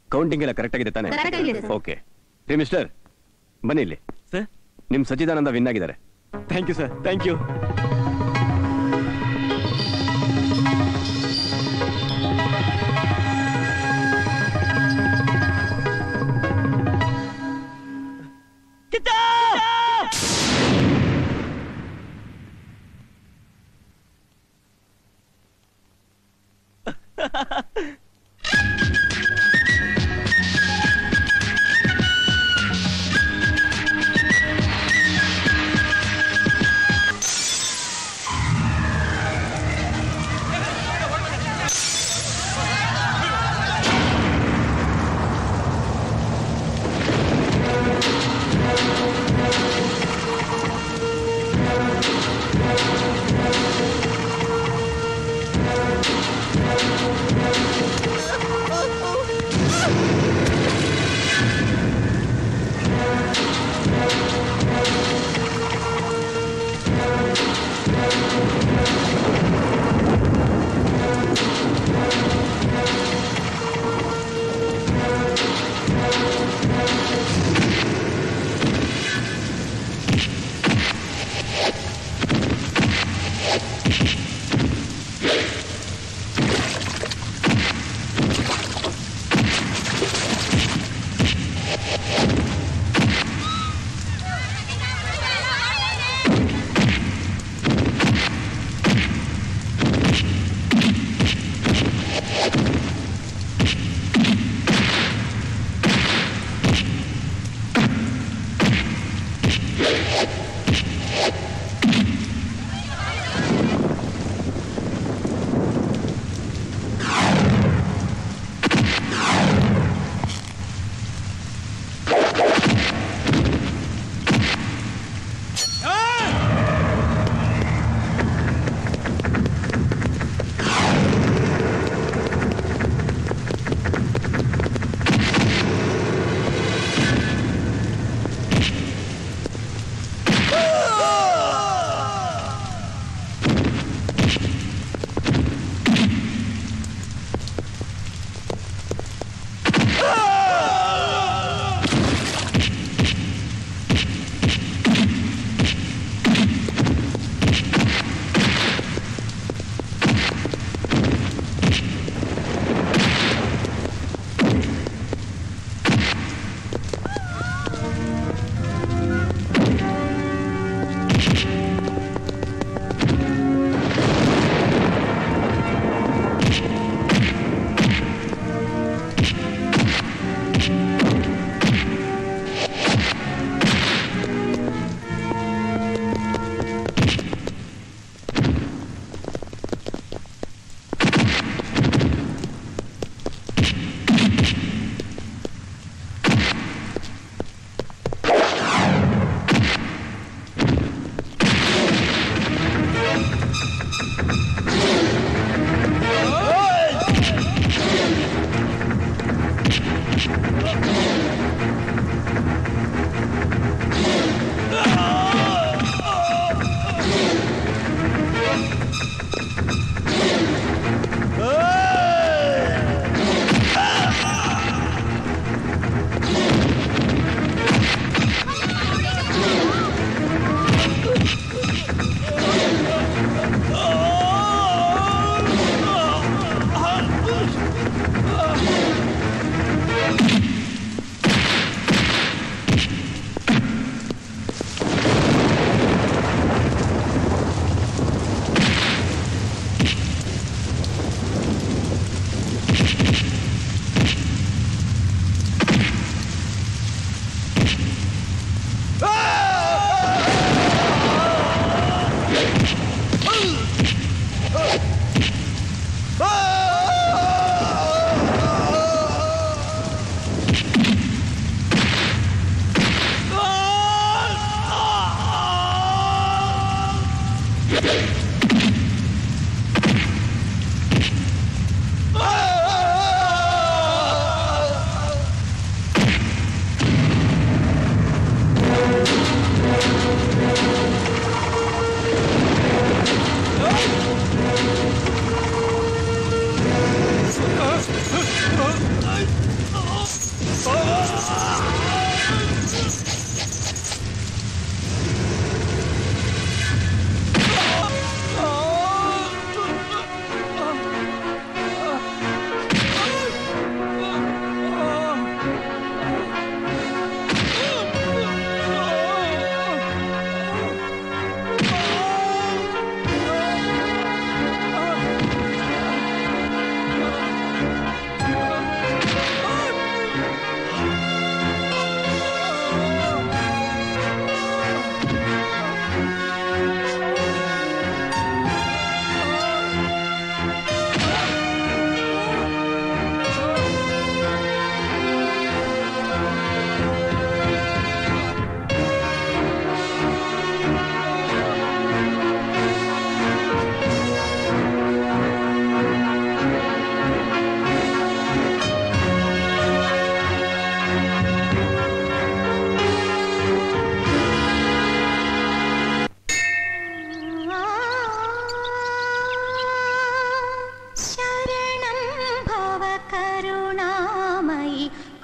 Counting ಎಲ್ಲ correct ಆಗಿದೆ ತಾನೆ Correct ಆಗಿದೆ, sir. ಓಕೆ ರೀ ಮಿಸ್ಟರ್ ಬನ್ನಿ ಇಲ್ಲಿ ಸರ್ ನಿಮ್ ಸಚ್ಚಿದಾನಂದ ವಿನ್ ಆಗಿದ್ದಾರೆ thank you sir thank you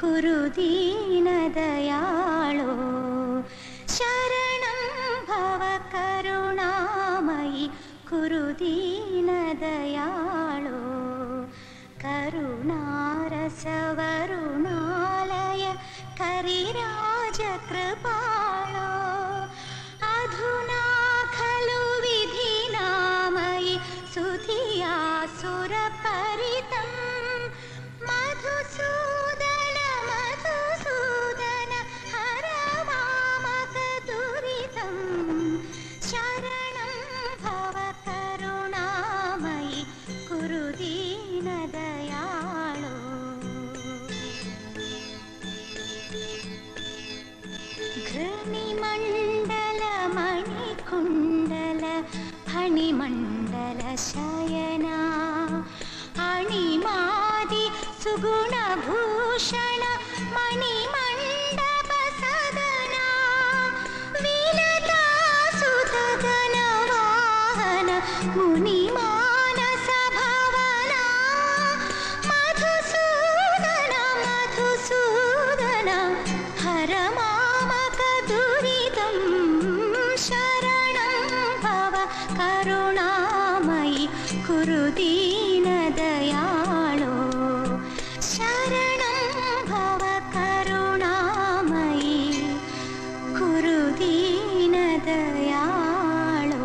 ಕುರು ದೀನದಯಾಳೋ ಶರಣಂ ಭವ ಕರುಣಾಮಯಿ ಕುರು ದೀನದಯಾಳೋ करुणारसवरुणालय करिराजकृपाळो अधुना खलु विधिनामयि सुधिया सुरपरितं मधुसूदन मधुसूदन हर मामकदुरितं शरणं भव करुणामयि कुरु दीनदयाळो घृणिमण्डल मणिकुण्डल फणिमण्डल शयना अणिमादि सुगुणभूषण मणिमण्डप सदना विलता सुतगन वाहन मुनिमानस भवना मधुसूदन मधुसूदन हर मामक दुरितं शरणं भव करुणामयि कुरु दीनदयाळो शरणं भव करुणामयि कुरु दीनदयाळो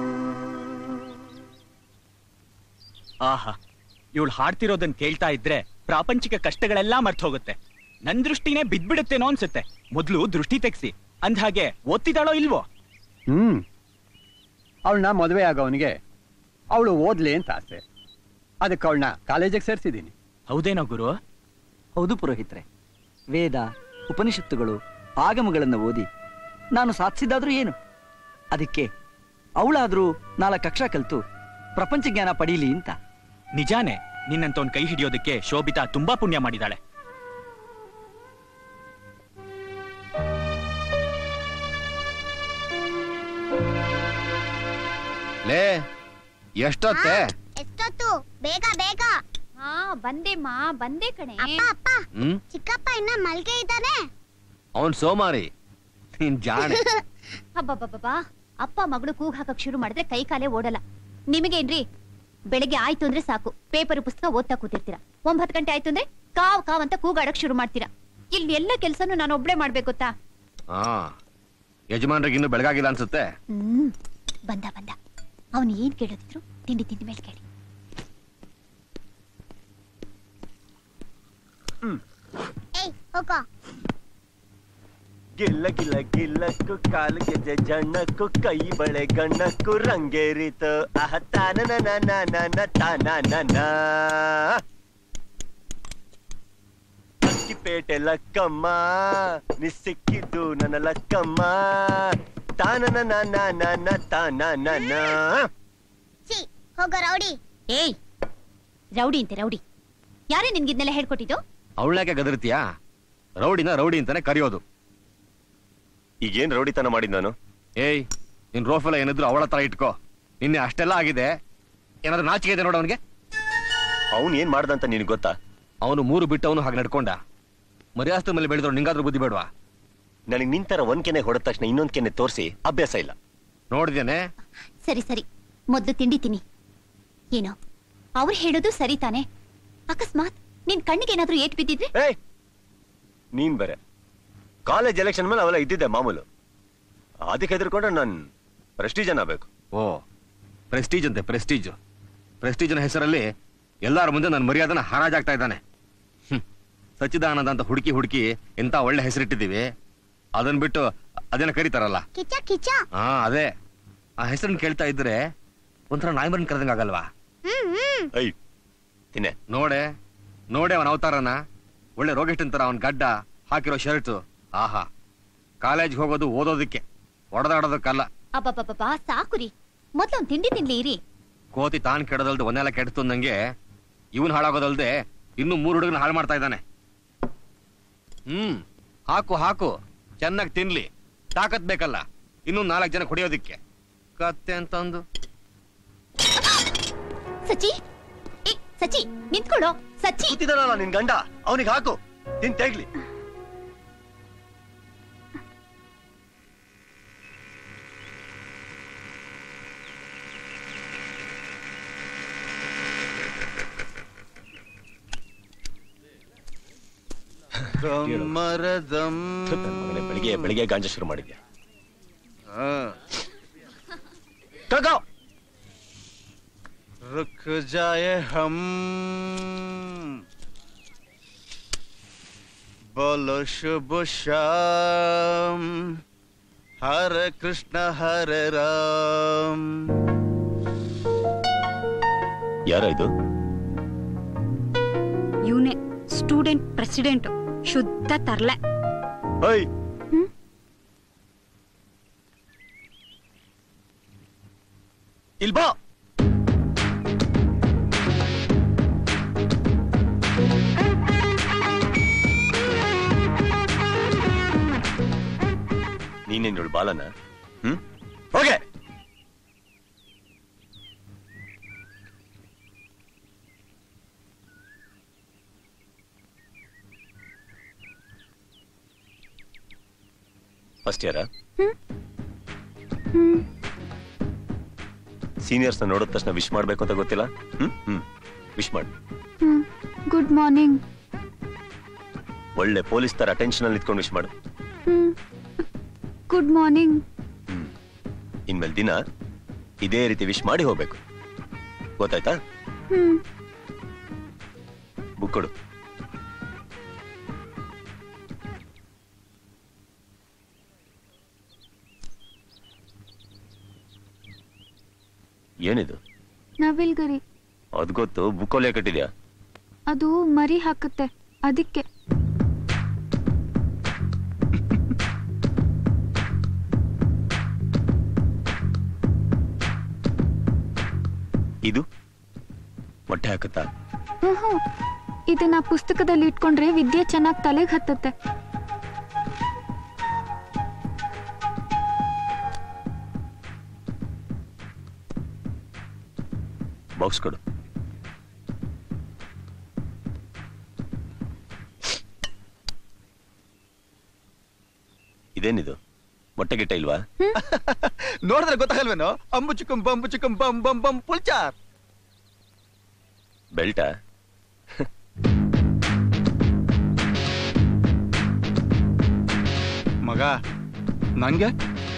ಆಹಾ ಇವಳು ಹಾಡ್ತಿರೋದನ್ನ ಕೇಳ್ತಾ ಇದ್ರೆ ಪ್ರಾಪಂಚಿಕ ಕಷ್ಟಗಳೆಲ್ಲಾ ಮರ್ತ್ ಹೋಗುತ್ತೆ ನನ್ ದೃಷ್ಟಿನೇ ಬಿದ್ಬಿಡುತ್ತೇನೋ ಅನ್ಸುತ್ತೆ ಮೊದ್ಲು ದೃಷ್ಟಿ ತೆಗ್ಸಿ ಅಂದ್ಹಾಗೆ ಓದ್ತಿದ್ದಾಳೋ ಇಲ್ವೋ ಹ್ಮ್ ಅವಳನ್ನ ಮದುವೆ ಆಗೋವನಿಗೆ ಅವಳು ಓದ್ಲಿ ಅಂತ ಆಸೆ ಅದಕ್ಕೆ ಅವಳನ್ನ ಕಾಲೇಜಿಗೆ ಸೇರಿಸಿದ್ದೀನಿ ಹೌದೇನೋ ಗುರು ಹೌದು ಪುರೋಹಿತ್ರೆ ವೇದ ಉಪನಿಷತ್ತುಗಳು ಆಗಮಗಳನ್ನು ಓದಿ ನಾನು ಸಾಧಿಸಿದಾದ್ರೂ ಏನು ಅದಕ್ಕೆ ಅವಳಾದ್ರೂ ನಾಲ್ಕು ಅಕ್ಷರ ಕಲಿತು ಪ್ರಪಂಚ ಜ್ಞಾನ ಪಡೀಲಿ ಅಂತ ನಿಜಾನೇ ನಿನ್ನಂತವನ್ ಕೈ ಹಿಡಿಯೋದಕ್ಕೆ ಶೋಭಿತಾ ತುಂಬಾ ಪುಣ್ಯ ಮಾಡಿದಾಳೆ ಲೇ ಎಷ್ಟೊತ್ತೆ ಎಷ್ಟೊತ್ತು ಬೇಗ ಬೇಗ ಹಾ ಬಂದೆ ಮಾ ಬಂದೆ ಕಣೆ ಅಪ್ಪ ಅಪ್ಪ ಹ್ಮ್ ಚಿಕ್ಕಪ್ಪ ಇನ್ನ ಮಲ್ಗೆ ಇದ್ದಾನೆ ಅವನ್ ಸೋಮಾರಿ ನೀನ್ ಜಾಣೆ ಹಬ್ಬಬ್ಬಬ್ಬಾ ಅಪ್ಪ ಮಗಳು ಕೂಗ್ ಹಾಕಕ್ ಶುರು ಮಾಡಿದ್ರೆ ಕೈ ಕಾಲೇ ಓಡಲ್ಲ ನಿಮಗೇನ್ರಿ ಬೆಳಿಗ್ಗೆ ಆಯ್ತು ಅಂದ್ರೆ ಸಾಕು ಪೇಪರ್ ಪುಸ್ತಕ ಓದ್ತಾ ಕೂತಿರ್ತೀರಾ ಒಂಬತ್ತು ಗಂಟೆ ಆಯ್ತು ಅಂದ್ರೆ ಕಾವ್ ಕಾವ್ ಅಂತ ಕೂಗಾಡಕ್ ಶುರು ಮಾಡ್ತೀರಾ ಇಲ್ಲಿ ಎಲ್ಲ ಕೆಲ್ಸನೂ ನಾನು ಒಬ್ಳೆ ಮಾಡ್ಬೇಕು ಗೊತ್ತಾ ಹಾ ಯಜಮಾನ್ರಿಗೆ ಇನ್ನು ಬೆಳಗಾಗಿಲ್ಲ ಅನ್ಸುತ್ತೆ ಹ್ಮ್ ಬಂದ ಬಂದ ಅವನು ಏನ್ ಕೇಳೋದಿದ್ರು ತಿಂಡಿ ತಿಂಡಿ ಮೇಲೆ ಕೇಳಿ ಏಯ್ ಹೋಗೋ ಗಿಲ್ಲ ಗಿಲ್ಲ ಗಿಲ್ಲಕ್ಕು ಕಾಲು ಗೆಜೆ ಜಣ್ಣಕ್ಕು ಕೈ ಬಳೆ ಗಣ್ಣಕ್ಕು ರಂಗೇರಿತು ಅಹ ತಾನ ನನ ತಾನ ನನ ಅಕ್ಕಿಪೇಟೆ ಲಕ್ಕಮ್ಮ ನೀ ಸಿಕ್ಕಿದ್ದು ನನ್ನ ಲಕ್ಕಮ್ಮ ತಾನ ನನ ತಾನ ನನ ಛೀ ಹೋಗೋ ರೌಡಿ ಏಯ್ ರೌಡಿ ಅಂತೆ ರೌಡಿ ಯಾರೇ ನಿನ್ಗಿದ್ನೆಲ್ಲ ಹೇಳ್ಕೊಟ್ಟಿದ್ದು ಅವಳ್ಯಾಕೆ ಗದರ್ತೀಯಾ ರೌಡಿನ ರೌಡಿ ಅಂತಾನೆ ಕರೆಯೋದು ಈಗೇನ್ ರೌಡಿತನ ಮಾಡಿದ್ ನಾನು ಏಯ್ ನಿನ್ ರೋಫೆಲ್ಲ ಏನಿದ್ರು ಅವಳ ಹತ್ರ ಇಟ್ಕೋ ನಿನ್ನೆ ಅಷ್ಟೆಲ್ಲ ಆಗಿದೆ ಏನಾದ್ರು ನಾಚಿಕೆ ಇದೆ ನೋಡು ಅವನಿಗೆ ಅವ್ನ್ ಏನ್ ಮಾಡ್ದಂತ ನಿನಗ್ ಗೊತ್ತಾ ಅವನು ಮೂರು ಬಿಟ್ಟವನು ಹಾಗೆ ನಡ್ಕೊಂಡ ಮರ್ಯಾಸ್ತ ಮೇಲೆ ಬೆಳೆದ್ರು ನಿಂಗಾದ್ರೂ ಬುದ್ಧಿ ಬೇಡವಾ ನನಗ್ ನಿಂತರ ಒಂದ್ ಕೆನೆ ಹೊಡೆದ ತಕ್ಷಣ ಇನ್ನೊಂದ್ ಕೆನೆ ತೋರಿಸಿ ಅಭ್ಯಾಸ ಇಲ್ಲ ನೋಡಿದೇನೆ ಸರಿ ಸರಿ ಮೊದ್ಲು ತಿಂಡಿ ತಿನ್ನಿ ಏನೋ ಅವ್ರು ಹೇಳೋದು ಸರಿ ತಾನೆ ಅಕಸ್ಮಾತ್ ನಿನ್ ಕಣ್ಣಿಗೆ ಏನಾದ್ರೂ ಏಟ್ ಬಿದ್ದಿದ್ರೆ ಏಯ್ ನೀನ್ ಬೇರೆ ಕಾಲೇಜ್ ಎಲೆಕ್ಷನ್ ಮೇಲೆ ಅವೆಲ್ಲ ಇದ್ದಿದ್ದೆ ಮಾಮೂಲು ಅದಕ್ಕೆ ಹೆದರ್ಕೊಂಡ್ರೆ ನನ್ ಪ್ರೆಸ್ಟೀಜ್ ಅನ್ನಬೇಕು ಓ ಪ್ರೆಸ್ಟೀಜ್ ಅಂತೆ ಪ್ರೆಸ್ಟೀಜ್ ಪ್ರೆಸ್ಟೀಜ್ನ ಹೆಸರಲ್ಲಿ ಎಲ್ಲಾರ ಮುಂದೆ ನನ್ನ ಮರ್ಯಾದನ ಹರಾಜಾಗ್ತಾ ಇದ್ದಾನೆ ಹ್ಮ್. ಸಚ್ಚಿದಾನಂದ ಅಂತ ಹುಡುಕಿ ಹುಡುಕಿ ಎಂತ ಒಳ್ಳೆ ಹೆಸರಿಟ್ಟಿದ್ದೀವಿ ಅದನ್ ಬಿಟ್ಟು ಅದೇನ ಕರೀತಾರಲ್ಲ ಕಿಚ ಕಿಚ ಹಾ ಅದೇ ಆ ಹೆಸರನ್ನ ಕೇಳ್ತಾ ಇದ್ರೆ ಒಂಥರ ನಾಯ್ಮರನ್ ಕರೆದಂಗ ಆಗಲ್ವಾ ಹ್ಮ್ ಹ್ಮ್ ಐ ತಿನ್ನೆ ನೋಡೆ ನೋಡೆ ಅವನ ಅವತಾರನ ಒಳ್ಳೆ ರೋಗಿಷ್ಟನ್ ತರ ಅವನ್ ಗಡ್ಡ ಹಾಕಿರೋ ಶರ್ಟ್ ಆಹಾ ಕಾಲೇಜ್ಗೆ ಹೋಗೋದು ಓದೋದಕ್ಕೆ ಹೊಡೆದಾಡೋದಕ್ಕಲ್ಲ ಅಬ್ಬಬ್ಬಬ್ಬಾ ಸಾಕು ರೀ ಮೊದ್ಲು ಒಂದ್ ತಿಂಡಿ ತಿನ್ಲಿ ಇರಿ ಕೋತಿ ತಾನ್ ಕೆಡದಲ್ದು ಒಂದೆಲ್ಲ ಕೆಡ್ತು ನಂಗೆ ಇವನ್ ಹಾಳಾಗೋದಲ್ದೆ ಇನ್ನು ಮೂರು ಹುಡುಗನ ಹಾಳು ಮಾಡ್ತಾ ಇದ್ದಾನೆ ಹ್ಮ್ ಹಾಕು ಹಾಕು ಚೆನ್ನಾಗಿ ತಿನ್ಲಿ ತಾಕತ್ ಬೇಕಲ್ಲ ಇನ್ನು ನಾಲ್ಕು ಜನ ಹೊಡಿಯೋದಿಕ್ಕೆ ಕತ್ತೆ ಅಂತಂದು ಸಚಿ ಏ ಸಚಿ ನಿಂತ್ಕೊಳ್ಳೋ ಸಚಿ ಕೂತಿದ್ದಾನಲ್ಲ ನಿನ್ ಗಂಡ ಅವನಿಗೆ ಹಾಕು ತಿನ್ ತೆಗ್ಲಿ ಮರದಂ ಬೆಳಿಗ್ಗೆ ಬೆಳಿಗ್ಗೆ ಗಾಂಜಾ ಶುರು ಮಾಡಿದ್ಯಾ ತಗೋ रुक जाए हम बोलो शुभ शाम हरे कृष्ण हरे राम ಯಾರ ಇದು ಇವನೇ ಸ್ಟೂಡೆಂಟ್ ಪ್ರೆಸಿಡೆಂಟ್ ಶುದ್ಧ ತರ್ಲೆ ಹೈ ಇಲ್ಬಾ ನೀನೇನು ಇವಳು ಬಾಲನ ಹ್ಮ್ ಹೋಗೆ ಫಸ್ಟ್ ಇಯರ ಸೀನಿಯರ್ಸ್ ನೋಡಿದ ತಕ್ಷಣ ವಿಶ್ ಮಾಡ್ಬೇಕು ಅಂತ ಗೊತ್ತಿಲ್ಲ ಹ್ಮ್ ಹ್ಮ್ ವಿಶ್ ಮಾಡಿ ಗುಡ್ ಮಾರ್ನಿಂಗ್ ಒಳ್ಳೆ ಪೊಲೀಸ್ ತರ ಅಟೆನ್ಷನ್ ಅಲ್ಲಿ ನಿಂತ್ಕೊಂಡು ವಿಶ್ ಮಾಡು ಗುಡ್ ಮಾರ್ನಿಂಗ್ ಹ್ಮ್ ಇನ್ಮೇಲೆ ದಿನ ಇದೇ ರೀತಿ ವಿಶ್ ಮಾಡಿ ಹೋಗ್ಬೇಕು ಗೊತ್ತಾಯ್ತಾ ಬುಕ್ ಕೊಡು ಏನಿದು ನವಿಲ್ಗರಿ ಅದ್ ಗೊತ್ತು ಬುಕ್ಕೋಲೆ ಕಟ್ಟಿದ್ಯಾ ಅದು ಮರಿ ಹಾಕುತ್ತೆ ಅದಕ್ಕೆ ಇದು ಮೊಟ್ಟೆ ಹಾಕುತ್ತಾ ಇದನ್ನ ಪುಸ್ತಕದಲ್ಲಿ ಇಟ್ಕೊಂಡ್ರೆ ವಿದ್ಯೆ ಚೆನ್ನಾಗಿ ತಲೆಗೆ ಹತ್ತತ್ತೆ ಬಾಕ್ಸ್ ಕೊಡು ಇದೇನಿದು ಮೊಟ್ಟೆ ಗಿಟ್ಟ ಇಲ್ವಾ ನೋಡಿದ್ರೆ ಗೊತ್ತಾಗಲ್ವೇನೋ ಅಂಬು ಚಿಕ್ಕಂ ಬಂಬು ಚಿಕ್ಕಂ ಬಂ ಬಂ ಬಂ ಪುಲ್ಚಾರ್ ಬೆಲ್ಟಾ ಮಗ ನಂಗೆ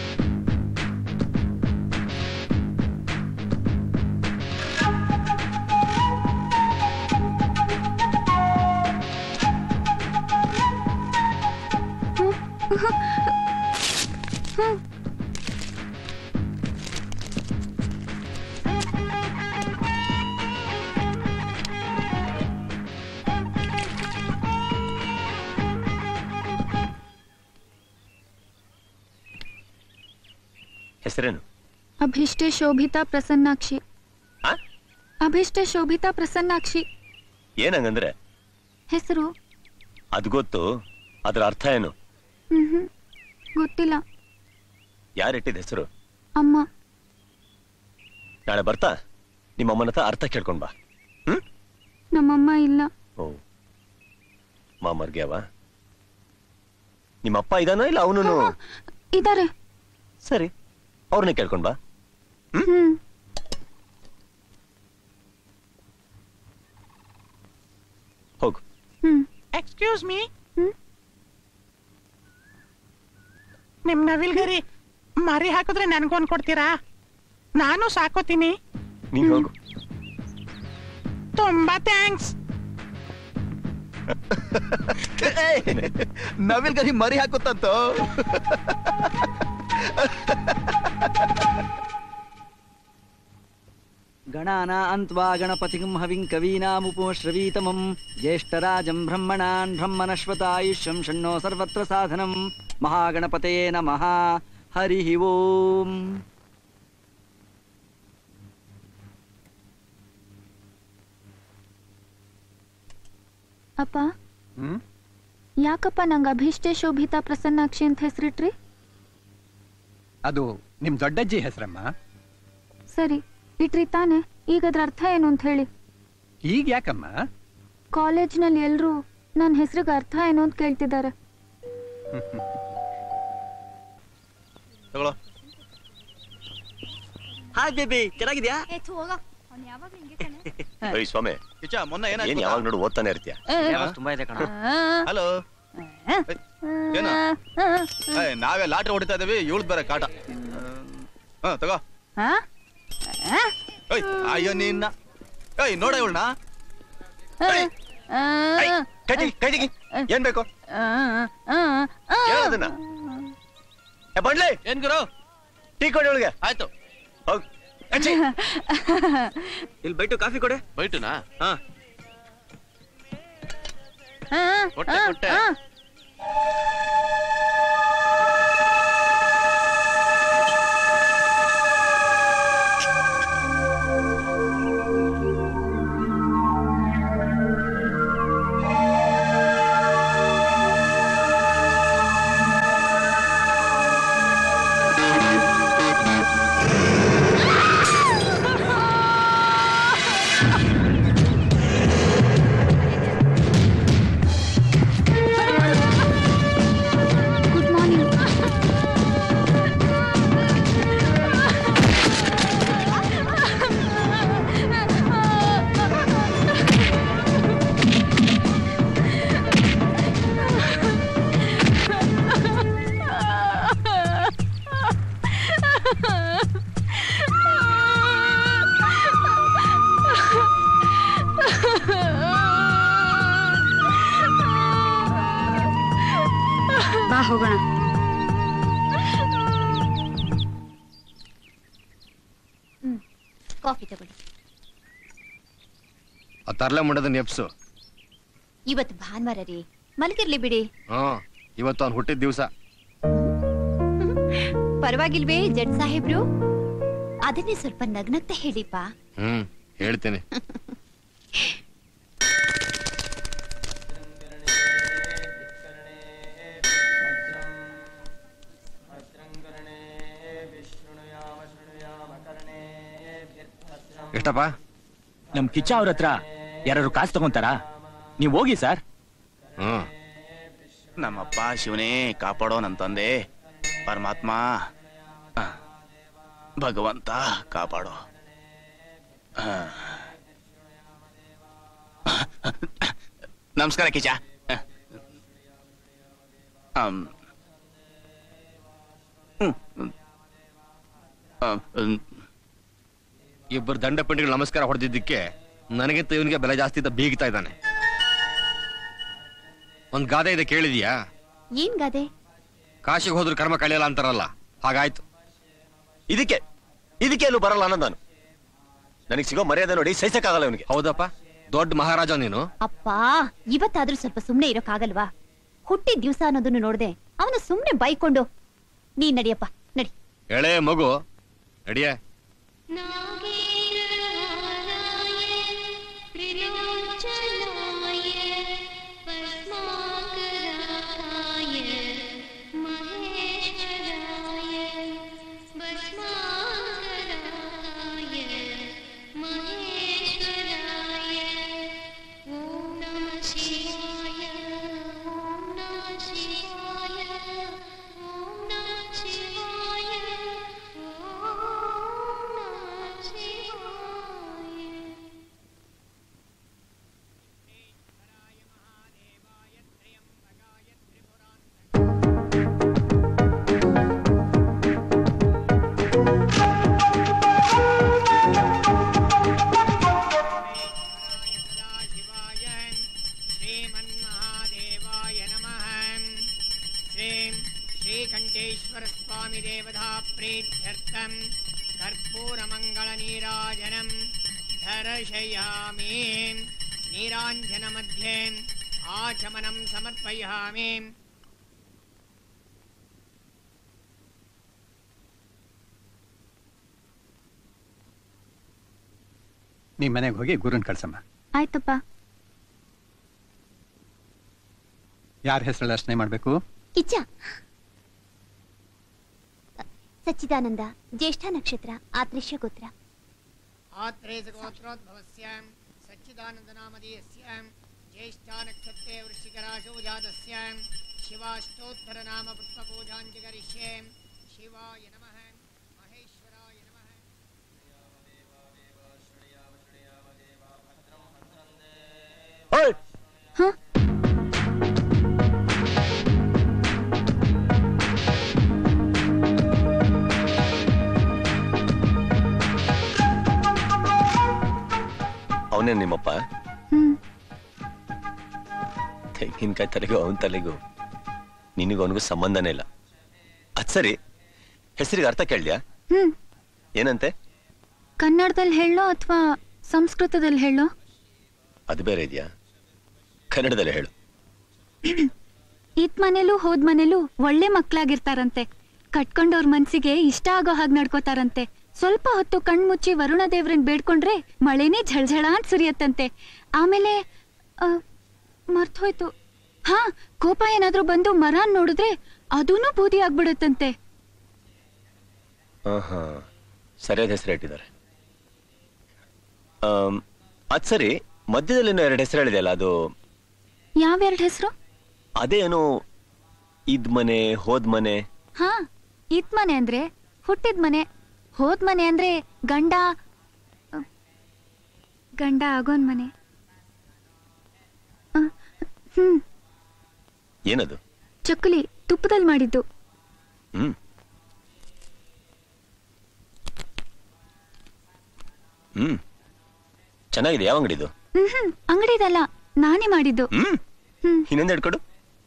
ಹೆಸರೇನು ಅಭಿಷ್ಟೆ ಶೋಭಿತಾ ಪ್ರಸನ್ನಾಕ್ಷಿ ಆ? ಅಭಿಷ್ಟೆ ಶೋಭಿತಾ ಪ್ರಸನ್ನಾಕ್ಷಿ ಏನಂಗಂದ್ರೆ ಹೆಸರು ಅದು ಗೊತ್ತು ಅದ್ರ ಅರ್ಥ ಏನು ಹ್ಮ್ ಗೊತ್ತಿಲ್ಲ ಯಾರಿಟ್ಟಿದ ಹೆಸರು ಅಮ್ಮ ನಾಳೆ ಬರ್ತಾ ನಿಮ್ಮ ಅಮ್ಮನ ಹತ್ರ ಅರ್ಥ ಕೇಳ್ಕೊಂಡ್ ಬಾ ಹ್ಮ್ ನಮ್ಮಮ್ಮ ಇಲ್ಲ ಓ ಮಾಮರ್ಗ್ಯಾವ ನಿಮ್ಮ ಅಪ್ಪ ಇದಾನ ಇಲ್ಲ ಅವನು ಇದಾರೆ ಸರಿ ಅವ್ರನ್ನೇ ಕೇಳ್ಕೊಂಡ್ ಬಾ ಹ್ಮ್ ಹೋಗು ಹ್ಮ್ ಎಕ್ಸ್ಕ್ಯೂಸ್ ಮೀ ಹ್ಮ್? ನಿಮ್ ನವಿಲ್ಗರಿ ಮರಿ ಹಾಕಿದ್ರೆ ನನ್ಗೊಂದ್ ಕೊಡ್ತೀರಾ ನಾನು ಸಾಕೋತೀನಿ ನೀನ್ ಹೋಗು ತುಂಬಾ ಥ್ಯಾಂಕ್ಸ್ ನವಿಲ್ಗರಿ ಮರಿ ಹಾಕುತ್ತಂತೋ ಗಣಾನಾನ್ತ್ವಾ ಗಣಪತಿಂ ಹವಿಂ ಕವೀನಾಮುಪಶ್ರವೀತಮಂ ಜ್ಯೇಷ್ಠರಾಜಂ ಬ್ರಹ್ಮಣಾನ್ ಬ್ರಹ್ಮಣಶ್ವತಾಯುಷ್ಯಂ ಷಣ್ಣೋ ಸರ್ವತ್ರ ಸಾಧನಂ ಮಹಾಗಣಪತಯೇ ನಮಃ ಹರಿ ಓಂ ಅಪ್ಪ ಹ್ಮ್ ಯಾಕಪ್ಪ ನಂಗೆ ಅಭಿಷ್ಟೆ ಶೋಭಿತಾ ಪ್ರಸನ್ನಾಕ್ಷಿ ಅಂತ ಹೆಸರಿಟ್ರಿ ಅದು ನಿಮ್ ದೊಡ್ಡಜ್ಜಿ ಹೆಸರಮ್ಮ ಸರಿ ಇಟ್ರಿ ತಾನೆ ಈಗ ಅದ್ರ ಅರ್ಥ ಏನು ಅಂತ ಹೇಳಿ ಈಗ ಯಾಕಮ್ಮ ಕಾಲೇಜ್ನಲ್ಲಿ ಎಲ್ರೂ ನನ್ನ ಹೆಸರಿಗೆ ಅರ್ಥ ಏನು ಅಂತ ಕೇಳ್ತಿದ್ದಾರೆ ತಗೊಳ್ಳೋ ಹಾಯ್ ಬೇಬಿ ಚೆನ್ನಾಗಿದ್ಯಾ ಏಯ್ ಸ್ವಾಮಿ ಕಿಚ್ಚ ಮೊನ್ನೆ ಏನ್ ಏನಾಯ್ತು ಯಾವಾಗ ನೋಡು ಓದ್ತಾನೆ ಇರ್ತೀಯ ತುಂಬಾ ಇದೆ ಕಣ ಹಲೋ ಏನು ಏಯ್, ನಾವೇ ಲಾಟ್ರಿ ಹೊಡಿತಾ ಇದೀವಿ ಇವಳ್ದ್ ಬೇರೆ ಕಾಟ ಹ ತಗೋ ಏಯ್ ಅಯ್ಯೋ ನಿನ್ನ ಏಯ್ ನೋಡ ಇವಳನ್ನ ಕೈ ತೆಗಿ ಕೈ ತೆಗಿ ಏನ್ ಬೇಕು ಹೇಳೋದನ್ನ ಏ ಬಂಡ್ಲಿ ಏನ್ ಗುರು ಟೀ ಕೊಡಿ ಒಳಗೆ ಆಯ್ತು ಹೋಗ್ ಅಚ್ಚಿ. ಇಲ್ಲಿ ಬೈಟು ಕಾಫಿ ಕೊಡೆ ಬೈಟುನಾ ಹಾ ಕೊಟ್ಟೆ ಕೊಟ್ಟೆ ಗುಡ್ ಮಾರ್ನಿಂಗ್ ಬಾ ಹೋಗೋಣ ಕಾಫಿ ತಗೊಳ್ಳಿ ಆ ತರ್ಲೆ ಮುಂಡದನ್ನ ಎಪ್ಸು ಇವತ್ತು ಭಾನುವಾರ ರೀ ಮಲಗಿರ್ಲಿ ಬಿಡಿ ಹ್ಮ್ ಇವತ್ತು ಅವ್ನು ಹುಟ್ಟಿದ ದಿವಸ ಪರವಾಗಿಲ್ವೇ ಜಡ್ ಸಾಹೇಬ್ರು ಅದನ್ನೇ ಸ್ವಲ್ಪ ನಗ್ನಗ್ತಾ ಹೇಳಿಪ್ಪ ಹ್ಮ್ ಹೇಳ್ತೀನಿ ಎಷ್ಟಪ್ಪ ನಮ್ ಕಿಚ್ಚ ಅವ್ರ ಹತ್ರ ಯಾರು ಕಾಸು ತಗೊಂತಾರಾ ನೀವ್ ಹೋಗಿ ಸರ್ ಹ್ಮ್ ನಮ್ಮಪ್ಪ ಶಿವನೇ ಕಾಪಾಡೋ ನನ್ನ ತಂದೆ ಪರಮಾತ್ಮ ಆ, ಭಗವಂತ ಕಾಪಾಡೋ ಆ. ನಮಸ್ಕಾರ ಕಿಚ ಆಮ್. ಹ್ಮ್. ಆ, ಹ್ಮ್. ಇಬ್ಬರು ದಂಡ ಪಿಂಡಿಗಳು ನಮಸ್ಕಾರ ಹೊಡೆದಿದ್ದಕ್ಕೆ ನನಗಿಂತ ಇವನಿಗೆ ಬೆಲೆ ಜಾಸ್ತಿ ಅಂತ ಬೀಗ್ತಾ ಇದ್ದಾನೆ ಒಂದ್ ಗಾದೆ ಇದೆ ಕೇಳಿದ್ಯಾ ಏನ್ ಗಾದೆ ಕಾಶಿಗೆ ಹೋದ್ರು ಕರ್ಮ ಕಳಿಯಲ್ಲ ಅಂತಾರಲ್ಲ ಹಾಗಾಯ್ತು ಇದಕ್ಕೆ ಇದಕ್ಕೆ ಎಲ್ಲೂ ಬರಲ್ಲ ಅನ್ನೋದು ನಾನು ನನಗೆ ಸಿಗೋ ಮರ್ಯಾದೆ ನೋಡಿ ಸಹಿಸಕ್ಕಾಗಲ್ಲ ಇವನಿಗೆ ಹೌದಪ್ಪ ದೊಡ್ಡ ಮಹಾರಾಜ ನೀನು ಅಪ್ಪ ಇವತ್ತಾದ್ರೂ ಸ್ವಲ್ಪ ಸುಮ್ನೆ ಇರೋಕ್ಕಾಗಲ್ವಾ ಹುಟ್ಟಿದ ದಿವ್ಸ ಅನ್ನೋದನ್ನು ನೋಡ್ದೆ ಅವನು ಸುಮ್ನೆ ಬೈಕೊಂಡು ನೀನ್ ನಡಿಯಪ್ಪ ನಡಿ ಎಳೆ ಮಗು ನಡಿಯೇ श्रीमन्महादेवाय नमः श्रीं श्रीकण्ठेश्वरस्वामिदेवता प्रीत्यर्थं कर्पूरमङ्गलनीराजनं दर्शयामि नीराञ्जनमध्ये आचमनं समर्पयामि ನೀ ಮನೆಗೆ ಹೋಗಿ ಗುರುನ್ ಕಳ್ಸಮ್ಮ ಆಯ್ತಪ್ಪ ಯಾರ ಹೆಸರಲ್ಲಿ ಅರ್ಚನೆ ಮಾಡಬೇಕು ಕಿಚ್ಚ ಸಚ್ಚಿದಾನಂದ ಜ್ಯೇಷ್ಠ ನಕ್ಷತ್ರ ಆತ್ರೇಶ್ಯ ಗೋತ್ರ आत्रेयसगोत्रोद्भवस्य सच्चिदानन्दनामधेयस्य ज्येष्ठा नक्षत्रे वृश्चिकराशौ जातस्य शिवाष्टोत्तरनाम पुष्पपूजाञ्च करिष्ये शिवाय नमः महेश्वराय नमः ಅವನೇ ನಿಮ್ಮಪ್ಪ ಹ್ಮ್ ತೆಂಗಿನಕಾಯಿ ತಲೆಗೂ ಅವನ ತಲೆಗೂ ನಿನಗೂ ಅವನಿಗೂ ಸಂಬಂಧನೇ ಇಲ್ಲ ಅದ್ ಸರಿ ಹೆಸರಿಗೆ ಅರ್ಥ ಕೇಳ್ದ್ಯಾ ಹ್ಮ್ ಏನಂತೆ ಕನ್ನಡದಲ್ಲಿ ಹೇಳೋ ಅಥವಾ ಸಂಸ್ಕೃತದಲ್ಲಿ ಹೇಳೋ ಅದು ಬೇರೆ ಇದೆಯಾ ಕನ್ನಡದಲ್ಲಿ ಹೇಳು ಇತ್ ಮನೇಲೂ ಹೋದ್ ಮನೇಲೂ ಒಳ್ಳೆ ಮಕ್ಳಾಗಿರ್ತಾರಂತೆ ಕಟ್ಕೊಂಡವ್ರ ಮನ್ಸಿಗೆ ಇಷ್ಟ ಆಗೋ ಹಾಗೆ ನಡ್ಕೋತಾರಂತೆ ಸ್ವಲ್ಪ ಹೊತ್ತು ಕಣ್ಮುಚ್ಚಿ ವರುಣ ದೇವ್ರನ್ ಬೇಡ್ಕೊಂಡ್ರೆ ಮಳೆನೇ ಝಳಝಳ ಅಂತ ಸುರಿಯತ್ತಂತೆ ಆಮೇಲೆ ಆ, ಮರ್ತೋಯ್ತು ಹಾ ಕೋಪ ಏನಾದ್ರೂ ಬಂದು ಮರ ನೋಡಿದ್ರೆ ಅದೂನು ಬೂದಿ ಆಗ್ಬಿಡತ್ತಂತೆ ಹಾ ಸರಿಯಾದ ಹೆಸರು ಇಟ್ಟಿದ್ದಾರೆ ಆಮ್, ಅದ್ ಸರಿ ಮಧ್ಯದಲ್ಲಿ ಇನ್ನೂ ಎರಡು ಹೆಸರು ಹೇಳಿದೆಯಲ್ಲ ಅದು ಯಾವೆರಡ್ ಹೆಸರು ಅದೇನು ಇದ್ ಮನೆ ಹೋದ್ ಮನೆ ಹಾ ಇತ್ ಮನೆ ಅಂದ್ರೆ ಹುಟ್ಟಿದ ಮನೆ ಹೋದ್ ಮನೆ ಅಂದ್ರೆ ಗಂಡ ಅ, ಗಂಡ ಆಗೋನ್ ಮನೆ ಅ, ಹ್ಮ್ ಏನದು ಚಕ್ಕುಲಿ ತುಪ್ಪದಲ್ಲಿ ಮಾಡಿದ್ದು ಹ್ಮ್ ಹ್ಮ್ ಚೆನ್ನಾಗಿದೆ ಯಾವ ಅಂಗಡಿದು ಹ್ಮ್ ಹ್ಮ್ ಅಂಗಡಿದಲ್ಲ ನಾನೇ ಮಾಡಿದ್ದು ಹ್ಮ್ ಹ್ಮ್ ಇನ್ನೊಂದು ಹಿಡ್ಕೊಡು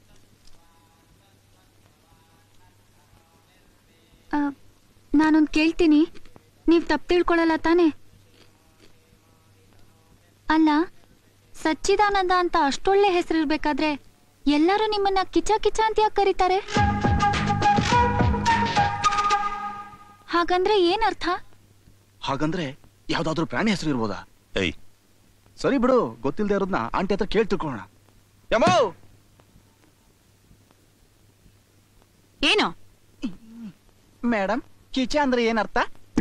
ಆ, ನಾನೊಂದ್ ಕೇಳ್ತೀನಿ ನೀವ್ ತಪ್ಪು ತಿಳ್ಕೊಳಲ್ಲ ತಾನೇ ಅಲ್ಲ ಸಚ್ಚಿದಾನಂದ ಅಂತ ಅಷ್ಟೊಳ್ಳೆ ಹೆಸರಿರ್ಬೇಕಾದ್ರೆ ಎಲ್ಲರೂ ನಿಮ್ಮನ್ನ ಕಿಚ ಕಿಚ ಅಂತ ಯಾಕೆ ಕರೀತಾರೆ ಹಾಗಂದ್ರೆ ಏನರ್ಥ ಹಾಗಂದ್ರೆ ಯಾವ್ದಾದ್ರು ಪ್ರಾಣಿ ಹೆಸರು ಇರ್ಬೋದಾ ಏಯ್ ಸರಿ ಬಿಡು ಗೊತ್ತಿಲ್ಲದೆ ಇರೋದ್ನ ಆಂಟಿ ಹತ್ರ ಕೇಳಿ ತಿಳ್ಕೊಳ್ಳೋಣ ಯಮೋ ಏನು ಮೇಡಮ್ ಕಿಚ ಅಂದ್ರೆ ಏನರ್ಥ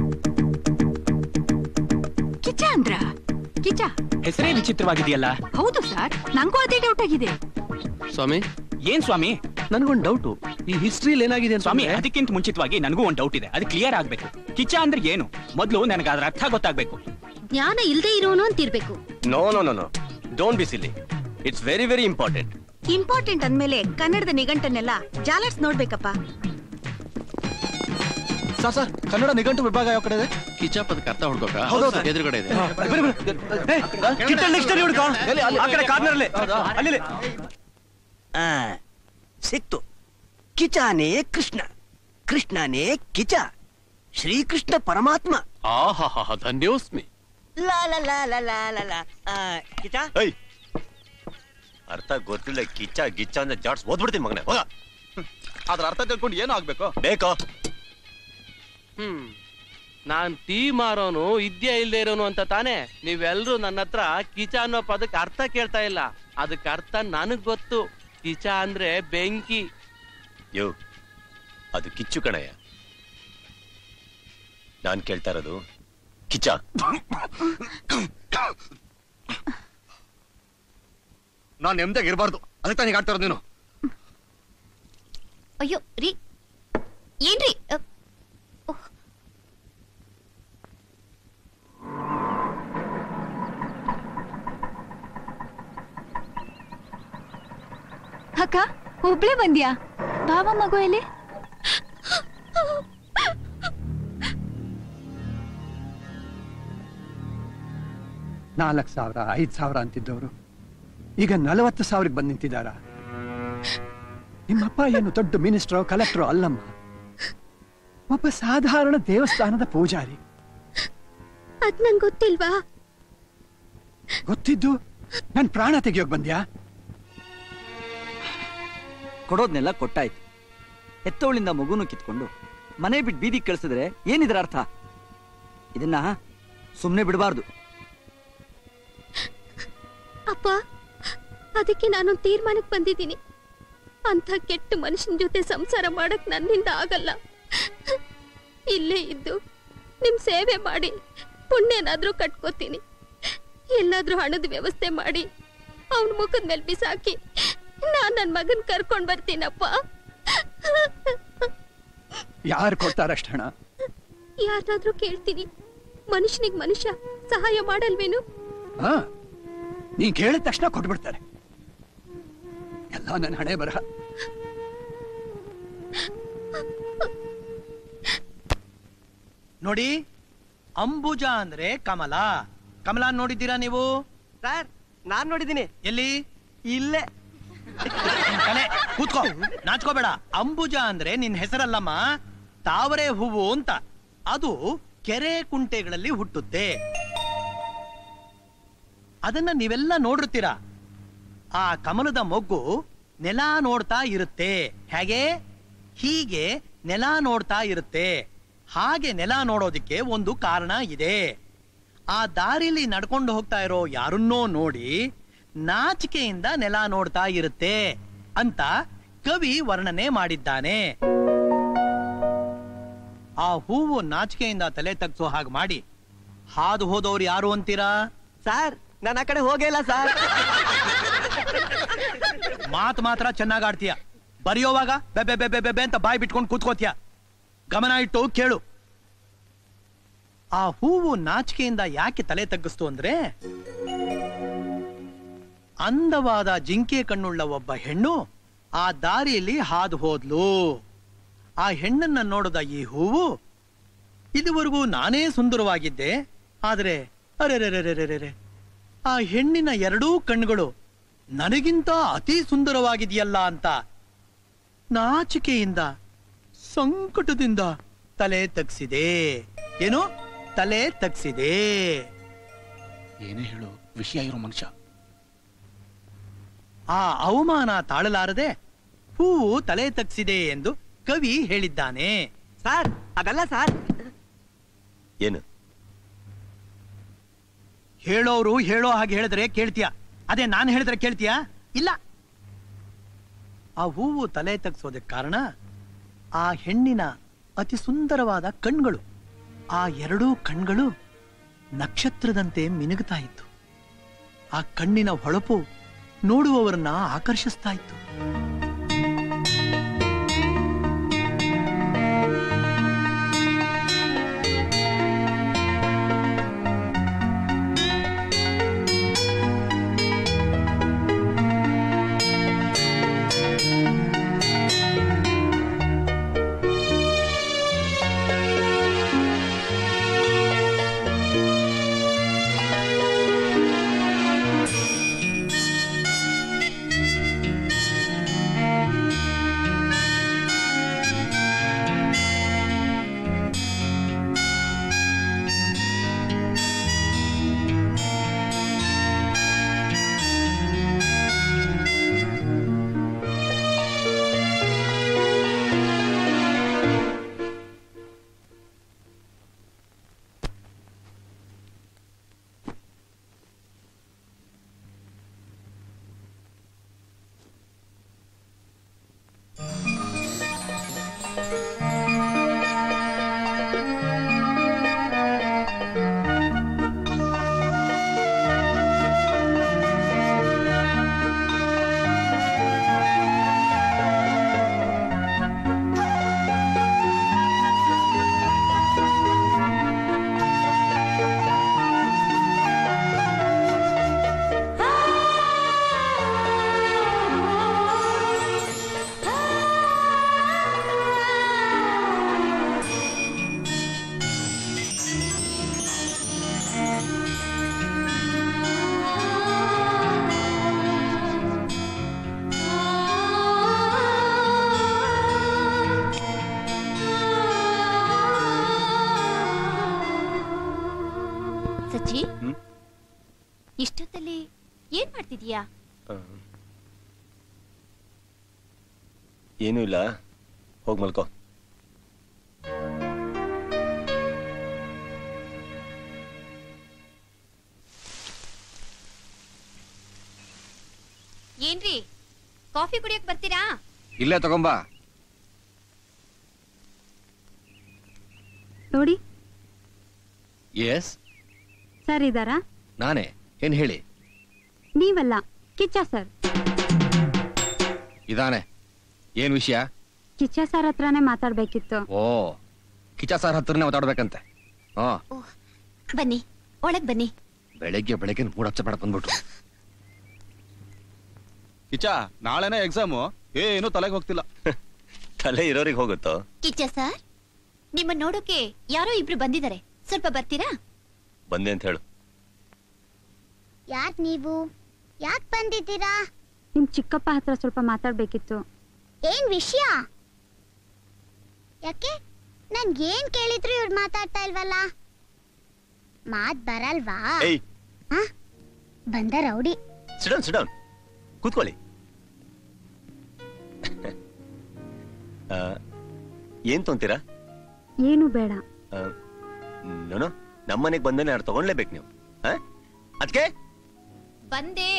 ಕಿಚ ಅಂದ್ರ ಕಿಚ ಹೆಸರೇ ವಿಚಿತ್ರವಾಗಿದೆಯಲ್ಲ ಹೌದು ಸರ್ ನಂಗೂ ಅದೇ ಡೌಟ್ ಆಗಿದೆ ಸ್ವಾಮಿ ಏನ್ ಸ್ವಾಮಿ ನನ್ಗೊಂದು ಡೌಟು ಈ ಹಿಸ್ಟ್ರಿಲಿ ಏನಾಗಿದೆ ಅಂತ ಸ್ವಾಮಿ ಅದಕ್ಕಿಂತ ಮುಂಚಿತವಾಗಿ ನನಗೂ ಒಂದು ಡೌಟ್ ಇದೆ ಅದು ಕ್ಲಿಯರ್ ಆಗ್ಬೇಕು ಕಿಚ್ಚ ಅಂದ್ರೆ ಏನು ಮೊದಲು ನನಗೆ ಅದರ ಅರ್ಥ ಗೊತ್ತಾಗ್ಬೇಕು ಜ್ಞಾನ ಇಲ್ದೇ ಇರೋನು ಅಂತಿರ್ಬೇಕು no no no no don't be silly it's very very important important ಅಂದ್ಮೇಲೆ ಕನ್ನಡದ ನಿಘಂಟನ್ನೆಲ್ಲ ಜಾಲರ್ಸ್ ನೋಡ್ಬೇಕಪ್ಪ ಸರ್ ಸರ್ ಕನ್ನಡ ನಿಘಂಟು ವಿಭಾಗ ಯಾವ ಕಡೆ ಇದೆ ಕಿಚಾಪದಕ್ಕೆ ಅರ್ಥ ಹುಡ್ಕೋಕ ಹೌದೌದು. ಎದುರುಗಡೆ ಇದೆ ಆ, ಸಿಕ್ತು ಕಿಚಾನೇ ಕೃಷ್ಣ ಕೃಷ್ಣನೇ ಕಿಚ ಶ್ರೀಕೃಷ್ಣ ಪರಮಾತ್ಮ ಆಹಾ ಧನ್ಯೋಸ್ಮಿ ಲಾ ಲಾ ಲಾ ಲಾ ಲಾ ಲಾ ಲಾ. ಆ, ಕಿಚ ಏಯ್ ಅರ್ಥ ಗೊತ್ತಿಲ್ಲ ಕಿಚ್ಚ ಗಿಚ್ಚ ಅಂದ್ರೆ ಜಾಡ್ಸ್ ಓದ್ಬಿಡ್ತೀನಿ ಮಗನೇ ಹೋಗ ಅದ್ರ ಅರ್ಥ ತಿಳ್ಕೊಂಡು ಏನು ಆಗ್ಬೇಕು ಬೇಕೋ ಹ್ಮ್ ನಾನ್ ಟೀ ಮಾರೋನು ಇದ್ಯಾ ಇಲ್ದೇ ಇರೋನು ಅಂತ ತಾನೇ ನೀವೆಲ್ರೂ ನನ್ನ ಹತ್ರ ಕಿಚ ಅನ್ನೋ ಪದಕ್ಕೆ ಅರ್ಥ ಕೇಳ್ತಾ ಇಲ್ಲ ಅದಕ್ಕೆ ಅರ್ಥ ನನಗ್ ಗೊತ್ತು ಕಿಚ ಅಂದ್ರೆ ಬೆಂಕಿ ಯೋ ಅದು ಕಿಚ್ಚು ಕಣಯ್ಯ ನಾನ್ ಕೇಳ್ತಾ ಇರೋದು ಕಿಚ್ಚ ನಾನ್ ನೆಮ್ಮದಿಯಾಗಿ ಇರಬಾರ್ದು ಅದಕ್ಕೆ ತಾನೇ ಆಡ್ತಾ ಇರೋದು ನೀನು ಅಯ್ಯೋ ರೀ ಏನ್ರಿ ಅ, ಓಹ್. ಅಕ್ಕ ಒಬ್ಳೆ ಬಂದ್ಯಾ ಬಾವ ಮಗು ಎಲ್ಲಿ ನಾಲ್ಕು ಸಾವಿರ ಐದು ಸಾವಿರ ಅಂತಿದ್ದವರು ಈಗ ನಲವತ್ತು ಸಾವಿರಕ್ಕೆ ಬಂದು ನಿಂತಿದ್ದಾರ ನಿಮ್ಮಪ್ಪ ಏನು ದೊಡ್ಡ ಮಿನಿಸ್ಟ್ರೋ ಕಲೆಕ್ಟ್ರೋ ಅಲ್ಲಮ್ಮ ಒಬ್ಬ ಸಾಧಾರಣ ದೇವಸ್ಥಾನದ ಪೂಜಾರಿ ಅದ್ ನಂಗೆ ಗೊತ್ತಿಲ್ವಾ ಗೊತ್ತಿದ್ದು ನನ್ ಪ್ರಾಣ ತೆಗಿಯೋಕ್ ಬಂದ್ಯಾ ಕೊಡೋದ್ನೆಲ್ಲ ಕೊಟ್ಟಾಯ್ತು ಹೆತ್ತವಳಿಂದ ಮಗುನು ಕಿತ್ಕೊಂಡು ಮನೆ ಬಿಟ್ಟು ಬೀದಿಗೆ ಕಳಿಸಿದ್ರೆ ಏನಿದ್ರ ಅರ್ಥ ಇದನ್ನ ಸುಮ್ಮನೆ ಬಿಡಬಾರ್ದು ಅಪ್ಪ ಅದಕ್ಕೆ ನಾನೊಂದು ತೀರ್ಮಾನಕ್ಕೆ ಬಂದಿದ್ದೀನಿ ಅಂಥ ಕೆಟ್ಟ ಮನುಷ್ಯನ ಜೊತೆ ಸಂಸಾರ ಮಾಡಕ್ ನನ್ನಿಂದ ಆಗಲ್ಲ ಇಲ್ಲೇ ಇದ್ದು ನಿಮ್ ಸೇವೆ ಮಾಡಿ ಪುಣ್ಯನಾದ್ರೂ ಕಟ್ಕೋತೀನಿ ಎಲ್ಲಾದ್ರೂ ಹಣದ ವ್ಯವಸ್ಥೆ ಮಾಡಿ ಅವನ ಮುಖದ ಮೇಲೆ ಬಿಸಾಕಿ ನಾನ್ ನನ್ ಮಗನ್ ಕರ್ಕೊಂಡ್ ಬರ್ತೀನಪ್ಪ ಯಾರು ಕೊಡ್ತಾರಷ್ಟು ಹಣ ಯಾರನ್ನಾದ್ರೂ ಕೇಳ್ತೀನಿ ಮನುಷ್ಯನಿಗೆ ಮನುಷ್ಯ ಸಹಾಯ ಮಾಡಲ್ವೇನು ಹಾ ನೀನ್ ಕೇಳಿದ ತಕ್ಷಣ ಕೊಟ್ಬಿಡ್ತಾರೆ ಎಲ್ಲ ನನ್ನ ಹಣೆ ಬರಹ ನೋಡಿ ಅಂಬುಜ ಅಂದ್ರೆ ಕಮಲ ಕಮಲ ನೋಡಿದ್ದೀರಾ ನೀವು ಸರ್ ನಾನ್ ನೋಡಿದ್ದೀನಿ ಎಲ್ಲಿ ಇಲ್ಲೇ ನಿನ್ ತಲೆ ಕೂತ್ಕೋ ನಾಚ್ಕೋಬೇಡ ಅಂಬುಜ ಅಂದ್ರೆ ನಿನ್ ಹೆಸರಲ್ಲಮ್ಮ ತಾವರೆ ಹೂವು ಅಂತ ಅದು ಕೆರೆ ಕುಂಟೆಗಳಲ್ಲಿ ಹುಟ್ಟುತ್ತೆ ಅದನ್ನ ನೀವೆಲ್ಲ ನೋಡಿರ್ತೀರಾ ಆ ಕಮಲದ ಮೊಗ್ಗು ನೆಲ ನೋಡ್ತಾ ಇರುತ್ತೆ ಹೇಗೆ ಹೀಗೆ ನೆಲ ನೋಡ್ತಾ ಇರುತ್ತೆ ಹಾಗೆ ನೆಲ ನೋಡೋದಿಕ್ಕೆ ಒಂದು ಕಾರಣ ಇದೆ ಆ ದಾರಿಲಿ ನಡ್ಕೊಂಡು ಹೋಗ್ತಾ ಇರೋ ಯಾರನ್ನೋ ನೋಡಿ ನಾಚಿಕೆಯಿಂದ ನೆಲ ನೋಡ್ತಾ ಇರುತ್ತೆ ಅಂತ ಕವಿ ವರ್ಣನೆ ಮಾಡಿದ್ದಾನೆ ಆ ಹೂವು ನಾಚಿಕೆಯಿಂದ ತಲೆ ತಗ್ಸೋ ಹಾಗೆ ಮಾಡಿ ಹಾದು ಹೋದವ್ರು ಯಾರು ಅಂತೀರಾ ಸರ್ ನಾನು ಆ ಕಡೆ ಹೋಗೇ ಇಲ್ಲ ಸರ್ ಮಾತು ಮಾತ್ರ ಚೆನ್ನಾಗ್ ಆಡ್ತೀಯ ಬರೆಯೋವಾಗ ಬೆಬೆ ಬೆಬೆ ಬೆಬೆ ಅಂತ ಬಾಯಿ ಬಿಟ್ಕೊಂಡು ಕೂತ್ಕೋತೀಯ ಗಮನ ಇಟ್ಟು ಕೇಳು ಆ ಹೂವು ನಾಚಿಕೆಯಿಂದ ಯಾಕೆ ತಲೆ ತಗ್ಗಿಸ್ತು ಅಂದ್ರೆ ಅಂದವಾದ ಜಿಂಕೆ ಕಣ್ಣುಳ್ಳ ಒಬ್ಬ ಹೆಣ್ಣು ಆ ದಾರಿಯಲ್ಲಿ ಹಾದು ಹೋದ್ಲು ಆ ಹೆಣ್ಣನ್ನ ನೋಡಿದ ಈ ಹೂವು ಇದುವರೆಗೂ ನಾನೇ ಸುಂದರವಾಗಿದ್ದೆ ಆದ್ರೆ ಅರೆರೆರೆರೆರೆರೆ ಆ ಹೆಣ್ಣಿನ ಎರಡೂ ಕಣ್ಣುಗಳು ನನಗಿಂತ ಅತಿ ಸುಂದರವಾಗಿದೆಯಲ್ಲ ಅಂತ ನಾಚಿಕೆಯಿಂದ ಸಂಕಟದಿಂದ ತಲೆ ತಗ್ಸಿದೆ ಏನು ತಲೆ ತಗ್ಸಿದೆ ಏನೇ ಹೇಳು ವಿಷಯ ಇರೋ ಮನುಷ್ಯ ಆ ಅವಮಾನ ತಾಳಲಾರದೆ ಹೂವು ತಲೆ ತಗ್ಸಿದೆ ಎಂದು ಕವಿ ಹೇಳಿದ್ದಾನೆ ಸರ್ ಅದಲ್ಲ ಸರ್ ಏನು ಹೇಳೋರು ಹೇಳೋ ಹಾಗೆ ಹೇಳಿದ್ರೆ ಕೇಳ್ತೀಯ ಅದೇ ನಾನು ಹೇಳಿದ್ರೆ ಕೇಳ್ತೀಯಾ ಇಲ್ಲ ಆ ಹೂವು ತಲೆ ತಗ್ಸೋದಕ್ಕೆ ಕಾರಣ ಆ ಹೆಣ್ಣಿನ ಅತಿ ಸುಂದರವಾದ ಕಣ್ಗಳು ಆ ಎರಡೂ ಕಣ್ಗಳು ನಕ್ಷತ್ರದಂತೆ ಮಿನುಗುತ್ತಾ ಇತ್ತು ಆ ಕಣ್ಣಿನ ಹೊಳಪು ನೋಡುವವರನ್ನ ಆಕರ್ಷಿಸ್ತಾ ಇತ್ತು ಸಚ್ಚಿ ಇಷ್ಟೊತ್ತಲ್ಲಿ ಏನ್ ಮಾಡ್ತಿದೀಯಾ ಏನೂ ಇಲ್ಲ ಹೋಗ್ ಮಲ್ಕೋ ಏನ್ರಿ ಕಾಫಿ ಕುಡಿಯಕ್ ಬರ್ತೀರಾ ಇಲ್ಲೇ ತಗೊಂಬಾ ನೋಡಿ ಎಸ್ ಸರ್ ಇದಾರಾ ನಾನೇ ಏನ್ ಹೇಳಿ ನೀವಲ್ಲ ಕಿಚ್ಚ ಸರ್ ಇದಾನೆ ಏನ್ ವಿಷಯ ಕಿಚ್ಚ ಸರ್ ಹತ್ರನೇ ಮಾತಾಡ್ಬೇಕಿತ್ತು ಓ ಕಿಚ ಸರ್ ಹತ್ರನೇ ಮಾತಾಡ್ಬೇಕಂತೆ ಹಾ ಬನ್ನಿ ಒಳಗ್ ಬನ್ನಿ ಬೆಳಗ್ಗೆ ಬೆಳಗ್ಗೆ ಮೂಡಚ್ಚ ಬೇಡ ಬಂದ್ಬಿಟ್ರು ಕಿಚ್ಚ ನಾಳೆನೇ ಎಕ್ಸಾಮು ಏನು ತಲೆಗೆ ಹೋಗ್ತಿಲ್ಲ ತಲೆ ಇರೋರಿಗೆ ಹೋಗುತ್ತೋ ಕಿಚ್ಚ ಸರ್ ನಿಮ್ಮ ನೋಡೋಕೆ ಯಾರೋ ಇಬ್ರು ಬಂದಿದ್ದಾರೆ ಸ್ವಲ್ಪ ಬರ್ತೀರಾ ಬಂದೆ ಅಂತ ಹೇಳು ಯಾರ್ ನೀವು ಯಾಕ್ ಬಂದಿದ್ದೀರಾ ನಿಮ್ ಚಿಕ್ಕಪ್ಪ ಹತ್ರ ಸ್ವಲ್ಪ ಮಾತಾಡ್ಬೇಕಿತ್ತು ಏನ್ ವಿಷಯ ಯಾಕೆ ನನ್ಗೇನ್ ಕೇಳಿದ್ರು ಇವ್ರು ಮಾತಾಡ್ತಾ ಇಲ್ವಲ್ಲ ಮಾತ್ ಬರಲ್ವಾ ಏಯ್ ಆ? ಬಂದ ರೌಡಿ ಸಿಡೌನ್ ಸಿಡೌನ್ ಕೂತ್ಕೊಳ್ಳಿ ಆ, ಏನ್ ತೊಂತೀರಾ ಏನು ಬೇಡ ನೋನು ನಮ್ಮನೆಗೆ ಬಂದನೆ ಯಾರು ತಗೊಂಡ್ಲೇಬೇಕು ನೀವು ಅದಕ್ಕೆ ಬಂದೆ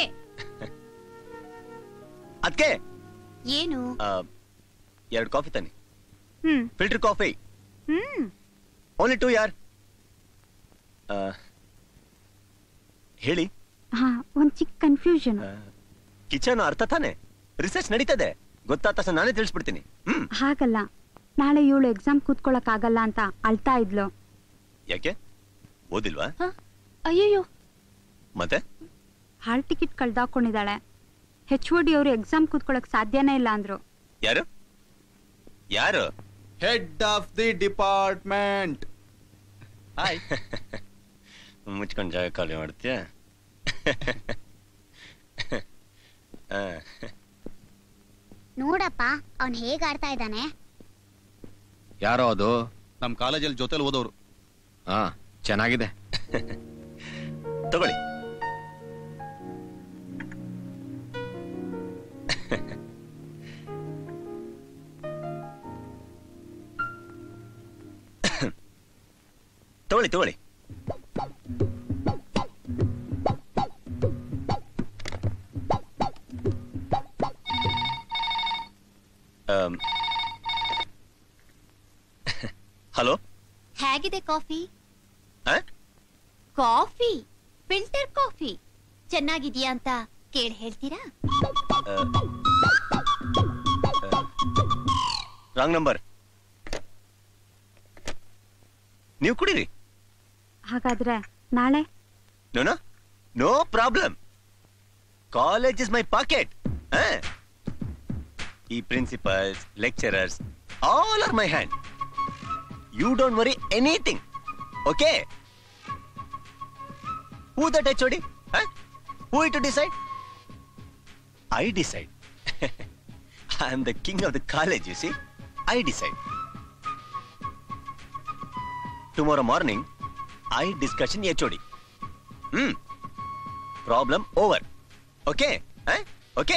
ಅದಕ್ಕೆ ಏನು ಎರಡು ಕಾಫಿ ತನ್ನಿ ಹ್ಮ್ ಫಿಲ್ಟರ್ ಕಾಫಿ ಹ್ಮ್ ಓನ್ಲಿ ಟೂ ಯಾರ್ ಆ, ಹೇಳಿ ಹಾ ಒಂದ್ ಚಿಕ್ಕ ಕನ್ಫ್ಯೂಷನ್ ಕಿಚನ್ ಅರ್ಥ ತಾನೆ ರಿಸರ್ಚ್ ನಡೀತದೆ ಗೊತ್ತಾದ ತಕ್ಷಣ ನಾನೇ ತಿಳಿಸ್ಬಿಡ್ತೀನಿ ಹ್ಮ್ ಹಾಗಲ್ಲ ನಾಳೆ ಇವಳು ಎಕ್ಸಾಮ್ ಕೂತ್ಕೊಳಕ್ ಆಗಲ್ಲ ಅಂತ ಅಳ್ತಾ ಇದ್ಲು ಯಾಕೆ ಓದಿಲ್ವಾ ಅಯ್ಯಯ್ಯೋ ಮತ್ತೆ ಹಾಲ್ ಟಿಕೆಟ್ ಕಳ್ದಾಕೊಂಡಿದ್ದಾಳೆ ಹೆಚ್ ಒ ಡಿ ಅವರು ಎಕ್ಸಾಮ್ ಕೂತ್ಕೊಳಕ್ ಸಾಧ್ಯನೇ ಇಲ್ಲ ಅಂದ್ರು ಯಾರು ಯಾರು ಹೆಡ್ ಆಫ್ ದಿ ಡಿಪಾರ್ಟ್ಮೆಂಟ್ ಹಾಯ್ ಮುಚ್ಕೊಂಡು ಜಾಗ ಖಾಲಿ ಮಾಡ್ತೀಯ ಆ, ನೋಡಪ್ಪ ಅವ್ನ್ ಹೇಗ್ ಆಡ್ತಾ ಇದ್ದಾನೆ ಯಾರೋ ಅದು ನಮ್ ಕಾಲೇಜಲ್ಲಿ ಜೊತೆಲಿ ಓದೋರು ಹಾ ಚೆನ್ನಾಗಿದೆ ತಗೊಳ್ಳಿ ತಗೊಳ್ಳಿ ತಗೊಳ್ಳಿ ಹಲೋ ಹೇಗಿದೆ ಕಾಫಿ ಆ? ಕಾಫಿ ಫಿಲ್ಟರ್ ಕಾಫಿ ಚೆನ್ನಾಗಿದ್ಯಾ ಅಂತ ಕೇಳಿ ಹೇಳ್ತೀರಾ ರಾಂಗ್ ನಂಬರ್ ನೀವು ಕುಡೀರಿ ಹಾಗಾದ್ರೆ ನಾಳೆ No, no. No problem. College is my pocket. Huh? ಈ principals lecturers all are my hand you don't worry anything okay who that H O D who to decide I decide I am the king of the college you see I decide tomorrow morning I discussion H O D hmm problem over okay okay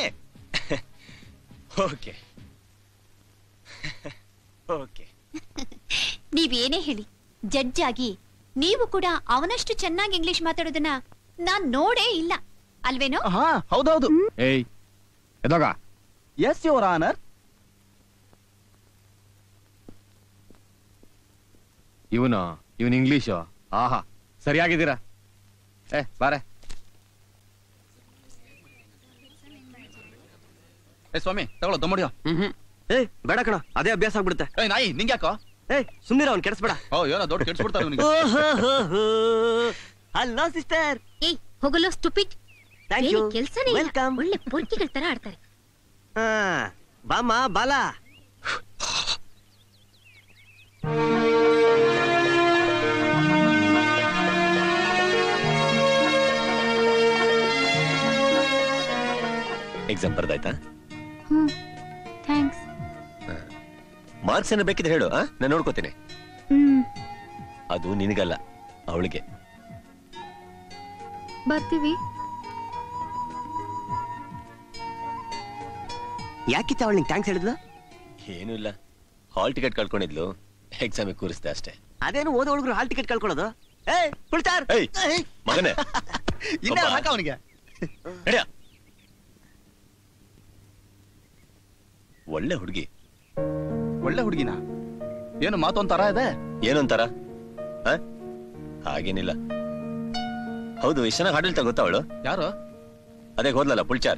okay okay ನೀವೇನೇ ಹೇಳಿ judge ಆಗಿ ನೀವು ಕೂಡ ಅವನಷ್ಟು ಚೆನ್ನಾಗಿ English ಮಾತಾಡೋದನ್ನ ನಾನ್ ನೋಡೇ ಇಲ್ಲ ಅಲ್ವೇನೋ ಹಾ ಹೌದೌದು ಏಯ್ ಎದೋಗ ಎಸ್ ಯುವರ್ ಆನರ್ ಇವನು ಇವನ್ ಇಂಗ್ಲಿಷು ಆಹಾ ಸರಿಯಾಗಿದ್ದೀರಾ ಏ ಬಾರೆ ಏ ಸ್ವಾಮಿ ತಗೊಳ್ಳೋ ದಮ್ಮಡಿಯೋ ಏಯ್ ಬೇಡ ಕಣ ಅದೇ ಅಭ್ಯಾಸ ಆಗ್ಬಿಡುತ್ತೆ ಏ ನಾಯಿ ನಿಂಗೆ ಯಾಕೋ ಏಯ್ ಸುಮ್ಮನೆ ಅವ್ನು ಕೆಡಿಸ್ಬೇಡ ಓ ಏನೋ ದೊಡ್ಡ ಕೆಡ್ಸ್ಬಿಡ್ತಾರೆ ಇವನಿಗೆ ಹಲೋ ಸಿಸ್ಟರ್ ಏಯ್ ಹೋಗಲ್ಲ ಸ್ಟುಪಿಟ್ Thank you. ಕೆಲ್ಸನೇ ಇಲ್ಲ Welcome. ಒಳ್ಳೆ ಪೊರ್ಕಿಗಳ ತರ ಆಡ್ತಾರೆ ಹಾ ಬಾಮ ಬಾಲ ಎಕ್ಸಾಮ್ ಬರ್ದಾಯ್ತಾ ಹ್ಮ್ ಥ್ಯಾಂಕ್ಸ್ ಮಾರ್ಕ್ಸ್ ಏನೋ ಬೇಕಿದ್ರೆ ಹೇಳು ಆ? ನಾನು ನೋಡ್ಕೋತೀನಿ ಹ್ಮ್ ಅದು ನಿನಗಲ್ಲ ಅವಳಿಗೆ ಬರ್ತೀವಿ ಯಾಕಿತ್ತ ಅವಳು ನಿಂಗೆ ಥ್ಯಾಂಕ್ಸ್ ಹೇಳಿದ್ಲು ಏನೂ ಇಲ್ಲ ಹಾಲ್ ಟಿಕೆಟ್ ಕಳ್ಕೊಂಡಿದ್ಲು ಎಕ್ಸಾಮಿಗೆ ಕೂರಿಸ್ದೆ ಅಷ್ಟೇ ಅದೇನು ಓದೋ ಹುಡುಗರು ಹಾಲ್ ಟಿಕೆಟ್ ಕಳ್ಕೊಳ್ಳೋದು ಏ ಪುಳ್ತಾರ್ ಏಯ್ ಮಗನೇ ಇನ್ನ ಒಬ್ಬ- ಹಾಕ ಅವನಿಗೆ ನಡ್ಯ. ಒಳ್ಳೆ ಹುಡುಗಿ ಒಳ್ಳೆ ಹುಡುಗಿನ ಏನು ಮಾತೊಂದ್ ತರ ಇದೆ ಏನೊಂತಾರ ಆ? ಹಾಗೇನಿಲ್ಲ ಹೌದು ಎಷ್ಟು ಚೆನ್ನಾಗಿ ಹಾಡು ಹೇಳ್ತಾ ಗೊತ್ತಾ ಅವಳು ಯಾರು ಅದೇ ಹೋದ್ಲಲ್ಲ ಪುಲ್ಚಾರ್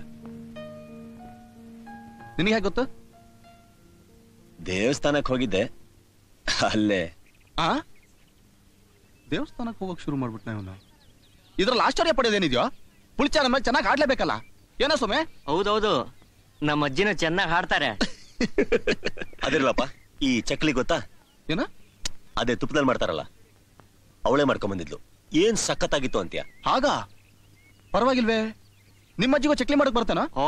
ನಿನಗೆ ಹೇಗೆ ಗೊತ್ತು ದೇವಸ್ಥಾನಕ್ಕೆ ಹೋಗಿದ್ದೆ ಅಲ್ಲೇ ಆ ದೇವಸ್ಥಾನಕ್ಕೆ ಹೋಗಕ್ ಶುರು ಮಾಡ್ಬಿಟ್ನ ಇವನು ಇದ್ರಲ್ಲಿ ಆಶ್ಚರ್ಯ ಪಡೋದೇನಿದ್ಯೋ ಪುಳ್ಚಾರ ಮೇಲೆ ಚೆನ್ನಾಗಿ ಆಡ್ಲೇಬೇಕಲ್ಲ ಏನೋ ಸುಮೆ ಹೌದೌದು ನಮ್ಮ ಅಜ್ಜಿನ ಚೆನ್ನಾಗಿ ಹಾಡ್ತಾರೆ ಅದಿರ್ಲಪ್ಪ ಈ ಚಕ್ಲಿ ಗೊತ್ತಾ ಏನ ಅದೇ ತುಪ್ಪದಲ್ಲಿ ಮಾಡ್ತಾರಲ್ಲ ಅವಳೇ ಮಾಡ್ಕೊಂಡ್ ಬಂದಿದ್ಲು ಏನ್ ಸಖತ್ತಾಗಿತ್ತು ಅಂತ್ಯ ಹಾಗ ಪರವಾಗಿಲ್ವೇ ನಿಮ್ಮ ಅಜ್ಜಿಗೂ ಚಕ್ಲಿ ಮಾಡಕ್ ಬರ್ತಾನ ಓ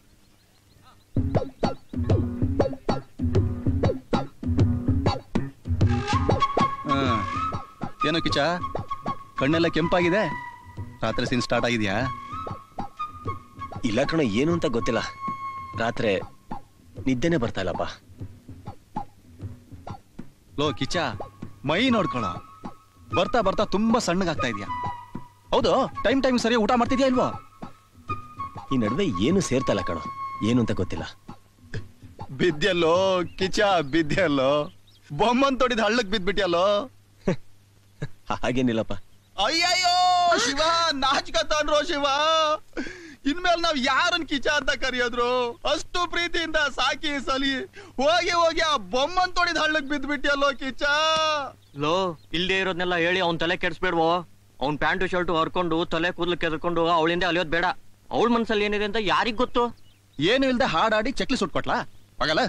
ಹ್ಮ್. ಏನೋ ಕಿಚ ಕಣ್ಣೆಲ್ಲ ಕೆಂಪಾಗಿದೆ ರಾತ್ರಿ ಸೀನ್ ಸ್ಟಾರ್ಟ್ ಆಗಿದ್ಯಾ ಇಲ್ಲ ಕಣ ಏನು ಅಂತ ಗೊತ್ತಿಲ್ಲ ರಾತ್ರಿ ನಿದ್ದೆನೆ ಬರ್ತಾ ಇಲ್ಲಪ್ಪ ಲೋ ಕಿಚ ಮೈ ನೋಡ್ಕೊಳ ಬರ್ತಾ ಬರ್ತಾ ತುಂಬಾ ಸಣ್ಣಗಾಗ್ತಾ ಇದೆಯಾ ಹೌದು ಟೈಮ್ ಟೈಮ್ ಸರಿ ಊಟ ಮಾಡ್ತಿದ್ಯಾ ಇಲ್ವಾ ಈ ನಡುವೆ ಏನು ಸೇರ್ತಾ ಇಲ್ಲ ಕಣೋ ಏನು ಅಂತ ಗೊತ್ತಿಲ್ಲ ಬಿದ್ಯಲ್ಲೋ ಕಿಚ ಬಿದ್ಯಲ್ಲೋ ಬೊಮ್ಮನ್ ತೊಡಿದ ಹಳ್ಳಕ್ ಬಿದ್ಬಿಟ್ಯಲ್ಲೋ ಹಾಗೇನಿಲ್ಲಪ್ಪ ಅಯ್ಯಯ್ಯೋ ಶಿವ ನಾಚ್ಕತಾನ್ರೋ ಶಿವ ಇನ್ಮೇಲೆ ನಾವ್ ಯಾರನ್ ಕಿಚ ಅಂತ ಕರೆಯೋದ್ರು ಅಷ್ಟು ಪ್ರೀತಿಯಿಂದ ಸಾಕಿ ಸಲಿ ಹೋಗಿ ಹೋಗಿ ಆ ಬೊಮ್ಮನ್ ತೊಡಿದ ಹಳ್ಳಕ್ ಬಿದ್ಬಿಟ್ಯಲ್ಲೋ ಕಿಚ ಲೋ ಇಲ್ದೇ ಇರೋದ್ನೆಲ್ಲ ಹೇಳಿ ಅವ್ನ್ ತಲೆ ಕೆಡ್ಸ್ಬೇಡ್ವೋ ಅವ್ನ್ ಪ್ಯಾಂಟು ಶರ್ಟು ಹರ್ಕೊಂಡು ತಲೆ ಕೂದಲು ಕೆದರ್ಕೊಂಡು ಅವಳಿಂದ ಅಲಿಯೋದ್ ಬೇಡ ಅವಳ ಮನ್ಸಲ್ಲಿ ಏನಿದೆ ಅಂತ ಯಾರಿಗ್ ಗೊತ್ತು ಏನು ಇಲ್ದೆ ಹಾಡಾಡಿ ಚಕ್ಲಿ ಸುಟ್ಕೊಟ್ಲಾ ಹೋಗಲ್ಲ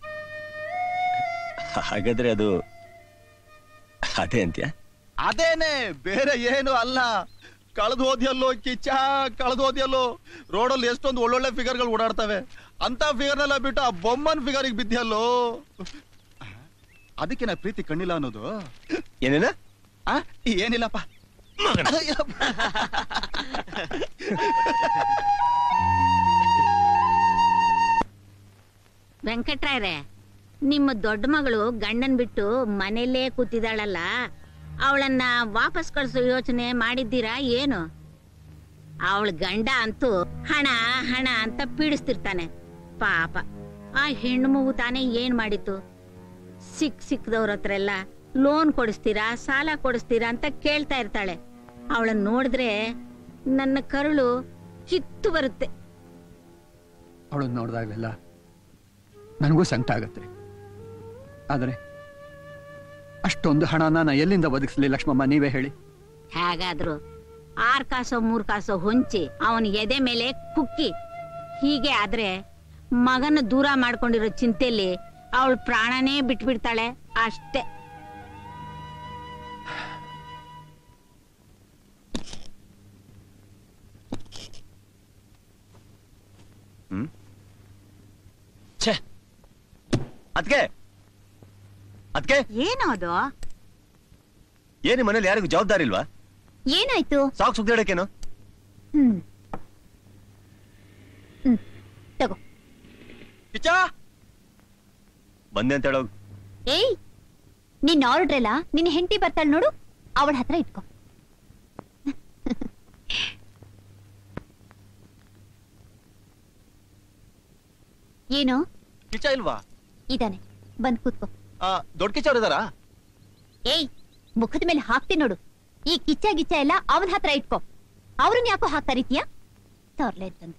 ಹಾಗಾದ್ರೆ ಅದು ಅದೇ ಅಂತ್ಯ ಅದೇನೆ ಬೇರೆ ಏನು ಅಲ್ಲ ಕಳೆದು ಹೋದ್ಯಲ್ಲೋ ಕಿಚ್ಚ ಕಳೆದು ಹೋದ್ಯಲ್ಲೋ ರೋಡಲ್ಲಿ ಎಷ್ಟೊಂದು ಒಳ್ಳೊಳ್ಳೆ ಫಿಗರ್ಗಳು ಓಡಾಡ್ತವೆ ಅಂತ ಫಿಗರ್ನೆಲ್ಲ ಬಿಟ್ಟು ಆ ಬೊಮ್ಮನ್ ಫಿಗರಿಗೆ ಬಿದ್ಯಲ್ಲೋ ಅದಕ್ಕೆ ನಾ ಪ್ರೀತಿ ಕಣ್ಣಿಲ್ಲ ಅನ್ನೋದು ಏನೇನ ಆ ಏನಿಲ್ಲಪ್ಪ ವೆಂಕಟ್ರಾಯ್ರೆ ನಿಮ್ಮ ದೊಡ್ಡ ಮಗಳು ಗಂಡನ್ ಬಿಟ್ಟು ಮನೆಯಲ್ಲೇ ಕೂತಿದ್ದಾಳಲ್ಲ ಅವಳನ್ನ ವಾಪಸ್ ಕಳ್ಸೋ ಯೋಚನೆ ಮಾಡಿದ್ದೀರಾ ಏನು ಅವಳ ಗಂಡ ಅಂತೂ ಹಣ ಹಣ ಅಂತ ಪೀಡಿಸ್ತಿರ್ತಾನೆ ಪಾಪ ಆ ಹೆಣ್ಣು ಮಗು ತಾನೇ ಏನ್ ಮಾಡಿತ್ತು ಸಿಕ್ ಸಿಕ್ಕದವ್ರ ಹತ್ರ ಎಲ್ಲ ಲೋನ್ ಕೊಡಿಸ್ತೀರಾ ಸಾಲ ಕೊಡಿಸ್ತೀರಾ ಅಂತ ಕೇಳ್ತಾ ಇರ್ತಾಳೆ ಅವಳನ್ನ ನೋಡಿದ್ರೆ ನನ್ನ ಕರುಳು ಕಿತ್ತು ಬರುತ್ತೆ ಅವಳನ್ನ ನೋಡಿದಾಗಲೆಲ್ಲ ನನಗೂ ಸಂಕಟ ಆಗತ್ತೆ ಆದರೆ ಅಷ್ಟೊಂದು ಹಣನ ನಾ ಎಲ್ಲಿಂದ ಒದಗಿಸ್ಲಿ ಲಕ್ಷ್ಮಮ್ಮ ನೀವೇ ಹೇಳಿ ಹೇಗಾದ್ರು ಆರ್ ಕಾಸೋ ಮೂರ್ ಕಾಸೋ ಹೊಂಚಿ ಅವನ ಎದೆ ಮೇಲೆ ಕುಕ್ಕಿ ಹೀಗೆ ಆದ್ರೆ ಮಗನ ದೂರ ಮಾಡ್ಕೊಂಡಿರೋ ಚಿಂತೆಯಲ್ಲಿ ಅವಳ ಪ್ರಾಣನೇ ಬಿಟ್ಬಿಡ್ತಾಳೆ ಅಷ್ಟೇ ಹ್ಮ್ ಛೇ ಅದ್ಕೆ ಅದ್ಕೆ ಏನು ಅದು ಏನ್ ಈ ಮನೇಲಿ ಯಾರಿಗೂ ಜವಾಬ್ದಾರಿ ಇಲ್ವಾ ಏನಾಯ್ತು ಸಾಕು ಸುಗ್ದಾಡಕ್ಕೇನು ಹ್ಮ್ ಹ್ಮ್ ತಗೋ ಕಿಚ್ಚ ಬಂದೆ ಅಂತ ಹೇಳೋಗ್ ಏಯ್ ನಿನ್ ಆರ್ಡ್ರಲ್ಲ ನಿನ್ನ ಹೆಂಡತಿ ಬರ್ತಾಳೆ ನೋಡು ಅವಳ ಹತ್ರ ಇಟ್ಕೋ ಏನು ಕಿಚ್ಚ ಇಲ್ವಾ ಇದಾನೆ ಬಂದ್ ಕೂತ್ಕೋ ಆ, ದೊಡ್ಡ ಕಿಚ್ಚ ಅವ್ರು ಇದಾರಾ ಏಯ್ ಮುಖದ ಮೇಲೆ ಹಾಕ್ತೀನಿ ನೋಡು ಈ ಕಿಚ್ಚ ಗಿಚ್ಚ ಎಲ್ಲ ಅವನ ಹತ್ರ ಇಟ್ಕೋ ಅವ್ರನ್ನ ಯಾಕೋ ಹಾಕ್ತಾ ರೀತಿಯಾ ತರ್ಲೆ ತಂದು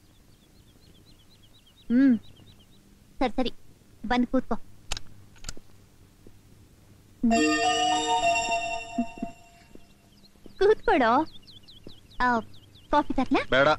ಹ್ಮ್ ಸರಿ ಸರಿ ಬಂದ್ ಕೂತ್ಕೋ ಹ್ಮ್. ಕೂತ್ಕೊಳೋ ಆ, ಕಾಫಿ ತರ್ಲಾ ಬೇಡ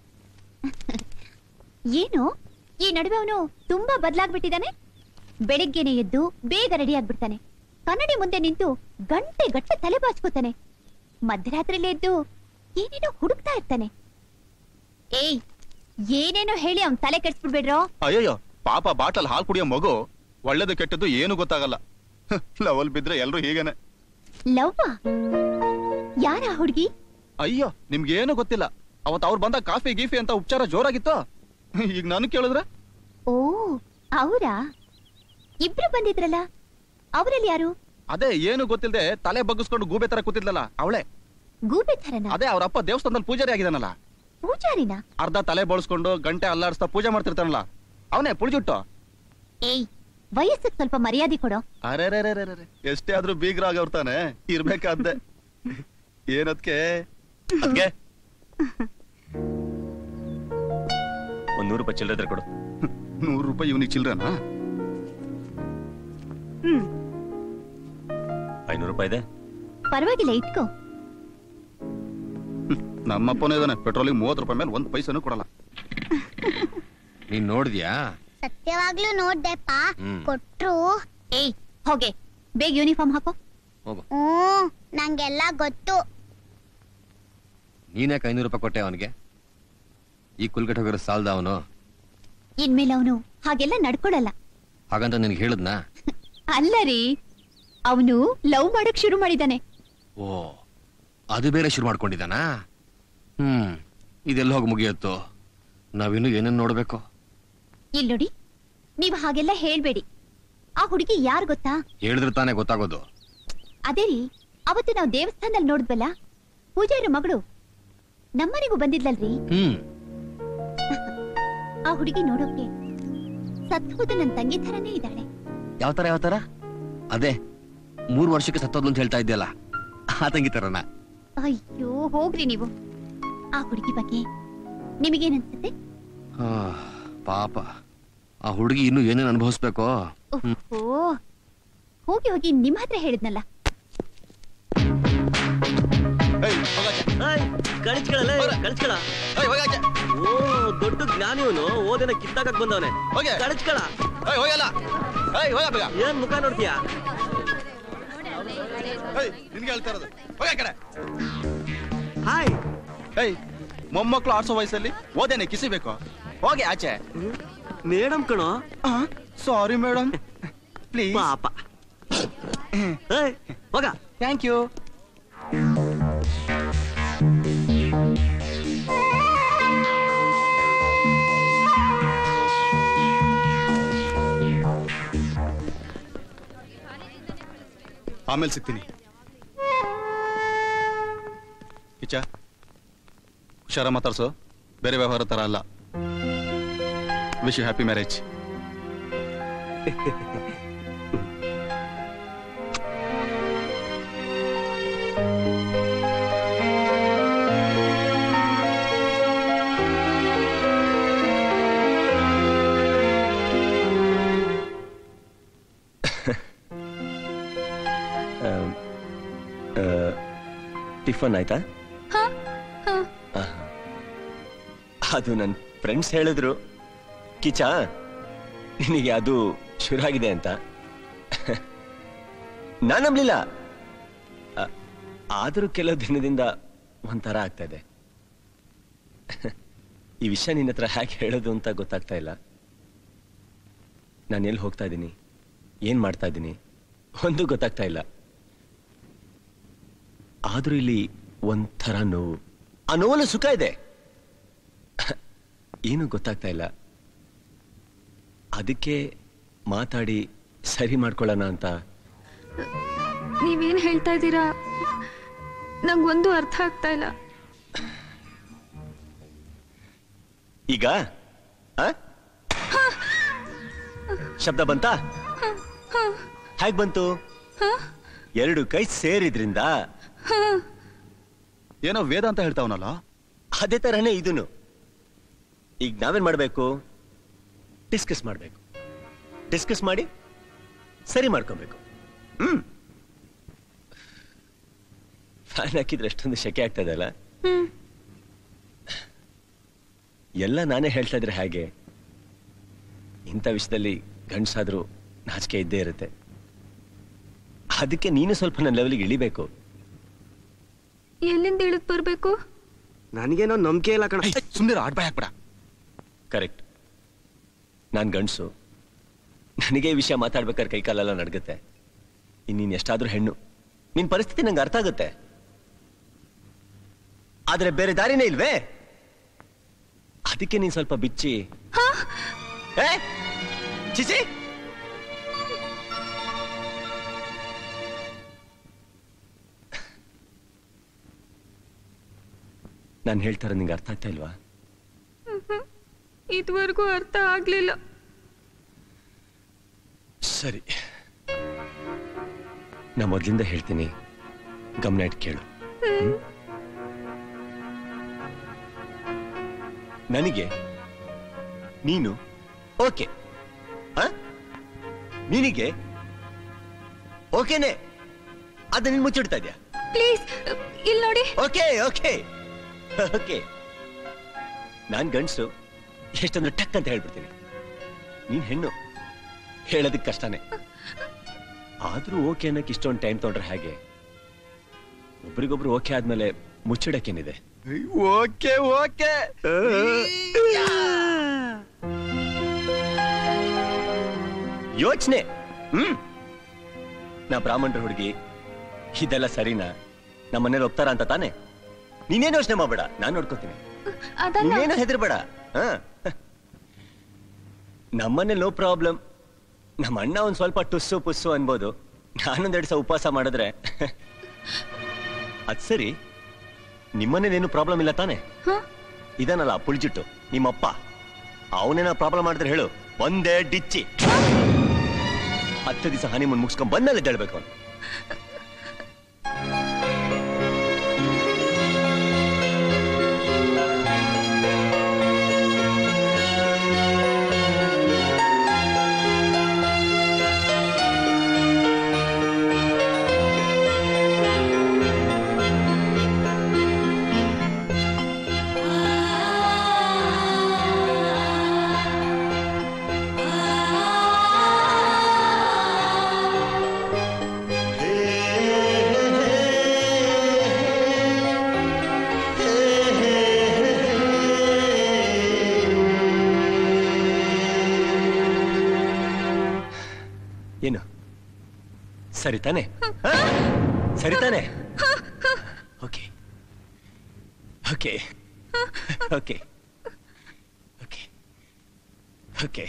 ಏನು ಈ ನಡುವೆ ಅವನು ತುಂಬಾ ಬದಲಾಗ್ಬಿಟ್ಟಿದ್ದಾನೆ ಬೆಳಿಗ್ಗೆನೆ ಎದ್ದು ಬೇಗ ರೆಡಿ ಆಗ್ಬಿಡ್ತಾನೆ ಕನ್ನಡಿ ಮುಂದೆ ನಿಂತು ಗಂಟೆ ಗಟ್ಟೆ ತಲೆ ಬಾಚ್ಕೋತಾನೆ ಮಧ್ಯರಾತ್ರಿಲಿ ಎದ್ದು ಏನೇನೋ ಹುಡುಕ್ತಾ ಇರ್ತಾನೆ ಏಯ್ ಏನೇನೋ ಹೇಳಿ ಅವ್ನ್ ತಲೆ ಕೆಡ್ಸ್ಬಿಡ್ಬೇಡ್ರೋ ಅಯ್ಯಯ್ಯೋ ಪಾಪ ಬಾಟಲ್ ಹಾಲು ಕುಡಿಯೋ ಮಗು ಒಳ್ಳೇದು ಕೆಟ್ಟದ್ದು ಏನು ಗೊತ್ತಾಗಲ್ಲ ಲವಲ್ ಬಿದ್ರೆ ಎಲ್ರು ಹೀಗೇನೆ ಲವ್ವ ಯಾರ ಹುಡುಗಿ ಅಯ್ಯೋ ನಿಮ್ಗೇನು ಗೊತ್ತಿಲ್ಲ ಅವತ್ ಅವ್ರು ಬಂದ ಕಾಫಿ ಗೀಫಿ ಅಂತ ಉಪಚಾರ ಜೋರಾಗಿತ್ತು ಈಗ ನಾನು ಕೇಳಿದ್ರೆ ಓ ಅವರಾ ಇಬ್ರು ಬಂದಿದ್ರಲ್ಲ ಅವರಲ್ಲಿ ಯಾರು ಅದೇ ಏನು ಗೊತ್ತಿಲ್ಲದೆ ತಲೆ ಬಗ್ಗಿಸ್ಕೊಂಡು ಗೂಬೆ ತರ ಕೂತಿದ್ಲಲ್ಲ ಅವಳೆ ಗೂಬೆ ಥರನ ಅದೇ ಅವ್ರ ಅಪ್ಪ ದೇವಸ್ಥಾನದಲ್ಲಿ ಪೂಜಾರಿ ಆಗಿದಾನಲ್ಲ ಪೂಜಾರಿನ ಅರ್ಧ ತಲೆ ಬಳಸ್ಕೊಂಡು ಗಂಟೆ ಅಲ್ಲಾಡಿಸ್ತಾ ಪೂಜೆ ಮಾಡ್ತಿರ್ತಾನಲ್ಲ ಅವನೇ ಪುಳಿಜುಟ್ಟು ಏಯ್ ವಯಸ್ಸಿಗೆ ಸ್ವಲ್ಪ ಮರ್ಯಾದೆ ಕೊಡೋ ಅರೆ ಎಷ್ಟೇ ಆದ್ರೂ ಬೀಗ್ರಾಗವ್ರ ಇರ್ಬೇಕಾದ್ದೆ ಏನದ್ಕೆ ಅದ್ಕೆ ನೂರು ರೂಪಾಯಿ ಚಿಲ್ಲರೆ ಕೊಡು ನೂರು ರೂಪಾಯಿ ಇವನಿಗೆ ಚಿಲ್ಡ್ರನಾ ಹ್ಮ್ ಐನೂರು ರೂಪಾಯಿ ಇದೆ ಪರವಾಗಿಲ್ಲ ಇಟ್ಕೋ ನಮ್ಮಪ್ಪನೇ ಇದಾನೆ ಪೆಟ್ರೋಲಿಗೆ ಮೂವತ್ತು ರೂಪಾಯಿ ಮೇಲೆ ಒಂದ್ ಪೈಸನೂ ಕೊಡಲ್ಲ ನೀನ್ ನೋಡಿದ್ಯಾ ಸತ್ಯವಾಗ್ಲೂ ನೋಡ್ದೆಪ್ಪ ಹ್ಮ್. ಕೊಟ್ರು ಏಯ್ ಹೋಗೆ ಬೇಗ ಯೂನಿಫಾರ್ಮ್ ಹಾಕೋ ಹೋಗು ಹ್ಮ್ ನಂಗೆಲ್ಲ ಗೊತ್ತು ನೀನ್ಯಾಕೆ ಐನೂರು ರೂಪಾಯಿ ಕೊಟ್ಟೆ ಅವನಿಗೆ ಈ ಕುಲ್ಕಟ್ ಹೋಗಿರೋ ಸಾಲ್ದ ಅವನು ಇನ್ಮೇಲೆ ಅವನು ಹಾಗೆಲ್ಲ ನಡ್ಕೊಳಲ್ಲ ಹಾಗಂತ ನಿನಗೆ ಹೇಳಿದ್ನಾ ಅಲ್ಲ ರೀ ಅವನು ಲವ್ ಮಾಡಕ್ ಶುರು ಮಾಡಿದಾನೆ ಓ ಅದು ಬೇರೆ ಶುರು ಮಾಡ್ಕೊಂಡಿದ್ದಾನಾ ಹ್ಮ್ ಇದೆಲ್ಲ ಹೋಗಿ ಮುಗಿಯತ್ತು ನಾವಿನ್ನು ಏನೇನ್ ನೋಡ್ಬೇಕು ಇಲ್ ನೋಡಿ ನೀವು ಹಾಗೆಲ್ಲ ಹೇಳ್ಬೇಡಿ ಆ ಹುಡುಗಿ ಯಾರು ಗೊತ್ತಾ ಹೇಳಿದ್ರೆ ತಾನೇ ಗೊತ್ತಾಗೋದು ಅದೇ ರೀ ಅವತ್ತು ನಾವು ದೇವಸ್ಥಾನದಲ್ಲಿ ನೋಡಿದ್ವಲ್ಲ ಪೂಜಾರಿ ಮಗಳು ನಮ್ಮನೆಗೂ ಬಂದಿದ್ಲಲ್ರಿ ಹ್ಮ್ ಆ ಹುಡುಗಿ ನೋಡೋಕೆ ಸತ್ ಹೋದ ನನ್ ತಂಗಿ ಥರನೇ ಇದ್ದಾಳೆ ಯಾವ ತರ ಯಾವ ತರ ಅದೇ ಮೂರು ವರ್ಷಕ್ಕೆ ಸತ್ತೋದ್ಲು ಅಂತ ಹೇಳ್ತಾ ಇದ್ಯಲ್ಲ ಆ ತಂಗಿ ತರನ ಅಯ್ಯೋ ಹೋಗ್ರಿ ನೀವು ಆ ಹುಡುಗಿ ಬಗ್ಗೆ ನಿಮಗೇನನ್ಸುತ್ತೆ ಪಾಪ ಆ ಹುಡುಗಿ ಇನ್ನು ಏನೇನು ಅನುಭವಿಸ್ಬೇಕೋ ಹ್ಮ್. ಓ ಹೋಗಿ ಹೋಗಿ ನಿಮ್ ಹತ್ರ ಹೇಳಿದ್ನಲ್ಲ ಕಳಿಸ್ಕೊಳ್ಳಲ್ಲ ಕಳಿಸ್ಕೊಳ ಓ ದೊಡ್ಡ ಜ್ಞಾನಿ ಇವನು ಓದಿನ ಕಿತ್ತಾಕಕ್ ಬಂದವನೆ ಕಳಿಸ್ಕೊಳ ಏನ್ ಮುಖ ನೋಡ್ತೀಯಾ ನಿನ್ಗೆ ಹೇಳ್ತಾ ಇರೋದು ಹೋಗ ಕಡೆ ಹಾಯ್ ಏಯ್ ಮೊಮ್ಮಕ್ಳು ಆಡ್ಸೋ ವಯಸ್ಸಲ್ಲಿ ಓದೇನೆ ಕಿಸಿಬೇಕು ಹೋಗಿ ಆಚೆ ಮೇಡಮ್ ಕಣೋ ಸಾರಿ ಮೇಡಮ್ ಪ್ಲೀಸ್ ಪಾಪ ಹೋಗ ಥ್ಯಾಂಕ್ ಯು ಆಮೇಲೆ ಸಿಗ್ತೀನಿ ಕಿಚ್ಚ ಹುಷಾರ ಮಾತಾಡ್ಸು ಬೇರೆ ವ್ಯವಹಾರ ತರ ಅಲ್ಲ wish you happy marriage tiffin ಆಯ್ತಾ ಆಹಾ. ಅದು ನನ್ನ ಫ್ರೆಂಡ್ಸ್ ಹೇಳಿದ್ರು ಕಿಚ ನಿನಗೆ ಅದು ಶುರು ಆಗಿದೆ ಅಂತ ನಾನು ನಂಬಲಿಲ್ಲ ಆ- ಆದ್ರೂ ಕೆಲವು ದಿನದಿಂದ ಒಂಥರ ಆಗ್ತಾ ಇದೆ ಈ ವಿಷಯ ನಿನ್ನ ಹತ್ರ ಹೇಗೆ ಹೇಳೋದು ಅಂತ ಗೊತ್ತಾಗ್ತಾ ಇಲ್ಲ ನಾನು ಎಲ್ಲಿ ಹೋಗ್ತಾ ಇದ್ದೀನಿ ಏನ್ ಮಾಡ್ತಾ ಇದ್ದೀನಿ ಒಂದು ಗೊತ್ತಾಗ್ತಾ ಇಲ್ಲ ಆದ್ರೂ ಇಲ್ಲಿ ಒಂಥರ ನೋವು ಆ ನೋವಲ್ಲಿ ಸುಖ ಇದೆ ಏನು ಗೊತ್ತಾಗ್ತಾ ಇಲ್ಲ ಅದಕ್ಕೆ ಮಾತಾಡಿ ಸರಿ ಮಾಡ್ಕೊಳ್ಳೋಣ ಅಂತ ನೀವೇನ್ ಹೇಳ್ತಾ ಇದ್ದೀರಾ ನಂಗೊಂದು ಅರ್ಥ ಆಗ್ತಾ ಇಲ್ಲ ಈಗ ಆ? ಶಬ್ದ ಬಂತಾ ಹೇಗ್ ಬಂತು ಎರಡು ಕೈ ಸೇರಿದ್ರಿಂದ ಏನೋ ವೇದ ಅಂತ ಹೇಳ್ತಾವನಲ್ಲ ಅದೇ ತರನೇ ಇದೂನು ಈಗ ನಾವೇನ್ ಮಾಡ್ಬೇಕು ಡಿಸ್ಕಸ್ ಮಾಡ್ಬೇಕು ಡಿಸ್ಕಸ್ ಮಾಡಿ ಸರಿ ಮಾಡ್ಕೋಬೇಕು ಹ್ಮ್ ಫ್ಯಾನ್ ಹಾಕಿದ್ರೆ ಎಷ್ಟೊಂದು ಶೆಕೆ ಆಗ್ತಾ ಇದೆ ಅಲ್ಲ ಎಲ್ಲ ನಾನೇ ಹೇಳ್ತಾ ಇದ್ರೆ ಹಾಗೆ ಇಂಥ ವಿಷಯದಲ್ಲಿ ಗಂಡಸಾದ್ರೂ ನಾಚಿಕೆ ಇದ್ದೇ ಇರುತ್ತೆ ಅದಕ್ಕೆ ನೀನು ಸ್ವಲ್ಪ ನನ್ನ ಲೆವೆಲ್ಗೆ ಇಳಿಬೇಕು ಎಲ್ಲಿಂದ ಇಳಿದ್ ಬರ್ಬೇಕು ನನಗೇನೋ ನಂಬಿಕೆ ಇಲ್ಲ ಕಣ ಸುಮ್ಮನೆ ಆಡ್ಬಾಯ್ ಹಾಕ್ಬೇಡ ಕರೆಕ್ಟ್ ನಾನು ಗಂಡಸು ನನಗೆ ಈ ವಿಷಯ ಮಾತಾಡ್ಬೇಕಾದ್ರೆ ಕೈಕಾಲೆಲ್ಲ ನಡ್ಗುತ್ತೆ ಇನ್ನು ನೀನು ಎಷ್ಟಾದ್ರೂ ಹೆಣ್ಣು ನಿನ್ ಪರಿಸ್ಥಿತಿ ನಂಗೆ ಅರ್ಥ ಆಗುತ್ತೆ ಆದ್ರೆ ಬೇರೆ ದಾರಿನೇ ಇಲ್ವೇ ಅದಕ್ಕೆ ನೀನ್ ಸ್ವಲ್ಪ ಬಿಚ್ಚಿ ಏ? ಚಿಚಿ ನಾನು ಹೇಳ್ತಾರ ನಿಂಗೆ ಅರ್ಥ ಆಗ್ತಾ ಇಲ್ವಾ ಇದುವರೆಗೂ ಅರ್ಥ ಆಗ್ಲಿಲ್ಲ ಸರಿ ನಾ ಮೊದ್ಲಿಂದ ಹೇಳ್ತೀನಿ ಗಮನ ಇಟ್ಟು ಕೇಳು ಹ್ಮ್? ನನಗೆ ನೀನು ಓಕೆ ನಿನಗೆ ಓಕೆನೆ ಅದ ನೀನ್ ಮುಚ್ಚಿಡ್ತಾ ಇದ್ಯಾ ಪ್ಲೀಸ್ ಇಲ್ಲಿ ನೋಡಿ ಓಕೆ ಓಕೆ ಓಕೆ ನಾನ್ ಗಂಡ್ಸು ಎಷ್ಟಂದ್ರೆ ಟಕ್ ಅಂತ ಹೇಳ್ಬಿಡ್ತೀನಿ ನೀನ್ ಹೆಣ್ಣು ಹೇಳೋದಕ್ಕೆ ಕಷ್ಟನೇ ಆದ್ರೂ ಓಕೆ ಅನ್ನಕ್ಕೆ ಇಷ್ಟೊಂದು ಟೈಮ್ ತೊಗೊಂಡ್ರೆ ಹಾಗೆ ಒಬ್ರಿಗೊಬ್ರು ಓಕೆ ಆದ್ಮೇಲೆ ಮುಚ್ಚಿಡಕ್ಕೇನಿದೆ ಓಕೆ ಓಕೆ ಯೋಚನೆ ಹ್ಮ್ ನಾ ಬ್ರಾಹ್ಮಣರ ಹುಡುಗಿ ಇದೆಲ್ಲ ಸರಿನಾ ನಮ್ಮ ಮನೇಲಿ ಒಪ್ತಾರ ಅಂತ ತಾನೆ ನೀನೇನು ಯೋಚನೆ ಮಾಡ್ಬೇಡ ನಾನ್ ನೋಡ್ಕೋತೀನಿ ಅದಲ್ಲ ನೀನೇನು ಹೆದರ್ಬೇಡ ಹಾ ನಮ್ಮನೇಲಿ ನೋ ಪ್ರಾಬ್ಲಮ್ ನಮ್ಮ ಅಣ್ಣ ಒಂದ್ ಸ್ವಲ್ಪ ಟುಸ್ಸು ಪುಸ್ಸು ಅನ್ಬೋದು ನಾನೊಂದೆರಡು ಸಹ ಉಪವಾಸ ಮಾಡಿದ್ರೆ ಅದ್ ಸರಿ ನಿಮ್ಮನೇಲೇನು ಪ್ರಾಬ್ಲಮ್ ಇಲ್ಲ ತಾನೆ ಇದನ್ನಲ್ಲ ಪುಳ್ಜಿಟ್ಟು ನಿಮ್ಮಪ್ಪ ಅವನೇನ ಪ್ರಾಬ್ಲಮ್ ಮಾಡಿದ್ರೆ ಹೇಳು ಒಂದೇ ಡಿಚ್ಚಿ ಹತ್ತು ದಿವಸ ಹನಿಮೂನ್ ಮುಗಿಸ್ಕೊಂಡ್ ಬಂದಲ್ಲೇ ಹೇಳ್ಬೇಕು ಅವ್ನು ಏನು ಸರಿ ತಾನೆ ಹ? ಸರಿ ತಾನೆ okay okay okay okay okay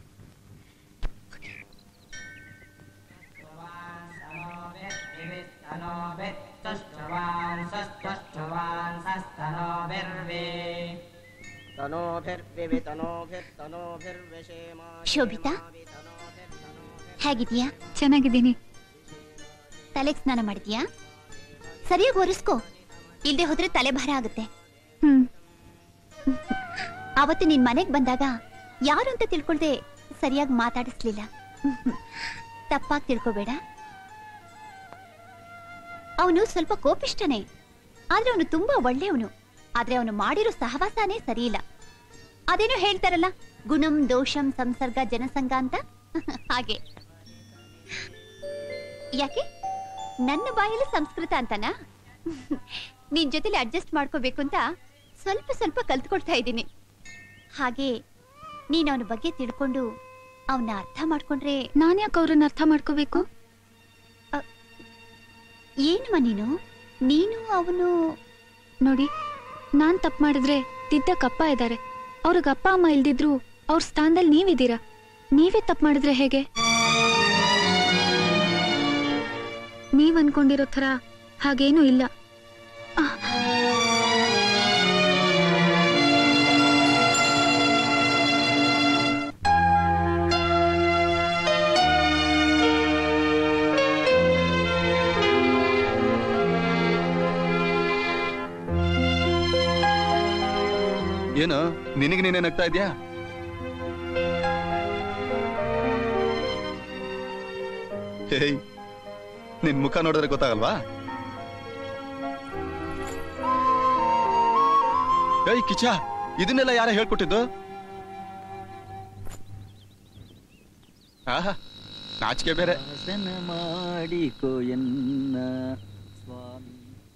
Shobhita ಹೇಗಿದ್ಯಾ ಚೆನ್ನಾಗಿದ್ದೀನಿ ತಲೆಗೆ ಸ್ನಾನ ಮಾಡಿದ್ಯಾ ಸರಿಯಾಗಿ ಒರೆಸ್ಕೋ ಇಲ್ದೆ ಹೋದ್ರೆ ತಲೆ ಭಾರ ಆಗುತ್ತೆ ಹ್ಮ್ ಅವತ್ತು ನಿನ್ ಮನೆಗ್ ಬಂದಾಗ ಯಾರು ಅಂತ ತಿಳ್ಕೊಳ್ದೆ ಸರಿಯಾಗಿ ಮಾತಾಡಿಸ್ಲಿಲ್ಲ ತಪ್ಪಾಗಿ ತಿಳ್ಕೊಬೇಡ ಅವನು ಸ್ವಲ್ಪ ಕೋಪಿಷ್ಟನೇ ಆದ್ರೆ ಅವನು ತುಂಬಾ ಒಳ್ಳೆಯವನು ಆದ್ರೆ ಅವನು ಮಾಡಿರೋ ಸಹವಾಸನೇ ಸರಿಯಿಲ್ಲ ಅದೇನೋ ಹೇಳ್ತಾರಲ್ಲ ಗುಣಂ ದೋಷಂ ಸಂಸರ್ಗ ಜನಸಂಗ ಅಂತ ಹಾಗೆ ಯಾಕೆ ನನ್ನ ಬಾಯಲ್ಲಿ ಸಂಸ್ಕೃತ ಅಂತನಾ ನಿನ್ ಜೊತೆಲಿ ಅಡ್ಜಸ್ಟ್ ಮಾಡ್ಕೋಬೇಕು ಅಂತ ಸ್ವಲ್ಪ ಸ್ವಲ್ಪ ಕಲ್ತ್ಕೊಳ್ತಾ ಇದ್ದೀನಿ ಹಾಗೆ ನೀನ್ ಅವನ ಬಗ್ಗೆ ತಿಳ್ಕೊಂಡು ಅವನ್ನ ಅರ್ಥ ಮಾಡ್ಕೊಂಡ್ರೆ ನಾನ್ ಯಾಕೆ ಅವ್ರನ್ನ ಅರ್ಥ ಮಾಡ್ಕೋಬೇಕು ಏನಮ್ಮ ನೀನು ನೀನು ಅವನು ನೋಡಿ ನಾನ್ ತಪ್ಪು ಮಾಡಿದ್ರೆ ತಿದ್ದಕ್ ಅಪ್ಪ ಇದ್ದಾರೆ ಅವ್ರಿಗೆ ಅಪ್ಪ ಅಮ್ಮ ಇಲ್ದಿದ್ರು ಅವ್ರ ಸ್ಥಾನದಲ್ಲಿ ನೀವಿದ್ದೀರಾ ನೀವೇ ತಪ್ಪು ಮಾಡಿದ್ರೆ ಹೇಗೆ ನೀವ್ ಅನ್ಕೊಂಡಿರೋ ಥರ ಹಾಗೇನೂ ಇಲ್ಲ ಏನು ನಿನಗೆ ನೀನೇ ನಗ್ತಾ ಇದ್ಯಾ ಹೇಯ್ ನಿನ್ ಮುಖ ನೋಡಿದ್ರೆ ಗೊತ್ತಾಗಲ್ವಾ ಏಯ್ ಕಿಚ ಇದನ್ನೆಲ್ಲ ಯಾರ ಹೇಳ್ಕೊಟ್ಟಿದ್ದು ಆಹಾ ನಾಚಿಕೆ ಬೇರೆ ದಾಸನ ಮಾಡಿಕೋ ಎನ್ನ ಸ್ವಾಮಿ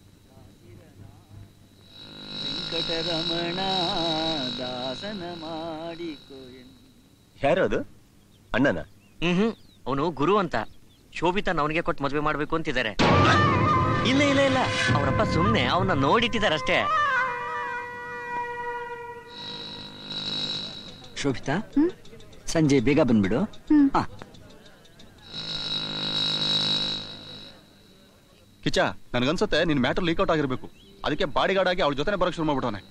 ವೆಂಕಟರಮಣ ದಾಸನ ಮಾಡಿಕೋ ಎನ್ನ ಯಾರು ಅದು ಅಣ್ಣನ ಹ್ಮ್ ಅವನು ಗುರು ಅಂತ ಶೋಭಿತಾ ಅವನಿಗೆ ಕೊಟ್ಟು ಮದ್ವೆ ಮಾಡ್ಬೇಕು ಅಂತಿದ್ದಾರೆ ಇಲ್ಲ ಇಲ್ಲ ಇಲ್ಲ ಅವರಪ್ಪ ಸುಮ್ನೆ ಅವನ್ನ ನೋಡಿಟ್ಟಿದ್ದಾರೆ ಅಷ್ಟೇ ಶೋಭಿತಾ ಸಂಜೆ ಬೇಗ ಬಂದ್ಬಿಡು ಹಾ ಕಿಚ ನನ್ಗನ್ಸುತ್ತೆ ನಿನ್ ಮ್ಯಾಟರ್ ಲೀಕ್ ಔಟ್ ಆಗಿರ್ಬೇಕು ಅದಕ್ಕೆ ಬಾಡಿ ಗಾರ್ಡ್ ಆಗಿ ಅವ್ಳ ಜೊತೆ ಬರಕ್ ಶುರು ಮಾಡ್ಬಿಟ್ಟವನೆ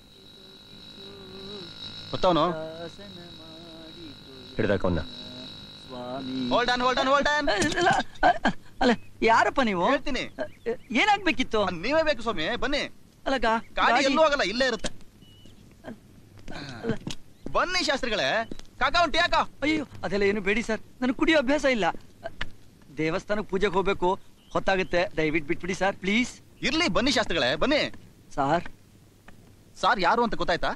ಗೊತ್ತವನು ಹಿಡ್ದಾಕವನ್ನ ಸ್ವಾಮಿ hold on hold on hold on ಅಲ್ಲ ಯಾರಪ್ಪ ನೀವು ಹೇಳ್ತೀನಿ ಏನಾಗ್ಬೇಕಿತ್ತು ನೀವೇ ಬೇಕು ಸ್ವಾಮಿ ಬನ್ನಿ ಅಲ್ಲ ಗಾ- ಗಾಡಿ ಗಾಡಿ- ಎಲ್ಲೂ ಹೋಗಲ್ಲ ಇಲ್ಲೇ ಇರುತ್ತೆ ಬನ್ನಿ ಶಾಸ್ತ್ರಿಗಳೇ ಕಾಕ ಉಂಟು ಯಾಕ ಅಯ್ಯೋ ಅದೆಲ್ಲ ಏನು ಬೇಡಿ ಸರ್ ನನಗೆ ಕುಡಿಯೋ ಅಭ್ಯಾಸ ಇಲ್ಲ ದೇವಸ್ಥಾನಕ್ಕೆ ಪೂಜೆಗೆ ಹೋಗ್ಬೇಕು ಹೊತ್ತಾಗುತ್ತೆ ದಯವಿಟ್ಟು ಬಿಟ್ಬಿಡಿ ಸರ್ ಪ್ಲೀಸ್ ಇರ್ಲಿ ಬನ್ನಿ ಶಾಸ್ತ್ರಿಗಳೇ ಬನ್ನಿ ಸಾರ್ ಸಾರ್ ಯಾರು ಅಂತ ಗೊತ್ತಾಯ್ತಾ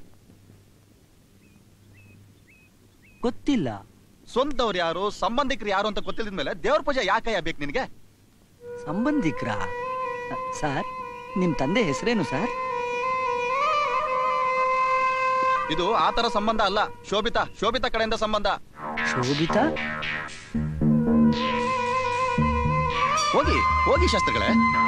ಗೊತ್ತಿಲ್ಲ ಸ್ವಂತವ್ರು ಯಾರು ಸಂಬಂಧಿಕರು ಯಾರು ಅಂತ ಗೊತ್ತಿಲ್ಲದ ಮೇಲೆ ದೇವ್ರ ಪೂಜೆ ಯಾಕಯ್ಯ ಬೇಕು ನಿನಗೆ ಸಂಬಂಧಿಕ್ರ ಸರ್ ನಿಮ್ ತಂದೆ ಹೆಸರೇನು ಸರ್ ಇದು ಆ ತರ ಸಂಬಂಧ ಅಲ್ಲ ಶೋಭಿತಾ ಶೋಭಿತಾ ಕಡೆಯಿಂದ ಸಂಬಂಧ ಶೋಭಿತಾ ಹೋಗಿ ಹೋಗಿ ಶಾಸ್ತ್ರಿಗಳೇ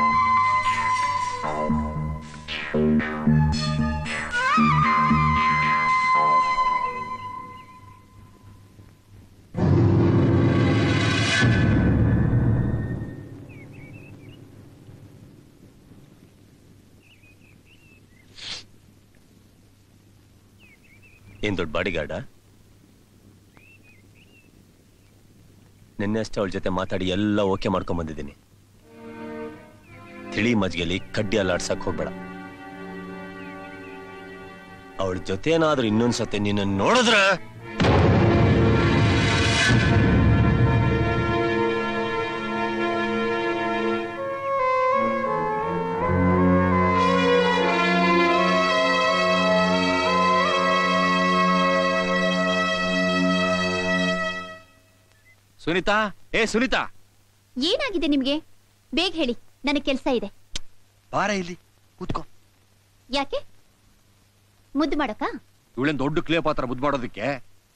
ಏನ್ ದೊಡ್ಡ ಬಾಡಿಗಾರ್ಡ ನಿನ್ನೆ ಅಷ್ಟೇ ಅವಳ ಜೊತೆ ಮಾತಾಡಿ ಎಲ್ಲ ಓಕೆ ಮಾಡ್ಕೊಂಡ್ ಬಂದಿದ್ದೀನಿ ತಿಳಿ ಮಜ್ಗೆಲಿ ಕಡ್ಡಿ ಅಲ್ಲಾಡ್ಸಕ್ ಹೋಗ್ಬೇಡ ಅವಳ ಜೊತೆ ಏನಾದ್ರೂ ಇನ್ನೊಂದ್ಸತಿ ನಿನ್ನ ನೋಡಿದ್ರ ಸುನೀತಾ ಏ ಸುನೀತಾ ಏನಾಗಿದೆ ನಿಮ್ಗೆ ಬೇಗ ಹೇಳಿ ನನಗೆ ಕೆಲಸ ಇದೆ ಬಾರ ಇಲ್ಲಿ ಕೂತ್ಕೋ ಯಾಕೆ ಮುದ್ದು ಮಾಡಕ್ಕ ಇವಳೇನ್ ದೊಡ್ಡ ಕ್ಲೇ ಪಾತ್ರ ಮುದ್ದು ಮಾಡೋದಕ್ಕೆ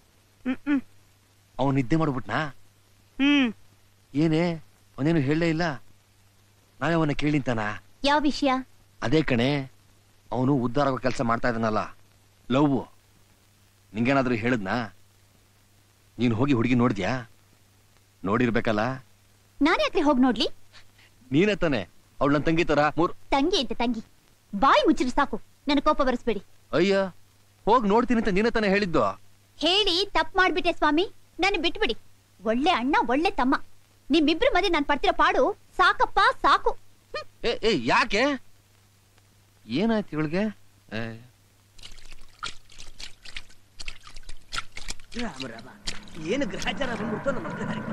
ಅವನ್ ನಿದ್ದೆ ಮಾಡ್ಬಿಟ್ನಾ ಹ್ಮ್ ಏನೇ ಅವನೇನು ಹೇಳಲೇ ಇಲ್ಲ ನಾವೇ ಅವನ್ನ ಕೇಳಿಂತಾನ ಯಾವ ವಿಷಯ ಅದೇ ಕಣೆ ಅವನು ಉದ್ಧಾರ ಆಗೋ ಕೆಲಸ ಮಾಡ್ತಾ ಇದ್ದಾನಲ್ಲ ಲವ್ ನಿಂಗೇನಾದ್ರೂ ಹೇಳಿದ್ನಾ ನೀನು ಹೋಗಿ ಹುಡುಗಿ ನೋಡಿದ್ಯಾ ನೋಡಿರ್ಬೇಕಲ್ಲ ನಾನ್ಯಾಕ್ರೆ ಹೋಗ್ ನೋಡ್ಲಿ ನೀನೇ ತಾನೆ ಅವಳು ನನ್ನ ತಂಗಿ ತರ ಮೂರ್ ತಂಗಿ ಅಂತ ತಂಗಿ ಬಾಯಿ ಮುಚ್ಚಿರು ಸಾಕು ನನ್ನ ಕೋಪ ಬರೆಸ್ಬೇಡಿ ಅಯ್ಯ ಹೋಗಿ ನೋಡ್ತೀನಿ ಅಂತ ನೀನೇ ತಾನೆ ಹೇಳಿದ್ದು ಹೇಳಿ ತಪ್ಪು ಮಾಡ್ಬಿಟ್ಟೆ ಸ್ವಾಮಿ ನನ್ನ ಬಿಟ್ಬಿಡಿ ಒಳ್ಳೆ ಅಣ್ಣ ಒಳ್ಳೆ ತಮ್ಮ ನಿಮ್ಮಿಬ್ರು ಮಧ್ಯೆ ನಾನು ಪಡ್ತಿರೋ ಪಾಡು ಸಾಕಪ್ಪ ಸಾಕು ಏ ಏ ಯಾಕೆ ಏನಾಯ್ತು ಇವಳಿಗೆ ಏನು ಗ್ರಹಚಾರ ಬಂದ್ಬಿಡ್ತು ನಮ್ಮ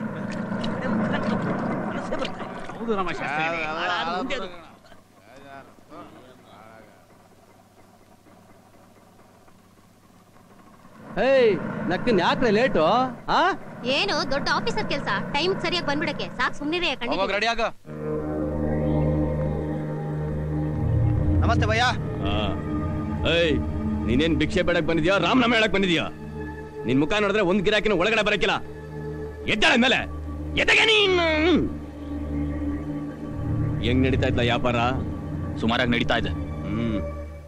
ಮನಸ್ಸೇ ಬರ್ತಾ ಇಲ್ಲ. ಹೌದು ನಮ್ಮ ಶಾಸ್ತ್ರಿ ಹಾಳಾದ ಮುಂದೆ ಅದು. ಹೇಯ್ ನಕ್ಕನ್ ಯಾಕ್ರೆ ಲೇಟು ಆ ಏನು ದೊಡ್ಡ ಆಫೀಸರ್ ಕೆಲಸ ಟೈಮ್ ಸರಿಯಾಗಿ ಬಂದ್ಬಿಡಕ್ಕೆ ಸಾಕ್ ಸುಮ್ನಿರೇ ಹೋಗೋಗ್ ರೆಡಿ ಆಗ ನಮಸ್ತೆ ಭಯ್ಯ ಏಯ್ ನೀನೇನ್ ಭಿಕ್ಷೆ ಬೇಡಕ್ ಬಂದಿದ್ಯಾ ರಾಮನಾಮ ಹೇಳಕ್ ಬಂದಿದ್ಯಾ ನಿನ್ ಮುಖ ನೋಡಿದ್ರೆ ಒಂದ್ ಗಿರಾಕಿನ ಒಳಗಡೆ ಬರಕಿಲ್ಲ ಎದ್ದಾಳೆ ಮೇಲೆ ಎದ್ದಗೆ ನೀನ್ ಹೆಂಗ್ ನಡೀತಾ ಇದ್ಲ ವ್ಯಾಪಾರ ಸುಮಾರಾಗಿ ನಡೀತಾ ಇದೆ ಹ್ಮ್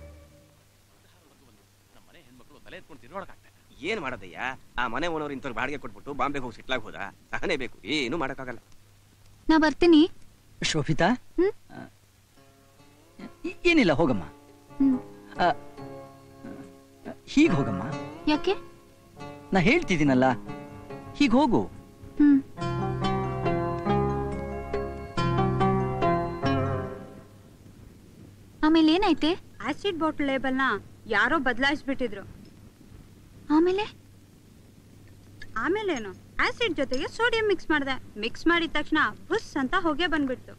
ಏನ್ ಮಾಡೋದಯ್ಯ ಆ ಮನೆ ಓನರ್ ಇಂಥವ್ರು ಬಾಡಿಗೆ ಕೊಟ್ಬಿಟ್ಟು ಬಾಂಬೆಗೆ ಹೋಗಿ ಸೆಟ್ಲಾಗ್ ಹೋದ ಸಹನೆ ಬೇಕು ಏನು ಮಾಡಕ್ಕಾಗಲ್ಲ ನಾ ಬರ್ತೀನಿ ಶೋಭಿತಾ ಆ, ಏ- ಏನಿಲ್ಲ ಹೋಗಮ್ಮ ಆ, ಹೀಗ್ ಹೋಗಮ್ಮ ಯಾಕೆ ನಾ ಹೇಳ್ತಿದ್ದೀನಲ್ಲ ಹೀಗ್ ಹೋಗು ಹ್ಮ್ ಆಮೇಲೆ ಏನಾಯ್ತೆ ಆಸಿಡ್ ಬಾಟಲ್ ಲೇಬಲ್ನ ಯಾರೋ ಬದಲಾಯಿಸ್ಬಿಟ್ಟಿದ್ರು ಆಮೇಲೆ ಆಮೇಲೇನು ಆಸಿಡ್ ಜೊತೆಗೆ ಸೋಡಿಯಂ ಮಿಕ್ಸ್ ಮಾಡಿದೆ ಮಿಕ್ಸ್ ಮಾಡಿದ ತಕ್ಷಣ ಬುಸ್ ಅಂತ ಹೊಗೆ ಬಂದ್ಬಿಡ್ತು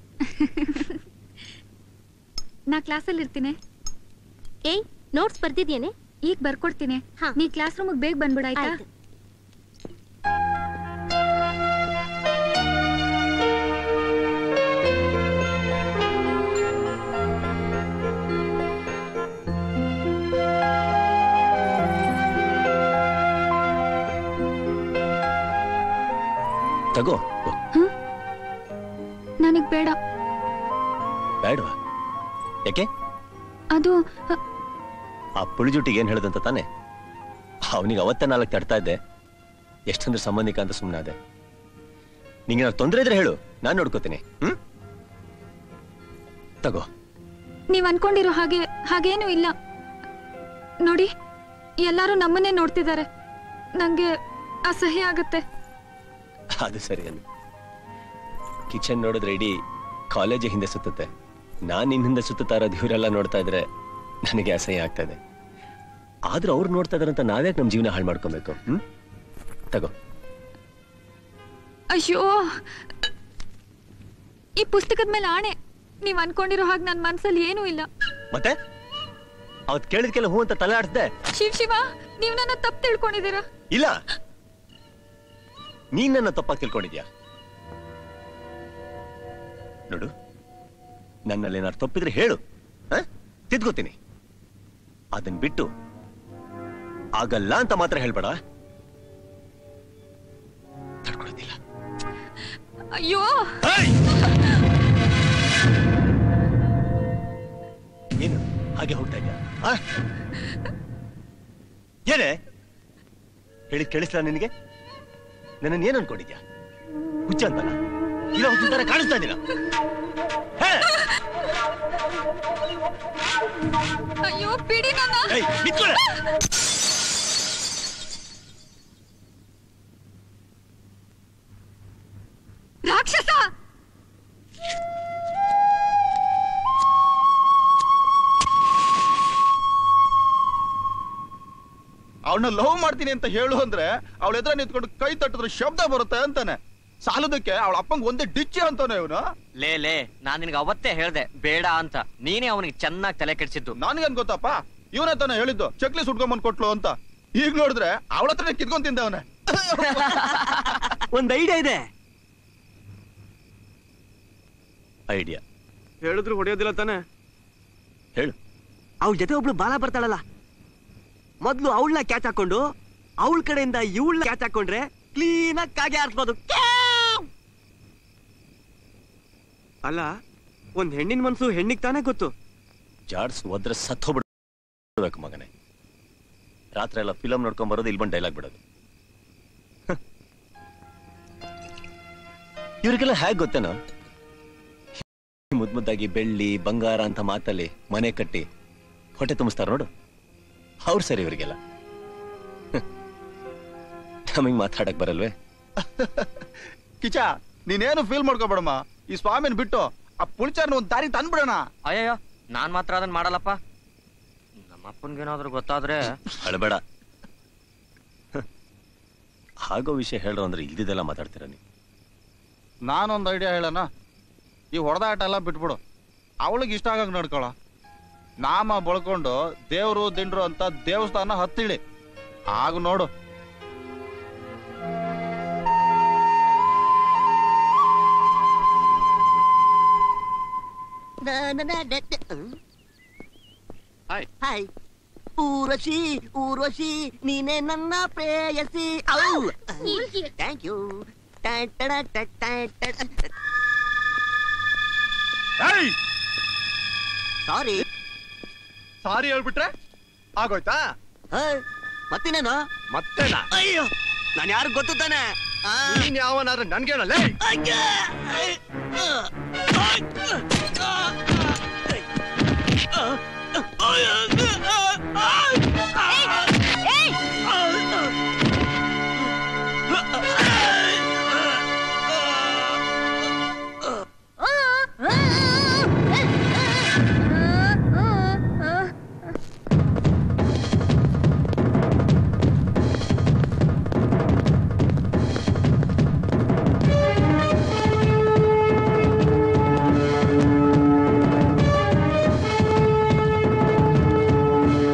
ನಾ ಕ್ಲಾಸಲ್ಲಿ ಇರ್ತೀನಿ ಏಯ್ ನೋಟ್ಸ್ ಬರ್ದಿದ್ಯೇನೆ ಈಗ ಬರ್ಕೊಡ್ತೀನಿ ನೀ ಕ್ಲಾಸ್ ರೂಮಿಗೆ ಬೇಗ ಬಂದ್ಬಿಡಾಯ್ತಾ ಆಯ್ತು. ತಗೋ ನನಗ್ ಬೇಡ ಬೇಡವಾ ಯಾಕೆ ಅದು ಅ, ಆ ಪುಳಿಜುಟ್ಟಿಗೆ ಏನ್ ಹೇಳ್ದಂತ ತಾನೆ ಅವನಿಗೆ ಅವತ್ತೇ ನಾಲ್ಕು ತಡ್ತಾ ಇದ್ದೆ ಎಷ್ಟಂದ್ರೆ ಸಂಬಂಧಿಕ ಅಂತ ಸುಮ್ಮನೆ ಅದೇ ನಿಂಗೆ ಏನಾದ್ರು ತೊಂದರೆ ಇದ್ರೆ ಹೇಳು ನಾನು ನೋಡ್ಕೋತೀನಿ ಹ್ಮ್ ತಗೋ ನೀವ್ ಅನ್ಕೊಂಡಿರೋ ಹಾಗೆ ಹಾಗೇನೂ ಇಲ್ಲ ನೋಡಿ ಎಲ್ಲಾರು ನಮ್ಮನ್ನೇ ನೋಡ್ತಿದ್ದಾರೆ ನಂಗೆ ಅಸಹ್ಯ ಆಗತ್ತೆ ಅದು ಸರಿ ಅಲ್ಲ ಕಿಚನ್ ನೋಡಿದ್ರೆ ಇಡೀ ಕಾಲೇಜ್ ಹಿಂದೆ ಸುತ್ತುತ್ತೆ ನಾನ್ ನಿನ್ ಹಿಂದೆ ಸುತ್ತುತ್ತಾ ಇರೋದು ಇವರೆಲ್ಲ ನೋಡ್ತಾ ಇದ್ರೆ ನನಗೆ ಅಸಹ್ಯ ಆಗ್ತಾ ಇದೆ ಆದ್ರೂ ಅವ್ರು ನೋಡ್ತಾ ಇದಾರಂತ ನಾವ್ಯಾಕೆ ನಮ್ ಜೀವನ ಹಾಳು ಮಾಡ್ಕೊಬೇಕು ಹ್ಮ್ ತಗೋ ಅಯ್ಯೋ ಈ ಪುಸ್ತಕದ ಮೇಲೆ ಆಣೆ ನೀವ್ ಅನ್ಕೊಂಡಿರೋ ಹಾಗೆ ನನ್ ಮನ್ಸಲ್ಲಿ ಏನೂ ಇಲ್ಲ ಮತ್ತೆ ಅವತ್ ಕೇಳಿದ್ಕೆಲ್ಲ ಹೂ ಅಂತ ತಲೆ ಆಡ್ಸ್ದೆ ಶಿವ್ ಶಿವ ನೀವ್ ನನ್ನ ತಪ್ಪು ತಿಳ್ಕೊಂಡಿದ್ದೀರಾ ಇಲ್ಲ ನೀನ್ ನನ್ನ ತಪ್ಪಾಗಿ ತಿಳ್ಕೊಂಡಿದ್ಯಾ ನೋಡು ನನ್ನಲ್ಲಿ ಏನಾದ್ರು ತಪ್ಪಿದ್ರೆ ಹೇಳು ಆ? ತಿದ್ಕೋತೀನಿ ಅದನ್ ಬಿಟ್ಟು ಆಗಲ್ಲ ಅಂತ ಮಾತ್ರ ಹೇಳ್ಬೇಡ ಅಯ್ಯೋ ಏನು ಹಾಗೆ ಹೋಗ್ತಾ ಇದ್ಯಾ ಆ? ಏನೇ ಹೇಳಿದ್ ಕೇಳಿಸ್ಲ ನಿನಗೆ ನನ್ನ ಏನ್ ಅನ್ಕೊಂಡಿದ್ಯಾ ಹುಚ್ಚ ಅಂತಲ್ಲ ಇಲ್ಲ ಹುಚ್ಚ ತರ ಕಾಣಿಸ್ತಾ ಇದ್ದೀನ ಅಯ್ಯೋ ಬಿಡಿ ನನ್ನ ಏಯ್ ನಿಂತ್ಕೊಳ್ಳೆ ರಾಕ್ಷಸ ಅವಳನ್ನ ಲವ್ ಮಾಡ್ತೀನಿ ಅಂತ ಹೇಳು ಅಂದ್ರೆ ಅವಳ ಎದುರ ನಿಂತ್ಕೊಂಡು ಕೈ ತಟ್ಟಿದ್ರೆ ಶಬ್ದ ಬರುತ್ತೆ ಅಂತಾನೆ ಸಾಲದಕ್ಕೆ ಅವಳ ಅಪ್ಪಂಗ್ ಒಂದೇ ಡಿಚ್ಚಿ ಅಂತಾನೆ ಇವನು ಲೇ ಲೇ ನಾನ್ ನಿನ್ಗೆ ಅವತ್ತೇ ಹೇಳ್ದೆ ಬೇಡ ಅಂತ ನೀನೇ ಅವನಿಗೆ ಚೆನ್ನಾಗಿ ತಲೆ ಕೆಡ್ಸಿದ್ದು ನನ್ಗೇನ್ ಗೊತ್ತಪ್ಪ ಇವನೇ ತಾನೆ ಹೇಳಿದ್ದು ಚಕ್ಲಿ ಸುಟ್ಕೊಂಬಂದ್ ಕೊಟ್ಲು ಅಂತ ಈಗ ನೋಡಿದ್ರೆ ಅವಳ ಹತ್ರನೇ ಕಿತ್ಕೊಂಡ್ ತಿಂದ ಅವನೇ ಒಂದ್ ಐಡಿಯಾ ಇದೆ ಐಡಿಯಾ ಹೇಳಿದ್ರು ಹೊಡೆಯೋದಿಲ್ಲ ತಾನೆ ಹೇಳು ಅವಳ ಜೊತೆ ಒಬ್ಳು ಬಾಲ ಬರ್ತಾಳಲ್ಲ ಮೊದ್ಲು ಅವಳನ್ನ ಕ್ಯಾಚ್ ಹಾಕೊಂಡು ಅವಳ ಕಡೆಯಿಂದ ಇವಳನ್ನ ಕ್ಯಾಚ್ ಹಾಕೊಂಡ್ರೆ ಕ್ಲೀನ್ ಆಗಿ ಕಾಗೆ ಆರಿಸ್ಬೋದು ಅಲ್ಲ ಒಂದ್ ಹೆಣ್ಣಿನ ಮನ್ಸು ಹೆಣ್ಣಿಗೆ ತಾನೇ ಗೊತ್ತು ಜಾಡ್ಸ್ ಹೋದ್ರೆ ಸತ್ತೋಗ್ಬಿಡ್ಬೇಕು ಮಗನೇ ರಾತ್ರಿ ಎಲ್ಲ ಫಿಲಮ್ ನೋಡ್ಕೊಂಡ್ ಬರೋದು ಇಲ್ಲಿ ಬಂದು ಡೈಲಾಗ್ ಬಿಡೋದು ಹ. ಇವ್ರಿಗೆಲ್ಲ ಹೇಗ್ ಗೊತ್ತೇನೋ ಮುದ್ ಮುದ್ದಾಗಿ ಬೆಳ್ಳಿ ಬಂಗಾರ ಅಂತ ಮಾತಲ್ಲಿ ಮನೆ ಕಟ್ಟಿ ಹೊಟ್ಟೆ ತುಂಬಿಸ್ತಾರ ನೋಡು ಅವ್ರು ಸರಿ ಇವ್ರಿಗೆಲ್ಲ ನಮಗ್ ಮಾತಾಡಕ್ ಬರಲ್ವೇ ಕಿಚ ನೀನೇನು ಫೀಲ್ ಮಾಡ್ಕೋಬೇಡಮ್ಮ ಈ ಸ್ವಾಮಿನ ಬಿಟ್ಟು ಆ ಪುಲ್ಚಾರ್ನ ಒಂದ್ ದಾರಿ ತಂದ್ಬಿಡೋಣ ಅಯ್ಯಯ್ಯೋ ನಾನ್ ಮಾತ್ರ ಅದನ್ನ ಮಾಡಲ್ಲಪ್ಪ ನಮ್ಮಪ್ಪನ್ಗೇನಾದ್ರೂ ಗೊತ್ತಾದ್ರೆ ಅಳಬೇಡ ಹಾಗೋ ವಿಷಯ ಹೇಳ್ರು ಅಂದ್ರೆ ಇಲ್ದಿದ್ದೆಲ್ಲ ಮಾತಾಡ್ತೀರ ನೀವು ನಾನೊಂದ್ ಐಡಿಯಾ ಹೇಳೋಣ ಈ ಹೊಡೆದಾಟ ಎಲ್ಲ ಬಿಟ್ಬಿಡು ಅವಳಿಗೆ ಇಷ್ಟ ಆಗಂಗ್ ನಡ್ಕೊಳ ನಾಮ ಬಳ್ಕೊಂಡು ದೇವ್ರು ದಿಂಡ್ರು ಅಂತ ದೇವಸ್ಥಾನ ಹತ್ತಿಳಿ ಆಗ ನೋಡು ಹಾಯ್ ಊರ್ವಶಿ ಊರ್ವಶಿ ನೀನೇ ನನ್ನ ಪ್ರೇಯಸಿ ಥ್ಯಾಂಕ್ ಯು ಸಾರಿ ಸಾರಿ ಹೇಳ್ಬಿಟ್ರೆ ಆಗೋಯ್ತಾ ಮತ್ತಿನೇನು ಮತ್ತೇನಾ ಅಯ್ಯೋ ನಾನು ಯಾರು ಗೊತ್ತು ತಾನೆ ನೀನ್ ಯಾವನಾದ್ರೆ ನನ್ಗೇನಲ್ಲೇ ಆ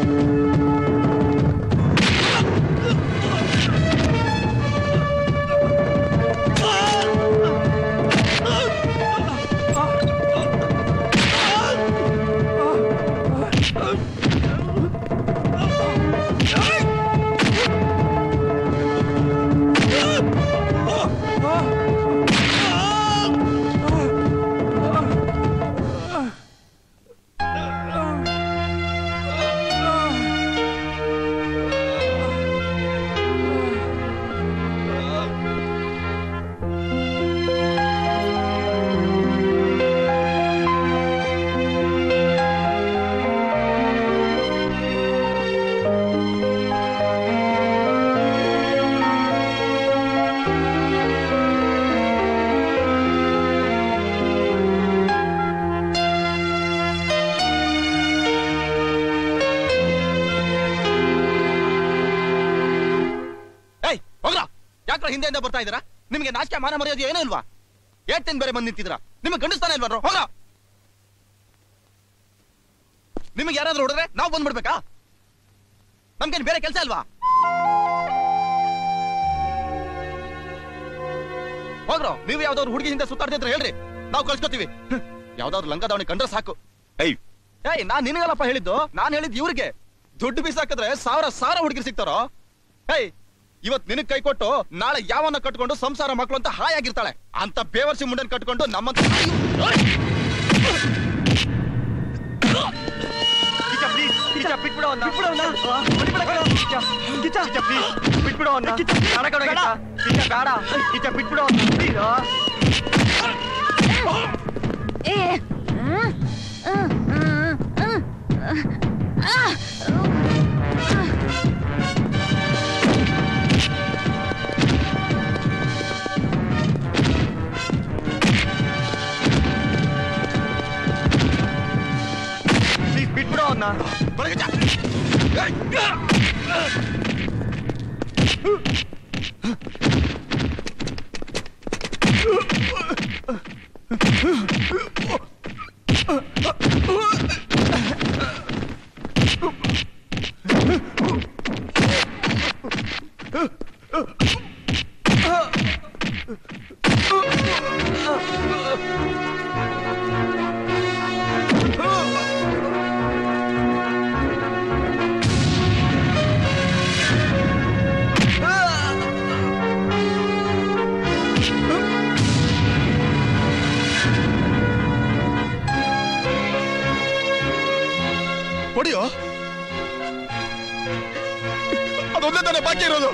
ಹಿಂದೆಯಿಂದ ಬರ್ತಾ ಇದ್ದೀರಾ ನಿಮಗೆ ನಾಚಿಕೆ ಮಾನ ಮರ್ಯಾದೆ ಏನೂ ಇಲ್ವಾ ಏಟೇನ್ ಬೇರೆ ಬಂದು ನಿಂತಿದ್ದೀರಾ ನಿಮಗೆ ಗಂಡಿಸ್ತಾನೆ ಇಲ್ವಾ ಹೋಗ ನಿಮಗೆ ಯಾರಾದ್ರೂ ಹೊಡೆದ್ರೆ ನಾವು ಬಂದ್ಬಿಡ್ಬೇಕಾ ನಮ್ಗೇನು ಬೇರೆ ಕೆಲಸ ಇಲ್ವಾ ಹೋಗ್ರೋ ನೀವು ಯಾವ್ದಾದ್ರು ಹುಡುಗಿ ಹಿಂದೆ ಸುತ್ತಾಡ್ತಿದ್ರೆ ಹೇಳ್ರಿ ನಾವು ಕಳ್ಸ್ಕೊತೀವಿ ಹ್ಮ್. ಯಾವ್ದಾದ್ರು ಲಂಗ ದಾವಣಿ ಕಂಡ್ರೆ ಸಾಕು ಏಯ್ ಏಯ್ ನಾನ್ ನಿನಗಲ್ಲಪ್ಪ ಹೇಳಿದ್ದು ನಾನ್ ಹೇಳಿದ್ ಇವ್ರಿಗೆ ದುಡ್ಡು ಬೀಸಾಕಿದ್ರೆ ಸಾವಿರ ಸಾವಿರ ಹುಡುಗಿರು ಸಿಗ್ತಾರೋ ಏಯ್ ಇವತ್ ನಿನಗ್ ಕೈ ಕೊಟ್ಟು ನಾಳೆ ಯಾವನ್ನ ಕಟ್ಕೊಂಡು ಸಂಸಾರ ಮಕ್ಕಳು ಅಂತ ಹಾಯಾಗಿರ್ತಾಳೆ ಅಂತ ಬೇವರ್ಸಿ ಮುಂಡನ್ ಕಟ್ಕೊಂಡು ನಮ್ಮಂತ ಬಿಟ್ಬಿಡೋ ಬಿಟ್ಬಿಡೋ ಬೇಡ ಕಿಚ್ಚ ಬಿಟ್ಬಿಡೋ ಪ್ಲೀಸ್ ಬಿಟ್ಬಿಡೋ ಅವನ್ನ ಹೊಡಿಯೋ ಅದೊಂದೇ ತಾನೇ ಬಾಕಿ ಇರೋದು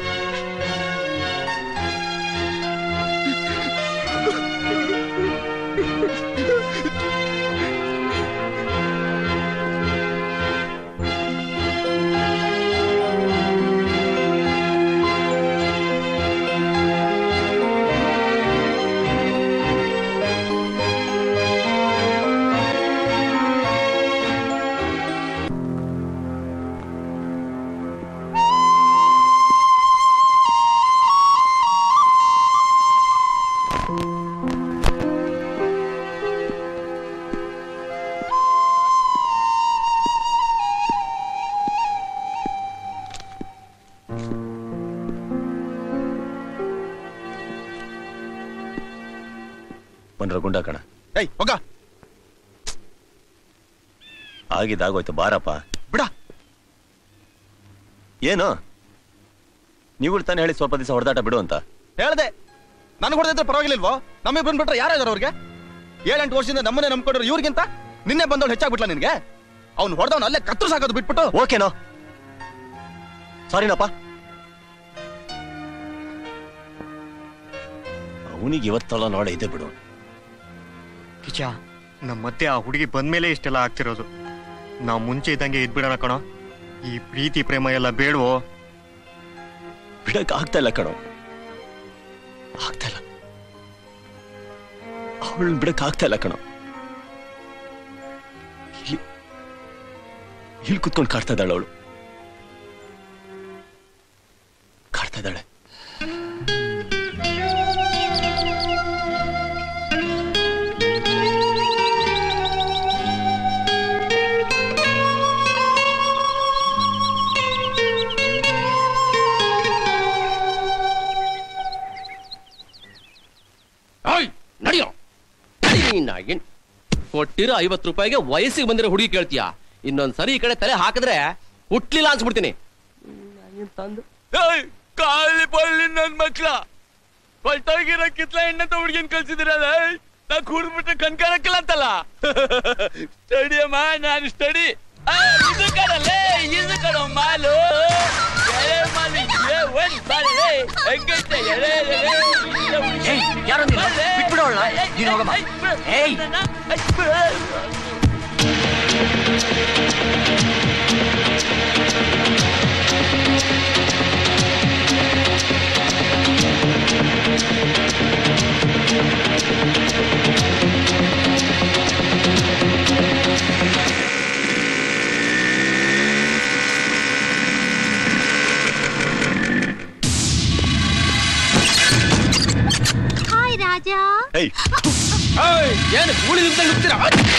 ಬಂದ್ರ ಗುಂಡ ಕಣ ಏಯ್ ಹೋಗ ಆಗಿದ್ದಾಗೋಯ್ತು ಬಾರಪ್ಪ ಬಿಡ ಏನು ನೀವು ತಾನೇ ಹೇಳಿ ಸ್ವಲ್ಪ ದಿವಸ ಹೊಡೆದಾಟ ಬಿಡು ಅಂತ ಹೇಳ್ದೆ ನನ್ಗೆ ಹೊಡೆದಿದ್ರೆ ಪರವಾಗಿಲ್ವೋ ನಮಗೆ ಬಿಟ್ರೆ ಯಾರಿದಾರ ಅವ್ರಿಗೆ ಏಳೆಂಟು ವರ್ಷದಿಂದ ನಮ್ಮನ್ನೇ ನಂಬ್ಕೊಂಡ್ರು ಇವ್ರಿಗಿಂತ ನಿನ್ನೆ ಬಂದವಳು ಹೆಚ್ಚಾಗ್ಬಿಟ್ಲ ನಿನ್ಗೆ ಅವ್ನು ಹೊಡೆದವನು ಅಲ್ಲೇ ಕತ್ತು ಸಾಕೋದು ಬಿಟ್ಬಿಟ್ಟು ಓಕೆನೋ ಸಾರಿನಪ್ಪ ಅವನಿಗೆ ಇವತ್ತಲ್ಲ ನಾಳೆ ಇದೆ ಬಿಡು ಕಿಚ ನಮ್ಮ ಮಧ್ಯೆ ಆ ಹುಡುಗಿ ಬಂದ್ಮೇಲೆ ಇಷ್ಟೆಲ್ಲ ಆಗ್ತಿರೋದು ನಾವು ಮುಂಚೆ ಇದ್ದಂಗೆ ಇದ್ಬಿಡೋಣ ಕಣೋ ಈ ಪ್ರೀತಿ ಪ್ರೇಮ ಎಲ್ಲ ಬೇಡವೋ ಬಿಡಕ್ ಆಗ್ತಾ ಇಲ್ಲ ಕಣೋ ಆಗ್ತಾ ಇಲ್ಲ ಅವಳನ್ನ ಬಿಡಕ್ ಆಗ್ತಾ ಇಲ್ಲ ಕಣೋ ಇಲ್ಲಿ ಇಲ್ಲಿ ಕುತ್ಕೊಂಡು ಕಾಡ್ತಾ ಇದ್ದಾಳೆ ಅವಳು ಕಾಡ್ತಾ ಇದ್ದಾಳೆ ನಡಿಯೋ ನಡಿ ನೀನ್ ಏನ್ ಕೊಟ್ಟಿರೋ ಐವತ್ತು ರೂಪಾಯಿಗೆ ವಯಸ್ಸಿಗೆ ಬಂದಿರೋ ಹುಡುಗಿ ಕೇಳ್ತೀಯಾ ಇನ್ನೊಂದ್ ಸರಿ ಈ ಕಡೆ ತಲೆ ಹಾಕಿದ್ರೆ ಹುಟ್ಲಿಲ್ಲ ಅನ್ಸ್ಬಿಡ್ತೀನಿ ತಂದು ಕಾಲಿ ಪಳ್ಳಿ ನನ್ ಮಕ್ಳ ಕೊಟ್ಟೋಗಿರೋ ಕಿತ್ಲ ಎಣ್ಣೆ ಹುಡ್ಗಿನ್ ಕಳ್ಸಿದಿರಲ್ಲ ನಾ ಕೂಡ್ಬಿಟ್ರೆ ಕಣ್ಕಾರಕ್ಕಿಲ್ಲ ಅಂತಲ್ಲ ಸ್ಟಡಿ ಅಮ್ಮ ನಾನು ಸ್ಟಡಿ ಇದು ಕಡಲೆ ಇದು ಕಡೋ ಮಾಲು ಎಳೆ ಮಾಲು ಏ ಒಂದ್ ಬಾಳೆ ಹೆಂಗೈತೆ ಎಳೆ ಎಳೆ ಯಾರೋ ನೀನು? ಬಿಟ್ಬಿಡು ಅವ್ಳ್ನ. ನೀನು ಹೋಗಮ್ಮ. ಏಯ್. ಏ ಏಯ್ ಏನು ಗೂಳಿ ನಿಂತಲ್ಲಿ ನುಗ್ತೀರಾ?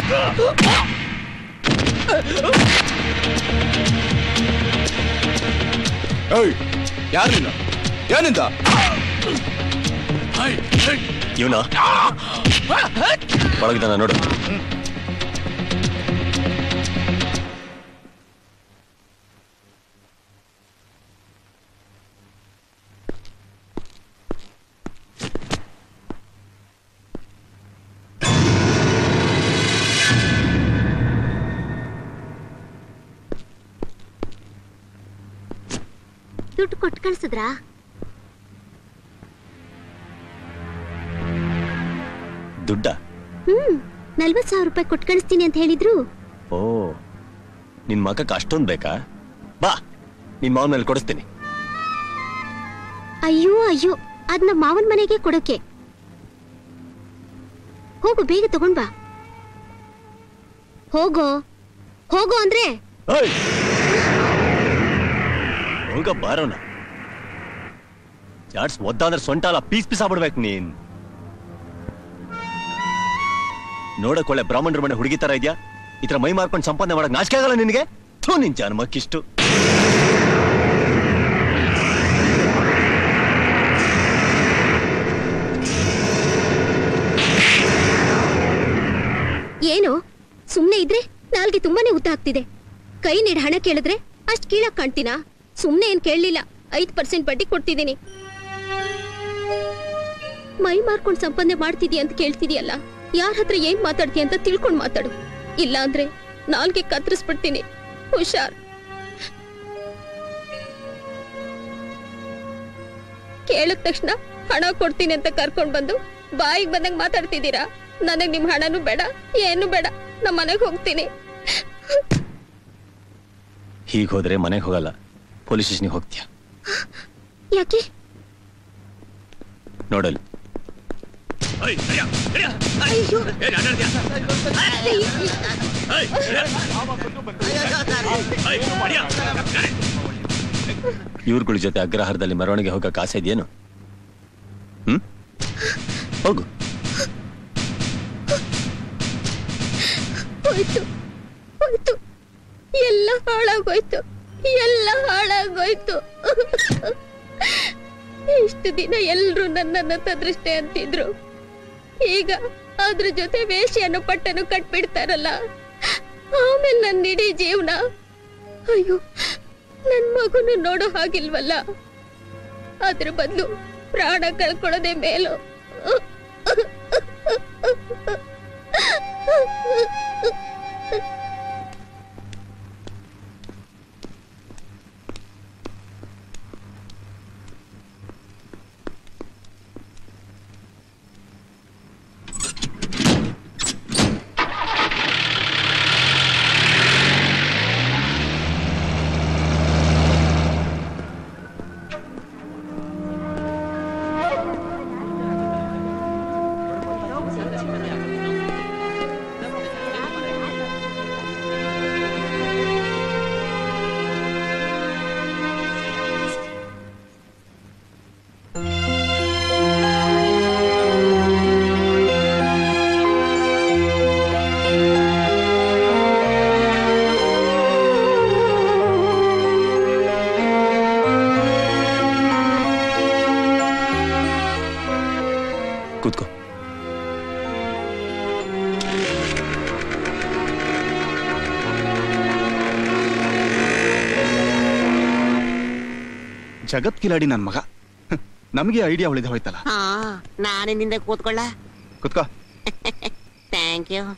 ಏಯ್ ಯಾರು ನೀನು ಏನಿಂದ ಇವನ ಒಳಗಿದ್ದಾನ ನೋಡು ದುಡ್ಡು ಕೊಟ್ಟು ಕಳ್ಸಿದ್ರಾ ದುಡ್ಡ ಹ್ಮ್ ನಲ್ವತ್ ಸಾವಿರ ರೂಪಾಯಿ ಕೊಟ್ಟು ಕಳಿಸ್ತೀನಿ ಅಂತ ಹೇಳಿದ್ರು ಓ ನಿನ್ ಮಗಕ್ಕೆ ಅಷ್ಟೊಂದ್ ಬೇಕಾ ಬಾ ನಿನ್ ಮಾವನ ಮೇಲೆ ಕೊಡಿಸ್ತೀನಿ ಅಯ್ಯೋ ಅಯ್ಯೋ ಅದ್ ನಮ್ಮ ಮಾವನ್ ಮನೆಗೆ ಕೊಡೋಕೆ ಹೋಗು ಬೇಗ ತಗೊಂಡ್ ಬಾ ಹೋಗೋ ಹೋಗೋ ಅಂದ್ರೆ ಏಯ್! ಹೋಗ ಬಾರೋಣ ಜಾಡ್ಸ್ ಒದ್ದಾದ್ರೆ ಸೊಂಟ ಅಲ್ಲ ಪೀಸ್ ಪೀಸ್ ಆಗ್ಬಿಡ್ಬೇಕು ನೀನ್ ನೋಡಕ್ ಒಳ್ಳೆ ಬ್ರಾಹ್ಮಣರ ಮನೆ ಹುಡುಗಿ ತರ ಇದ್ಯಾ ಈ ತರ ಮೈ ಮಾರ್ಕೊಂಡು ಸಂಪಾದನೆ ಮಾಡಕ್ ನಾಚಿಕೆ ಆಗಲ್ಲ ನಿನಗೆ ಥೂ ನಿನ್ ಜನ್ಮಕ್ಕಿಷ್ಟು ಏನು ಸುಮ್ನೆ ಇದ್ರೆ ನಾಲ್ಗೆ ತುಂಬಾನೇ ಉದ್ದ ಆಗ್ತಿದೆ ಕೈ ನೀಡ್ ಹಣ ಕೇಳಿದ್ರೆ ಅಷ್ಟ್ ಕೀಳಾಗ್ ಕಾಣ್ತೀನಾ ಸುಮ್ನೆ ಏನ್ ಕೇಳಲಿಲ್ಲ ಐದ್ ಪರ್ಸೆಂಟ್ ಬಡ್ಡಿ ಕೊಡ್ತಿದ್ದೀನಿ ಮೈ ಮಾರ್ಕೊಂಡ್ ಸಂಪಾದನೆ ಮಾಡ್ತಿದ್ಯಾ ಅಂತ ಕೇಳ್ತಿದ್ಯಲ್ಲ ಯಾರ ಹತ್ರ ಏನ್ ಮಾತಾಡ್ತೀಯ ಅಂತ ತಿಳ್ಕೊಂಡ್ ಮಾತಾಡು ಇಲ್ಲ ಅಂದ್ರೆ ನಾಲ್ಗೆ ಕತ್ತರಿಸ್ಬಿಡ್ತೀನಿ ಹುಷಾರ್ ಕೇಳಿದ ತಕ್ಷಣ ಹಣ ಕೊಡ್ತೀನಿ ಅಂತ ಕರ್ಕೊಂಡ್ ಬಂದು ಬಾಯಿಗೆ ಬಂದಂಗ್ ಮಾತಾಡ್ತಿದ್ದೀರಾ ನನಗ್ ನಿಮ್ ಹಣನೂ ಬೇಡ ಏನು ಬೇಡ ನಮ್ ಮನೆಗ್ ಹೋಗ್ತೀನಿ ಹೀಗ್ ಹೋದ್ರೆ ಮನೆಗೆ ಹೋಗಲ್ಲ ಪೊಲೀಸ್ ಸ್ಟೇಷನ್ಗೆ ಹೋಗ್ತೀಯ ಯಾಕೆ ನೋಡಲ್ಲಿ ಇವ್ರಗಳ ಜೊತೆ ಅಗ್ರಹಾರದಲ್ಲಿ ಮೆರವಣಿಗೆ ಹೋಗಕ್ಕೆ ಆಸೆ ಇದೆಯೇನು ಹ್ಮ್ ಹೋಗು ಹೋಯ್ತು ಹೋಯ್ತು ಎಲ್ಲ ಹಾಳಾಗೋಯ್ತು ಎಲ್ಲ ಹಾಳಾಗೋಯ್ತು ಇಷ್ಟು ದಿನ ಎಲ್ರು ನನ್ನನ್ನ ತದೃಷ್ಟೆ ಅಂತಿದ್ರು ಈಗ ಅದ್ರ ಜೊತೆ ವೇಷಿಯನ್ನು ಪಟ್ಟನು ಕಟ್ಬಿಡ್ತಾರಲ್ಲ ಆಮೇಲೆ ನನ್ನ ಇಡೀ ಜೀವನ ಅಯ್ಯೋ ನನ್ ಮಗುನು ನೋಡೋ ಹಾಗಿಲ್ವಲ್ಲ ಅದ್ರ ಬದಲು ಪ್ರಾಣ ಕಳ್ಕೊಳ್ಳೋದೇ ಮೇಲು ಕೂತ್ಕೋ ಜಗತ್ ಕಿಲಾಡಿ ನನ್ ಮಗ ನಮಗೆ ಐಡಿಯಾ ಉಳಿದ ಹೋಯ್ತಲ್ಲ ಹಾ ನಾನಿಂದ ಕೂತ್ಕೊಳ್ಳ ಕುತ್ಕೋ ಥ್ಯಾಂಕ್ ಯು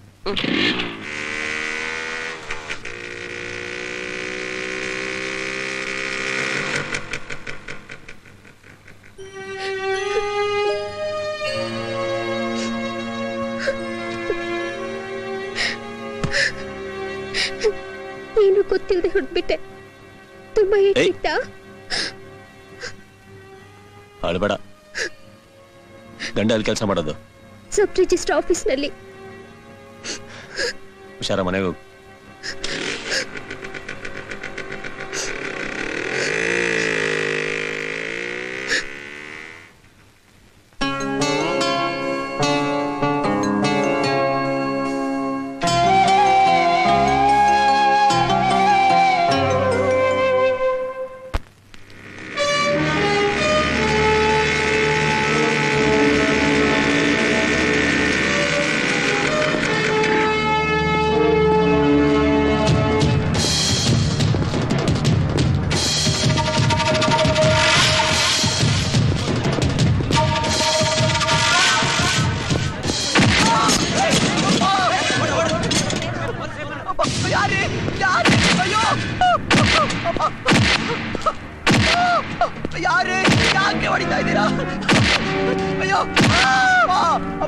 ಏನು ಗೊತ್ತಿಲ್ಲದೆ ಹೊಡ್ಬಿಟ್ಟೆ ತುಂಬಾ ಏಟಿತ್ತಾ ಅಳ್ಬೇಡ ಗಂಡ ಅಲ್ಲಿ ಕೆಲಸ ಮಾಡೋದು ಸಬ್ ರಿಜಿಸ್ಟರ್ ಆಫೀಸ್ನಲ್ಲಿ ಹುಷಾರ ಮನೆಗೆ ಹೋಗು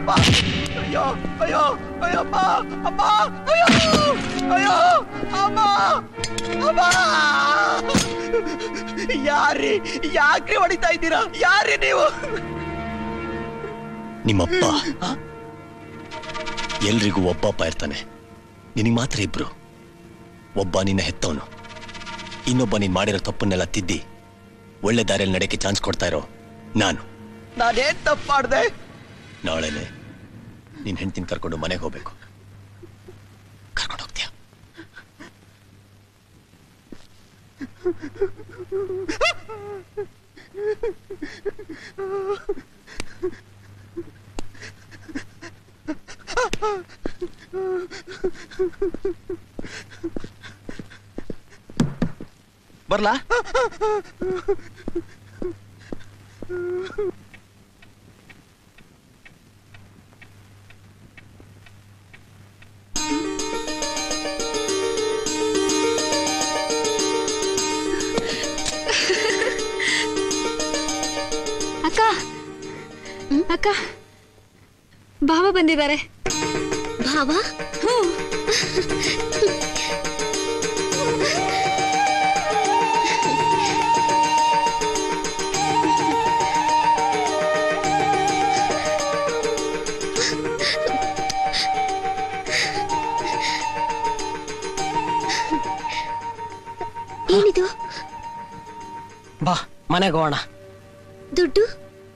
ಅಪ್ಪ ಅಯ್ಯೋ ಅಯ್ಯೋ ಅಯ್ಯಪ್ಪ ಅಪ್ಪ ಅಯ್ಯೋ ಅಯ್ಯೋ ಅಮ್ಮ ಅಮ್ಮ ಯಾರಿ ಯಾಕ್ರಿ ಹೊಡಿತಾ ಇದ್ದೀರಾ ಯಾರಿ ನೀವು ನಿಮ್ಮಪ್ಪ ಎಲ್ರಿಗೂ ಒಬ್ಬಪ್ಪ ಇರ್ತಾನೆ ನಿನಗೆ ಮಾತ್ರ ಇಬ್ರು ಒಬ್ಬ ನಿನ್ನ ಹೆತ್ತವನು ಇನ್ನೊಬ್ಬ ನೀನ್ ಮಾಡಿರೋ ತಪ್ಪನ್ನೆಲ್ಲ ತಿದ್ದಿ ಒಳ್ಳೆ ದಾರಿಯಲ್ಲಿ ನಡೆಯಕ್ಕೆ ಚಾನ್ಸ್ ಕೊಡ್ತಾ ಇರೋ ನಾನು ನಾನೇನ್ ತಪ್ಪು ಮಾಡ್ದೆ ನಾಳೆನೆ ನಿನ್ ಹೆಂಡ್ತಿನ ಕರ್ಕೊಂಡು ಮನೆಗೆ ಹೋಗ್ಬೇಕು ಬರ್ಲಾ ಅಕ್ಕ ಅಕ್ಕ ಭಾವ ಬಂದಿದ್ದಾರೆ ಭಾವ ಏನಿದು ಬಾ ಮನೆಗೆ ಹೋಗೋಣ ದುಡ್ಡು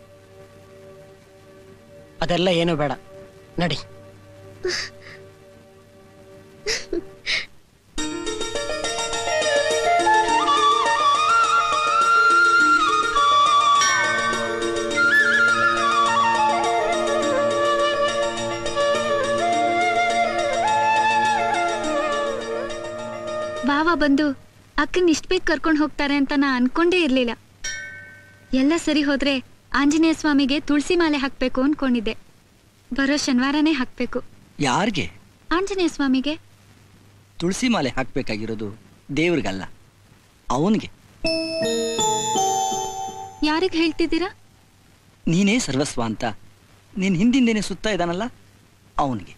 ಅದೆಲ್ಲ ಏನು ಬೇಡ ನಡಿ ಭಾವ ಬಂದು ಅಕ್ಕನ್ ಇಷ್ಟ ಬೇಗ ಕರ್ಕೊಂಡು ಹೋಗ್ತಾರೆ ಅಂತ ನಾ ಅನ್ಕೊಂಡೇ ಇರ್ಲಿಲ್ಲ ಎಲ್ಲ ಸರಿ ಹೋದ್ರೆ ಆಂಜನೇಯ ಸ್ವಾಮಿಗೆ ತುಳಸಿ ಮಾಲೆ ಹಾಕ್ಬೇಕು ಅನ್ಕೊಂಡಿದ್ದೆ ಬರೋ ಶನಿವಾರನೇ ಹಾಕ್ಬೇಕು ಯಾರಿಗೆ ಆಂಜನೇಯ ಸ್ವಾಮಿಗೆ ತುಳಸಿ ಮಾಲೆ ಹಾಕ್ಬೇಕಾಗಿರೋದು ದೇವ್ರಿಗಲ್ಲ ಅವನಿಗೆ ಯಾರಿಗ್ ಹೇಳ್ತಿದ್ದೀರಾ ನೀನೇ ಸರ್ವಸ್ವ ಅಂತ ನೀನ್ ಹಿಂದಿಂದೇನೆ ಸುತ್ತಾ ಇದ್ದಾನಲ್ಲ ಅವನಿಗೆ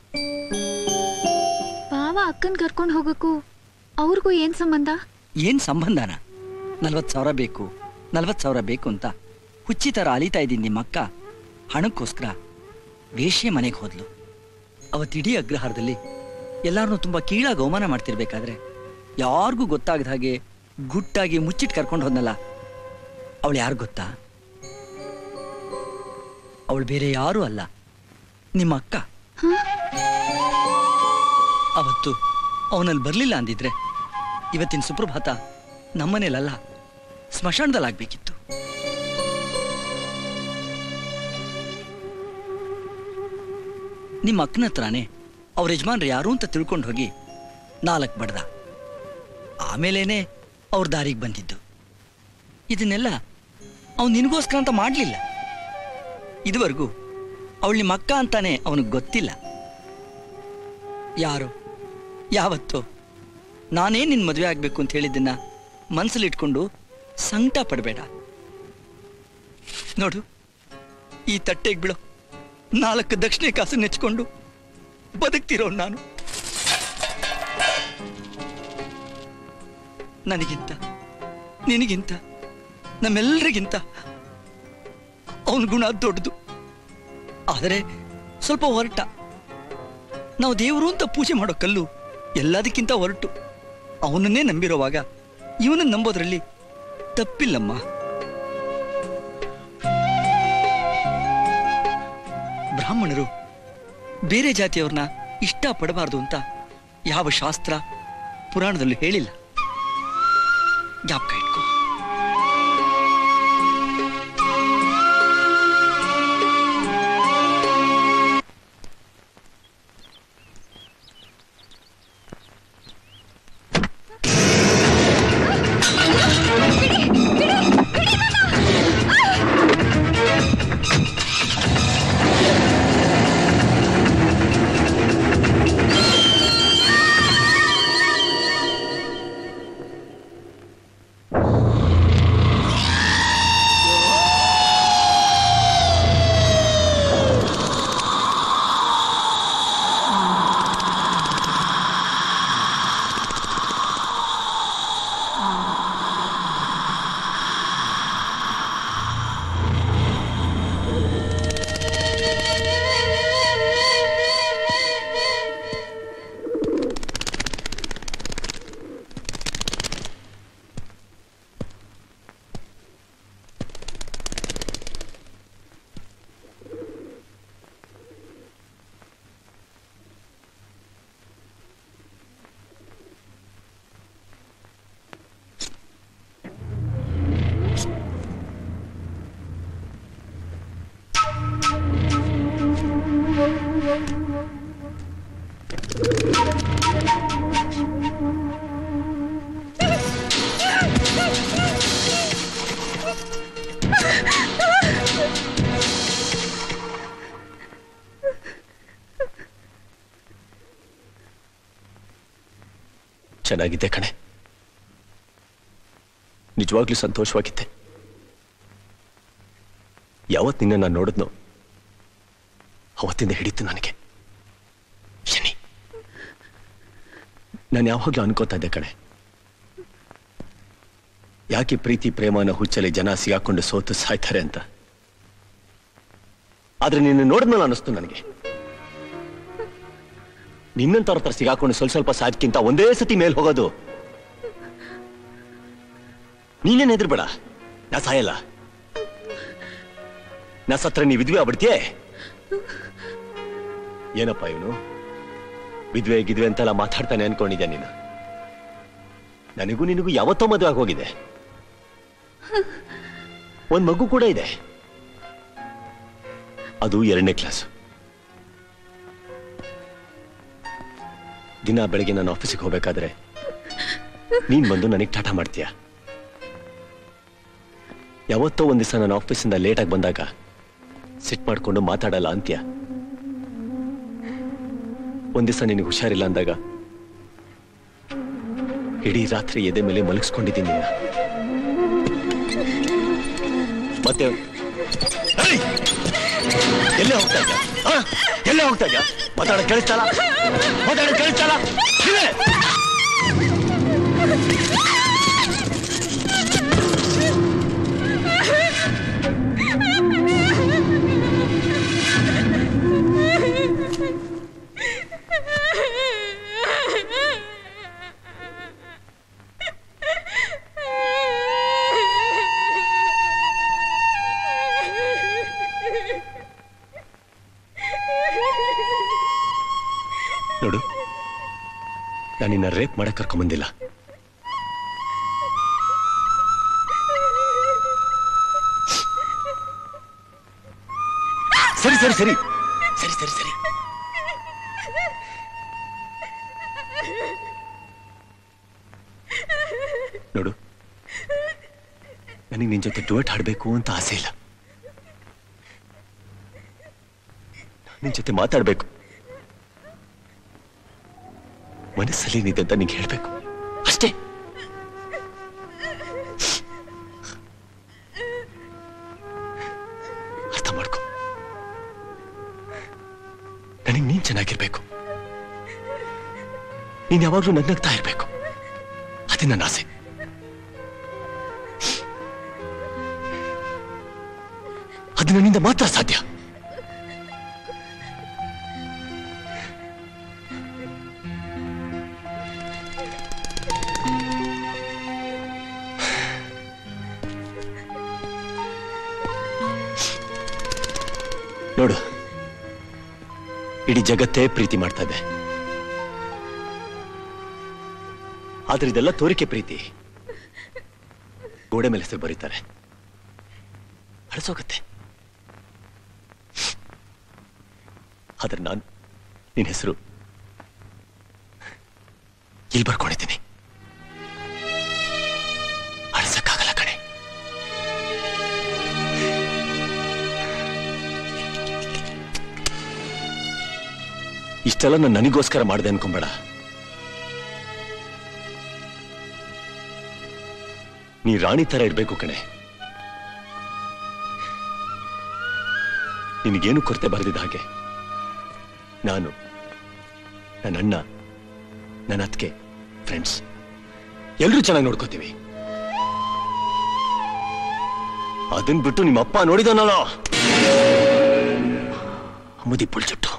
ಭಾವ ಅಕ್ಕನ್ ಕರ್ಕೊಂಡು ಹೋಗಕ್ಕೂ ಅವ್ರಿಗೂ ಏನ್ ಸಂಬಂಧ ಏನ್ ಸಂಬಂಧನ ನಲ್ವತ್ ಸಾವಿರ ಬೇಕು ನಲ್ವತ್ ಸಾವಿರ ಬೇಕು ಅಂತ ಹುಚ್ಚಿ ಥರ ಅಲಿತಾ ಇದ್ದೀನಿ ನಿಮ್ಮಕ್ಕ ಹಣಕ್ಕೋಸ್ಕರ ವೇಶ್ಯೆ ಮನೆಗೆ ಹೋದ್ಲು ಅವತ್ತಿಡೀ ಅಗ್ರಹಾರದಲ್ಲಿ ಎಲ್ಲಾರನ್ನೂ ತುಂಬಾ ಕೀಳಾಗಿ ಅವಮಾನ ಮಾಡ್ತಿರ್ಬೇಕಾದ್ರೆ ಯಾರಿಗೂ ಗೊತ್ತಾಗದ ಹಾಗೆ ಗುಟ್ಟಾಗಿ ಮುಚ್ಚಿಟ್ಟು ಕರ್ಕೊಂಡು ಹೋದ್ನಲ್ಲ ಅವಳು ಯಾರು ಗೊತ್ತಾ ಅವಳು ಬೇರೆ ಯಾರೂ ಅಲ್ಲ ನಿಮ್ಮ ಅಕ್ಕ ಅವತ್ತು ಅವನಲ್ಲಿ ಬರ್ಲಿಲ್ಲ ಅಂದಿದ್ರೆ ಇವತ್ತಿನ ಸುಪ್ರಭಾತ ನಮ್ಮನೇಲಲ್ಲ ಸ್ಮಶಾನದಲ್ಲಾಗ್ಬೇಕಿತ್ತು ನಿಮ್ಮ ಅಕ್ಕನ ಹತ್ರನೇ ಅವ್ರ ಯಜಮಾನ್ರು ಯಾರು ಅಂತ ತಿಳ್ಕೊಂಡು ಹೋಗಿ ನಾಲ್ಕು ಬಡ್ದ ಆಮೇಲೇನೆ ಅವ್ರ ದಾರಿಗೆ ಬಂದಿದ್ದು ಇದನ್ನೆಲ್ಲ ಅವ್ನು ನಿನಗೋಸ್ಕರ ಅಂತ ಮಾಡಲಿಲ್ಲ ಇದುವರೆಗೂ ಅವಳು ನಿಮ್ಮ ಅಕ್ಕ ಅಂತಾನೆ ಅವನಿಗೆ ಗೊತ್ತಿಲ್ಲ ಯಾರು ಯಾವತ್ತೋ ನಾನೇ ನಿನ್ನ ಮದುವೆ ಆಗಬೇಕು ಅಂತ ಹೇಳಿದ್ದನ್ನ ಮನಸ್ಸಲ್ಲಿಟ್ಕೊಂಡು ಸಂಕಟ ಪಡಬೇಡ ನೋಡು ಈ ತಟ್ಟೆಗೆ ಬಿಡೋ ನಾಲ್ಕು ದಕ್ಷಿಣ ಕಾಸು ನೆಚ್ಕೊಂಡು ಬದುಕ್ತಿರೋ ನಾನು ನನಗಿಂತ ನಿನಗಿಂತ ನಮ್ಮೆಲ್ಲರಿಗಿಂತ ಅವನ ಗುಣ ದೊಡ್ಡದು ಆದರೆ ಸ್ವಲ್ಪ ಹೊರಟ ನಾವು ದೇವರು ಅಂತ ಪೂಜೆ ಮಾಡೋ ಕಲ್ಲು ಎಲ್ಲದಕ್ಕಿಂತ ಹೊರಟು ಅವನನ್ನೇ ನಂಬಿರೋವಾಗ ಇವನನ್ನ ನಂಬೋದ್ರಲ್ಲಿ ತಪ್ಪಿಲ್ಲಮ್ಮ ಬ್ರಾಹ್ಮಣರು ಬೇರೆ ಜಾತಿಯವ್ರನ್ನ ಇಷ್ಟ ಪಡಬಾರ್ದು ಅಂತ ಯಾವ ಶಾಸ್ತ್ರ ಪುರಾಣದಲ್ಲೂ ಹೇಳಿಲ್ಲ ಜ್ಞಾಪಕ ಇಟ್ಕೋ ಆ ಚೆನ್ನಾಗಿದ್ದೆ ಕಣೆ ನಿಜವಾಗ್ಲೂ ಸಂತೋಷವಾಗಿದ್ದೆ ಯಾವತ್ ನಿನ್ನ ನಾನು ನೋಡಿದ್ನೋ ಅವತ್ತಿಂದ ಹಿಡಿತು ನನಗೆ ಶನಿ ನಾನು ಯಾವಾಗ್ಲೂ ಅನ್ಕೋತಾ ಇದ್ದೆ ಕಣೆ ಯಾಕೆ ಪ್ರೀತಿ ಪ್ರೇಮನ ಹುಚ್ಚಲಿ ಜನ ಸಿಗಾಕೊಂಡು ಸೋತು ಸಾಯ್ತಾರೆ ಅಂತ ಆದ್ರೆ ನಿನ್ನ ನೋಡಿದ್ಮೇಲೆ ಅನಿಸ್ತು ನನಗೆ ನಿನ್ನಂತವ್ರ ಹತ್ರ ಸಿಗಾಕೊಂಡು ಸ್ವಲ್ಪ ಸ್ವಲ್ಪ ಸಾಯ್ದಕ್ಕಿಂತ ಒಂದೇ ಸತಿ ಮೇಲ್ ಹೋಗೋದು ನೀನೇನ್ ಹೆದರ್ಬೇಡ ನಾ ಸಾಯಲ್ಲ ನಾ ಸತ್ರ ನೀ ವಿದ್ವೆ ಆಗ್ಬಿಡ್ತೀಯೇ ಏನಪ್ಪ ಇವನು ವಿದ್ವೆ ಗಿದ್ವೆ ಅಂತೆಲ್ಲ ಮಾತಾಡ್ತಾನೆ ಅನ್ಕೊಂಡಿದ್ದೆ ನೀನು ನನಗೂ ನಿನಗೂ ಯಾವತ್ತೋ ಮದುವೆ ಆಗೋಗಿದೆ ಒಂದ್ ಮಗು ಕೂಡ ಇದೆ ಅದು ಎರಡನೇ ಕ್ಲಾಸ್ ದಿನ ಬೆಳಗ್ಗೆ ನಾನು ಆಫೀಸಿಗೆ ಹೋಗ್ಬೇಕಾದ್ರೆ ನೀನ್ ಬಂದು ನನಗೆ ಟಾಟಾ ಮಾಡ್ತೀಯ ಯಾವತ್ತೋ ಒಂದ್ ದಿವಸ ನಾನು ಆಫೀಸಿಂದ ಲೇಟಾಗಿ ಬಂದಾಗ ಸಿಟ್ ಮಾಡ್ಕೊಂಡು ಮಾತಾಡಲ್ಲ ಅಂತ್ಯ ಒಂದ್ ದಿವಸ ನಿನಗೆ ಹುಷಾರಿಲ್ಲ ಅಂದಾಗ ಇಡೀ ರಾತ್ರಿ ಎದೆ ಮೇಲೆ ಮಲಗಿಸ್ಕೊಂಡಿದ್ದೀನಿ ನಿನ್ನ ಮತ್ತೆ ಏಯ್! ಎಲ್ಲೇ ಹೋಗ್ತಾ ಇದ್ಯಾ ಆ? ಎಲ್ಲೇ ಹೋಗ್ತಾ ಇದ್ಯಾ ಮಾತಾಡ ಕೇಳಿಸ್ತಲ್ಲ ಮಾತಾಡ ಕೇಳಿಸ್ತಲ್ಲ ಇಲ್ಲೇ! ನೋಡು ನಾನು ನಿನ್ನ ರೇಪ್ ಮಾಡಕ್ ಕರ್ಕೊಂಬಂದಿಲ್ಲ ಸರಿ ಸರಿ ಸರಿ ಸರಿ ಸರಿ ಸರಿ ನೋಡು ನನಗೆ ನಿನ್ ಜೊತೆ ಡುವೆಟ್ ಹಾಡ್ಬೇಕು ಅಂತ ಆಸೆ ಇಲ್ಲ ನಿನ್ ಜೊತೆ ಮಾತಾಡ್ಬೇಕು ಮನಸ್ಸಲ್ಲಿ ಏನಿದೆ ಅಂತ ನಿಂಗೆ ಹೇಳ್ಬೇಕು ಅಷ್ಟೇ ಅರ್ಥ ಮಾಡ್ಕೊ ನನಗೆ ನೀನ್ ಚೆನ್ನಾಗಿರ್ಬೇಕು ನೀನ್ ಯಾವಾಗ್ಲೂ ನಗ್ನಗ್ತಾ ಇರ್ಬೇಕು ಅದೇ ನನ್ನ ಆಸೆ ಅದು ನನ್ನಿಂದ ಮಾತ್ರ ಸಾಧ್ಯ ನೋಡು ಇಡೀ ಜಗತ್ತೇ ಪ್ರೀತಿ ಮಾಡ್ತಾ ಇದೆ ಆದ್ರೆ ಇದೆಲ್ಲ ತೋರಿಕೆ ಪ್ರೀತಿ ಗೋಡೆ ಮೇಲೆ ಹೆಸರು ಬರೀತಾರೆ ಅಳಿಸೋಗತ್ತೆ ಆದ್ರೆ ನಾನು ನಿನ್ನ ಹೆಸರು ಇಲ್ಲಿ ಬರ್ಕೊಂಡಿದ್ದೀನಿ ಅಳಿಸಕ್ಕಾಗಲ್ಲ ಕಣೆ ಇಷ್ಟೆಲ್ಲ ನಾನು ನನಗೋಸ್ಕರ ಮಾಡಿದೆ ಅನ್ಕೊಂಬೇಡ ನೀ ರಾಣಿ ತರ ಇರ್ಬೇಕು ಕಣೆ ನಿನಗೇನು ಕೊರತೆ ಬರೆದಿದ್ದ ಹಾಗೆ ನಾನು ನನ್ನ ಅಣ್ಣ ನನ್ನ ಅತ್ತಿಗೆ ಫ್ರೆಂಡ್ಸ್ ಎಲ್ಲರೂ ಚೆನ್ನಾಗಿ ನೋಡ್ಕೋತೀವಿ ಅದನ್ ಬಿಟ್ಟು ನಿಮ್ಮ ಅಪ್ಪ ನೋಡಿದನಲ್ಲ ಮುದಿ ಪುಳ್ಚುಟ್ಟು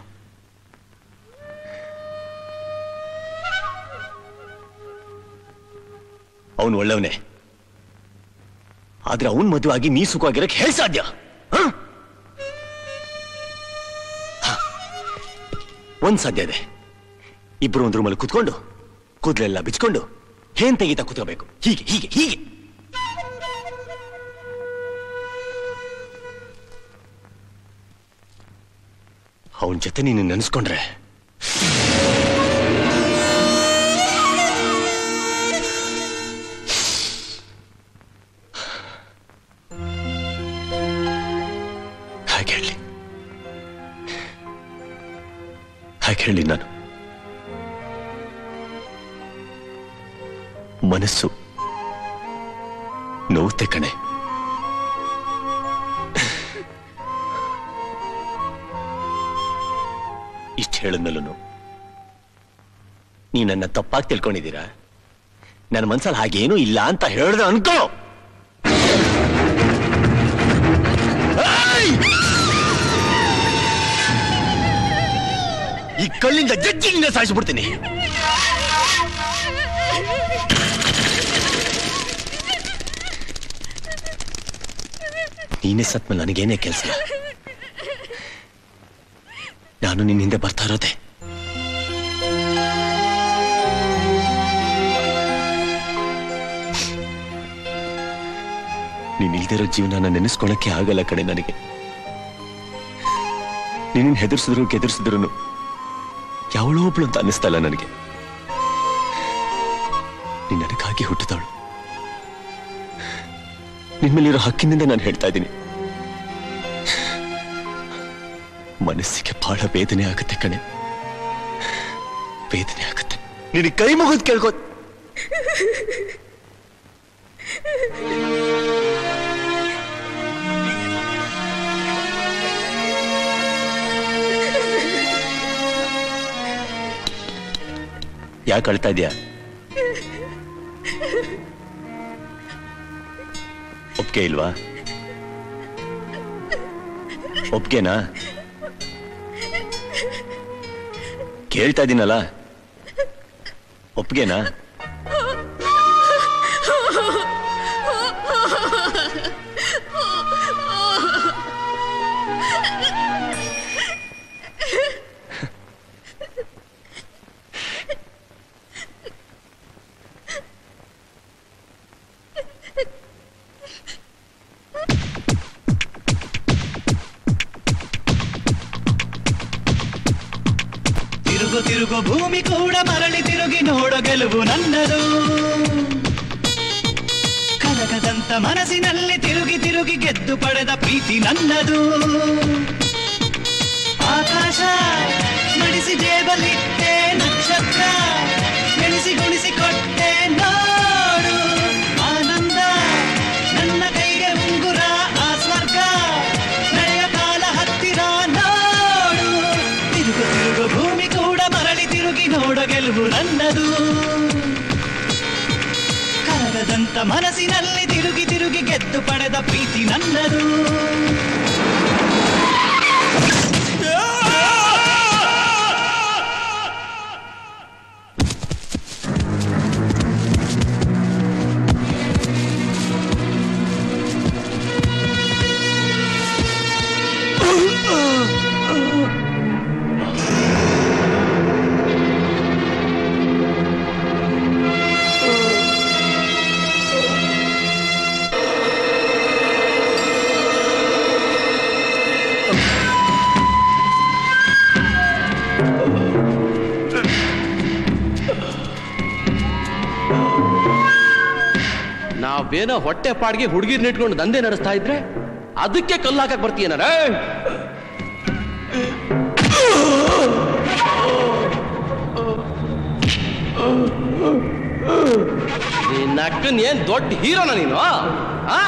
ಅವನು ಒಳ್ಳೆಯವನೇ ಆದ್ರೆ ಅವನ್ ಮದುವೆ ಆಗಿ ನೀ ಸುಖವಾಗಿರಕ್ಕೆ ಹೇಗೆ ಸಾಧ್ಯ ಹ? ಹ. ಒಂದ್ ಸಾಧ್ಯ ಇದೆ ಇಬ್ರು ಒಂದ್ ರೂಮಲ್ಲಿ ಕುತ್ಕೊಂಡು ಕೂದಲೆಲ್ಲ ಬಿಚ್ಕೊಂಡು ಹೇನ್ ತೆಗಿತಾ ಕೂತ್ಕೋಬೇಕು ಹೀಗೆ ಹೀಗೆ ಹೀಗೆ ಅವನ ಜೊತೆ ನೀನು ನೆನೆಸ್ಕೊಂಡ್ರೆ ಹಾಗೆ ಹೇಳಿ ಹಾಗೆ ಹೇಳಿ ನಾನು ಮನಸ್ಸು ನೋವುತ್ತೆ ಕಣೆ ಇಷ್ಟು ಹೇಳಿದ್ಮೇಲೂ ನೀವು ನನ್ನ ತಪ್ಪಾಗಿ ತಿಳ್ಕೊಂಡಿದ್ದೀರಾ ನನ್ನ ಮನ್ಸಲ್ಲಿ ಹಾಗೇನೂ ಇಲ್ಲ ಅಂತ ಹೇಳ್ದೆ ಅನ್ಕೋ ಏಯ್! ಈ ಕಲ್ಲಿಂದ ಜಜ್ಜಿನಿಂದ ಸಾಯಿಸ್ಬಿಡ್ತೀನಿ ನೀನೇ ಸತ್ಮೇಲೆ ನನಗೇನೇ ಕೆಲಸ ನಾನು ನಿನ್ನ ಹಿಂದೆ ಬರ್ತಾ ಇರೋದೆ ನೀನ್ ಇಲ್ದಿರೋ ಜೀವನ ನೆನೆಸ್ಕೊಳಕ್ಕೆ ಆಗಲ್ಲ ಕಡೆ ನನಗೆ ನೀನಿನ್ ಹೆದರ್ಸಿದ್ರು ಗೆದರ್ಸಿದ್ರು ಯಾವಳೋ ಒಬ್ಳು ಅಂತ ಅನ್ನಿಸ್ತಾ ಇಲ್ಲ ನನಗೆ ನೀನ್ ನನಗಾಗಿ ಹುಟ್ಟಿದವಳು ನಿಮ್ಮಲ್ಲಿರೋ ಹಕ್ಕಿನಿಂದ ನಾನು ಹೇಳ್ತಾ ಇದ್ದೀನಿ ಮನಸ್ಸಿಗೆ ಬಹಳ ವೇದನೆ ಆಗುತ್ತೆ ಕಣೆ ವೇದನೆ ಆಗುತ್ತೆ ನಿನಗೆ ಕೈ ಮುಗಿದ್ ಕೇಳ್ಕೋ ಯಾಕೆ ಅಳ್ತಾ ಇದೀಯಾ ಒಪ್ಗೆ ಇಲ್ವಾ ಒಪ್ಗೆನಾ ಕೇಳ್ತಾ ಇದ್ದೀನಲ್ಲ ಒಪ್ಗೆನಾ ತಿರುಗು ತಿರುಗು ಭೂಮಿ ಕೂಡ ಮರಳಿ ತಿರುಗಿ ನೋಡೋ ಗೆಲುವು ನನ್ನದು ಕನಕದಂತ ಮನಸ್ಸಿನಲ್ಲಿ ತಿರುಗಿ ತಿರುಗಿ ಗೆದ್ದು ಪಡೆದ ಪ್ರೀತಿ ನನ್ನದು ಆಕಾಶ ಮಡಿಸಿ ಜೇಬಲಿಟ್ಟೆ ನಕ್ಷತ್ರ ಎಣಿಸಿ ಗುಣಿಸಿ ಕೊಟ್ಟೆ ನೋಡು ಆನಂದ ನನ್ನ ಕೈಗೆ ಉಂಗುರ ಆ ಸ್ವರ್ಗ ನಡೆಯ ಕಾಲ ಹತ್ತಿರ ನೋಡು ತಿರುಗು ತಿರುಗು ಭೂಮಿ ಕೂಡ ಮರಳಿ ತಿರುಗಿ ನೋಡ ಗೆಲುವು ನನ್ನದು ಕರಗದಂತ ಮನಸ್ಸಿನಲ್ಲಿ ತಿರುಗಿ ತಿರುಗಿ ಗೆದ್ದು ಪಡೆದ ಪ್ರೀತಿ ನನ್ನದು ನಾವೇನೋ ಹೊಟ್ಟೆ ಪಾಡ್ಗೆ ಹುಡುಗಿರ್ನ ಇಟ್ಕೊಂಡು ದಂಧೆ ನಡೆಸ್ತಾ ಇದ್ರೆ ಅದಕ್ಕೆ ಕಲ್ಲು ಹಾಕಕ್ ಬರ್ತೀಯನ ನಿನ್ನ ಅಕ್ಕನ್ ಏನ್ ದೊಡ್ಡ ಹೀರೋನ ನೀನು ಆ?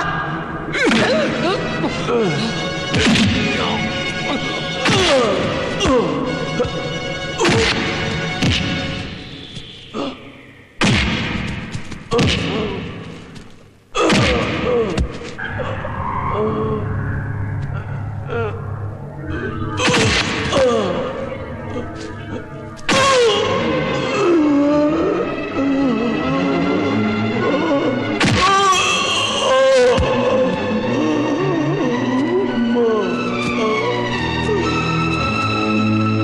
Oh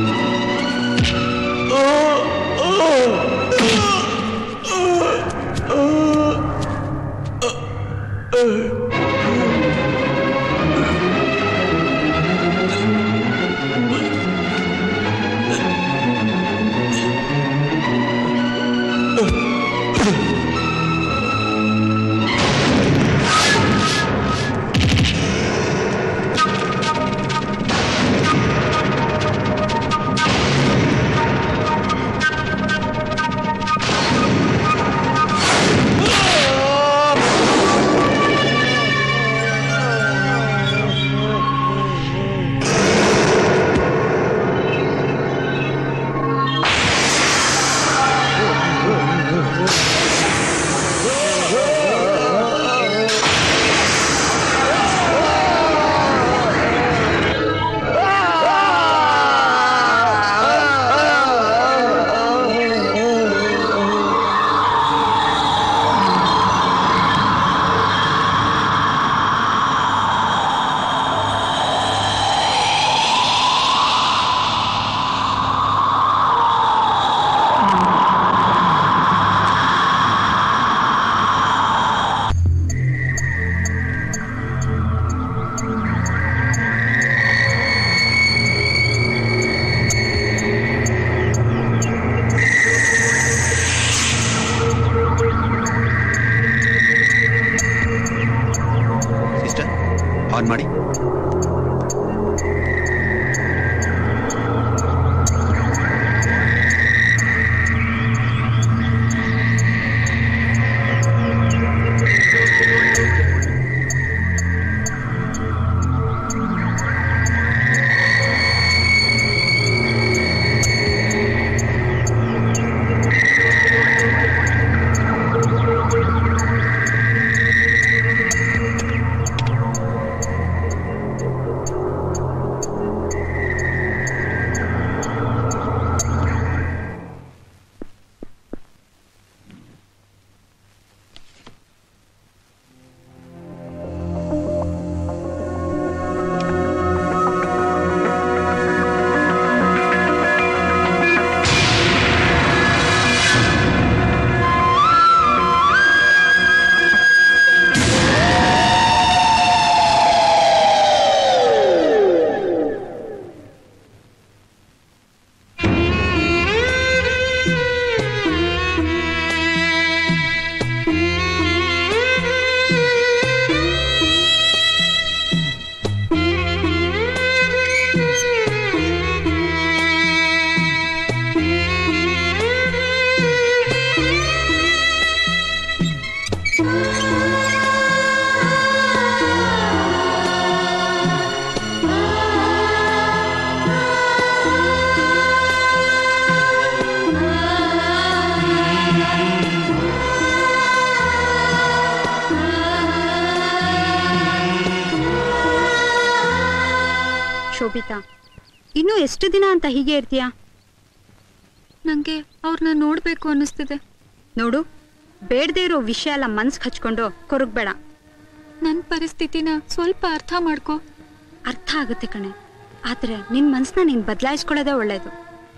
ಕಲ್ಪಿತ ಇನ್ನೂ ಎಷ್ಟು ದಿನ ಅಂತ ಹೀಗೆ ಇರ್ತೀಯಾ ನಂಗೆ ಅವ್ರನ್ನ ನೋಡ್ಬೇಕು ಅನ್ನಿಸ್ತಿದೆ ನೋಡು ಬೇಡದೇ ಇರೋ ವಿಷಯ ಎಲ್ಲ ಮನ್ಸ್ಗೆ ಹಚ್ಕೊಂಡು ಕೊರಗ್ಬೇಡ ನನ್ನ ಪರಿಸ್ಥಿತಿನ ಸ್ವಲ್ಪ ಅರ್ಥ ಮಾಡ್ಕೋ ಅರ್ಥ ಆಗುತ್ತೆ ಕಣೆ ಆದ್ರೆ ನಿನ್ ಮನ್ಸನ್ನ ನೀನ್ ಬದಲಾಯಿಸ್ಕೊಳ್ಳೋದೇ ಒಳ್ಳೇದು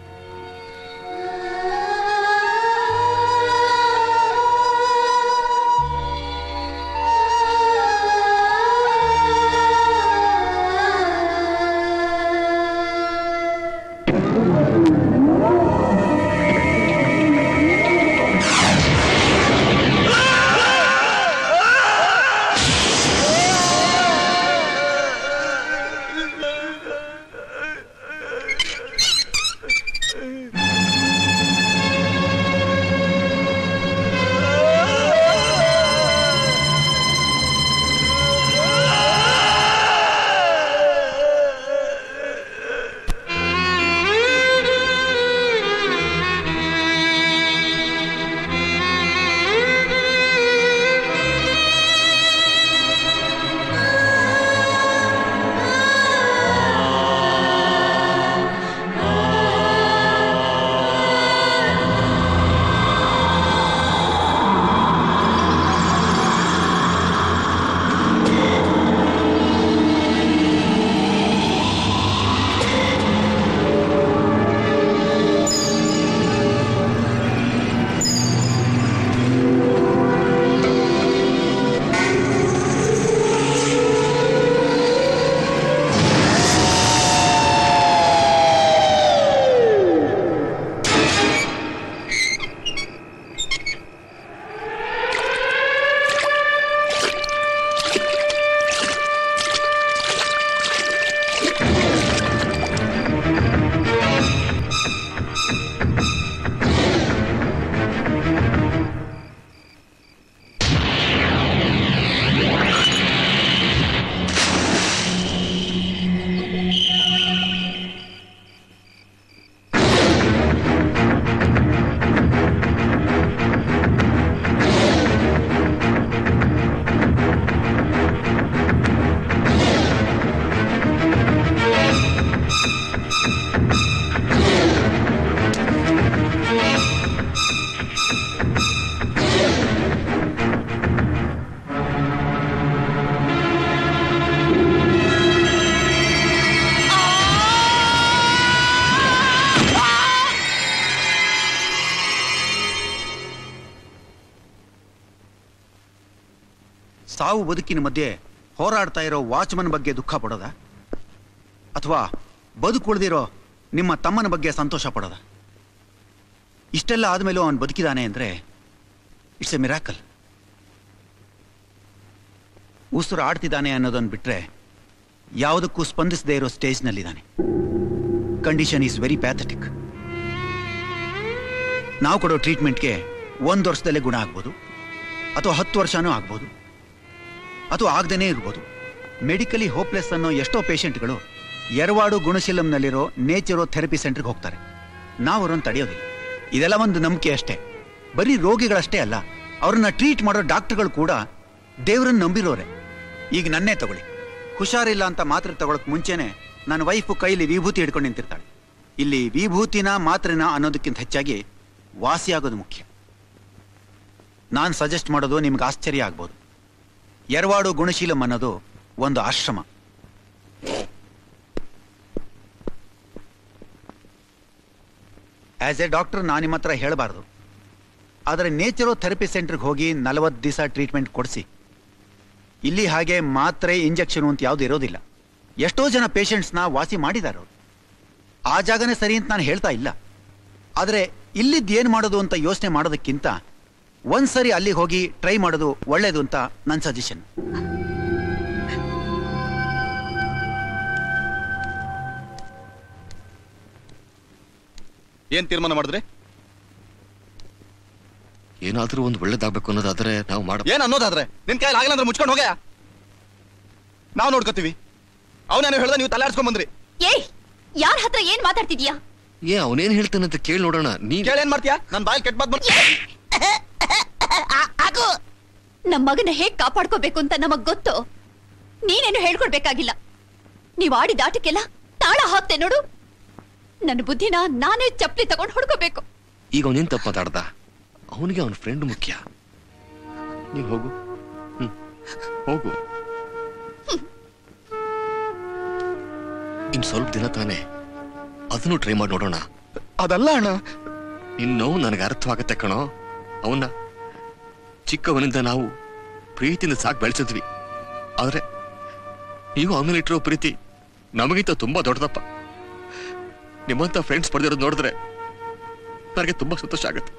ಸಾವು ಬದುಕಿನ ಮಧ್ಯೆ ಹೋರಾಡ್ತಾ ಇರೋ ವಾಚ್ಮನ್ ಬಗ್ಗೆ ದುಃಖ ಪಡೋದ ಅಥವಾ ಬದುಕುಳಿದಿರೋ ನಿಮ್ಮ ತಮ್ಮನ ಬಗ್ಗೆ ಸಂತೋಷ ಪಡೋದ ಇಷ್ಟೆಲ್ಲ ಆದ್ಮೇಲೂ ಅವನು ಬದುಕಿದಾನೆ ಅಂದ್ರೆ ಇಟ್ಸ್ ಎ ಮಿರಾಕಲ್ ಉಸಿರು ಆಡ್ತಿದ್ದಾನೆ ಅನ್ನೋದನ್ನು ಬಿಟ್ರೆ ಯಾವುದಕ್ಕೂ ಸ್ಪಂದಿಸದೇ ಇರೋ ಸ್ಟೇಜ್ನಲ್ಲಿದ್ದಾನೆ ಕಂಡೀಷನ್ ಈಸ್ ವೆರಿ ಪ್ಯಾಥಟಿಕ್ ನಾವು ಕೊಡೋ ಟ್ರೀಟ್ಮೆಂಟ್ಗೆ ಒಂದು ವರ್ಷದಲ್ಲೇ ಗುಣ ಆಗ್ಬೋದು ಅಥವಾ ಹತ್ತು ವರ್ಷನೂ ಆಗ್ಬೋದು ಅಥವಾ ಆಗದೇನೆ ಇರ್ಬೋದು ಮೆಡಿಕಲಿ ಹೋಪ್ಲೆಸ್ ಅನ್ನೋ ಎಷ್ಟೋ ಪೇಷಂಟ್ಗಳು ಎರವಾಡು ಗುಣಶೀಲಂನಲ್ಲಿರೋ ನೇಚರೋ ಥೆರಪಿ ಸೆಂಟರ್ಗೆ ಹೋಗ್ತಾರೆ ನಾವು ಅವ್ರನ್ನ ತಡೆಯೋದಿಲ್ಲ ಇದೆಲ್ಲ ಒಂದು ನಂಬಿಕೆ ಅಷ್ಟೇ ಬರೀ ರೋಗಿಗಳಷ್ಟೇ ಅಲ್ಲ ಅವ್ರನ್ನ ಟ್ರೀಟ್ ಮಾಡೋ ಡಾಕ್ಟರ್ಗಳು ಕೂಡ ದೇವ್ರನ್ನ ನಂಬಿರೋರೆ ಈಗ ನನ್ನೇ ತಗೊಳ್ಳಿ ಹುಷಾರಿಲ್ಲ ಅಂತ ಮಾತ್ರೆ ತಗೊಳಕ್ ಮುಂಚೆನೆ ನನ್ನ ವೈಫು ಕೈಲಿ ವಿಭೂತಿ ಹಿಡ್ಕೊಂಡು ನಿಂತಿರ್ತಾಳೆ ಇಲ್ಲಿ ವಿಭೂತಿನ ಮಾತ್ರೆನ ಅನ್ನೋದಕ್ಕಿಂತ ಹೆಚ್ಚಾಗಿ ವಾಸಿಯಾಗೋದು ಮುಖ್ಯ ನಾನು ಸಜೆಸ್ಟ್ ಮಾಡೋದು ನಿಮ್ಗೆ ಆಶ್ಚರ್ಯ ಆಗ್ಬೋದು ಎರವಾಡು ಗುಣಶೀಲಂ ಅನ್ನೋದು ಒಂದು ಆಶ್ರಮ ಆಸ್ ಎ ಡಾಕ್ಟರ್ ನಾನು ನಿಮ್ಮ ಹತ್ರ ಹೇಳಬಾರ್ದು ಆದರೆ ನೇಚರೋ ಥೆರಪಿ ಸೆಂಟರ್ಗೆ ಹೋಗಿ ನಲವತ್ತು ದಿವಸ ಟ್ರೀಟ್ಮೆಂಟ್ ಕೊಡಿಸಿ ಇಲ್ಲಿ ಹಾಗೆ ಮಾತ್ರೆ ಇಂಜೆಕ್ಷನ್ ಅಂತ ಯಾವುದು ಇರೋದಿಲ್ಲ ಎಷ್ಟೋ ಜನ ಪೇಷಂಟ್ಸ್ನ ವಾಸಿ ಮಾಡಿದ್ದಾರೆ ಅವ್ರು ಆ ಜಾಗನೇ ಸರಿ ಅಂತ ನಾನು ಹೇಳ್ತಾ ಇಲ್ಲ ಆದರೆ ಇಲ್ಲಿದ್ದು ಏನು ಮಾಡೋದು ಅಂತ ಯೋಚನೆ ಮಾಡೋದಕ್ಕಿಂತ ಒಂದ್ಸರಿ ಅಲ್ಲಿಗೆ ಹೋಗಿ ಟ್ರೈ ಮಾಡೋದು ಒಳ್ಳೇದು ಅಂತ ನನ್ನ ಸಜೆಷನ್ ಏನ್ ತೀರ್ಮಾನ ಮಾಡಿದ್ರಿ ಏನಾದ್ರೂ ಒಂದು ಒಳ್ಳೇದಾಗ್ಬೇಕು ಅನ್ನೋದಾದ್ರೆ ನಾವು ಮಾಡ ಏನ್ ಅನ್ನೋದಾದ್ರೆ ನಿನ್ ಕೈಲಿ ಆಗಿಲ್ಲ ಅಂದ್ರೆ ಮುಚ್ಕೊಂಡು ಹೋಗ್ಯಾ ನಾವು ನೋಡ್ಕೋತೀವಿ ಅವನೇನು ಹೇಳ್ದ ನೀವು ತಲೆ ಬಂದ್ರಿ ಏಯ್ ಯಾರ ಹತ್ರ ಏನ್ ಮಾತಾಡ್ತಿದ್ಯಾ ಏ ಅವನೇನ್ ಹೇಳ್ತಾನೆ ಅಂತ ಕೇಳಿ ನೋಡೋಣ ನೀನ್ ಕೇಳಿ ಏನ್ ಮಾಡ್ತೀಯಾ ನನ್ ಬಾಯಲ್ಲಿ ಕೆಟ್ಟ ಮಾತು ಬರ್ತೀಯ ನಮ್ ಮಗನ ಹೇಗ್ ಕಾಪಾಡ್ಕೋಬೇಕು ಅಂತ ನಮಗ್ ಗೊತ್ತು ನೀನೇನು ಹೇಳ್ಕೊಡ್ಬೇಕಾಗಿಲ್ಲ ನೀವ್ ಆಡಿದ ಆಟಕ್ಕೆಲ್ಲ ತಾಳ ಹಾಕ್ತೆ ನೋಡು ನನ್ನ ಬುದ್ಧಿನ ನಾನೇ ಚಪ್ಪಲಿ ತಗೊಂಡು ಹೊಡ್ಕೋಬೇಕು ಈಗ ಅವನೇನ್ ತಪ್ಪು ಮಾತಾಡ್ದ ಅವನಿಗೆ ಅವನ ಫ್ರೆಂಡ್ ಮುಖ್ಯ ನೀನ್ ಹೋಗು ಹ್ಮ್ ಹೋಗು ಇನ್ ಸ್ವಲ್ಪ ದಿನ ತಾನೇ ಅದನ್ನು ಟ್ರೈ ಮಾಡಿ ನೋಡೋಣ ಅದಲ್ಲ ಅಣ್ಣ ನಿನ್ ನೋವು ನನಗೆ ಅರ್ಥವಾಗತ್ತೆ ಕಣೋ ಅವನ್ನ ಚಿಕ್ಕವನಿಂದ ನಾವು ಪ್ರೀತಿಯಿಂದ ಸಾಕು ಬೆಳೆಸಿದ್ವಿ ಆದ್ರೆ ನೀವು ಅವನಲ್ಲಿ ಇಟ್ಟಿರೋ ಪ್ರೀತಿ ನಮಗಿಂತ ತುಂಬಾ ದೊಡ್ಡದಪ್ಪ ನಿಮ್ಮಂತ ಫ್ರೆಂಡ್ಸ್ ಪಡೆದಿರೋದು ನೋಡಿದ್ರೆ ನನಗೆ ತುಂಬಾ ಸಂತೋಷ ಆಗುತ್ತೆ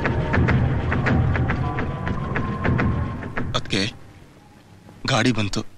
ಅದಕ್ಕೆ ಗಾಡಿ ಬಂತು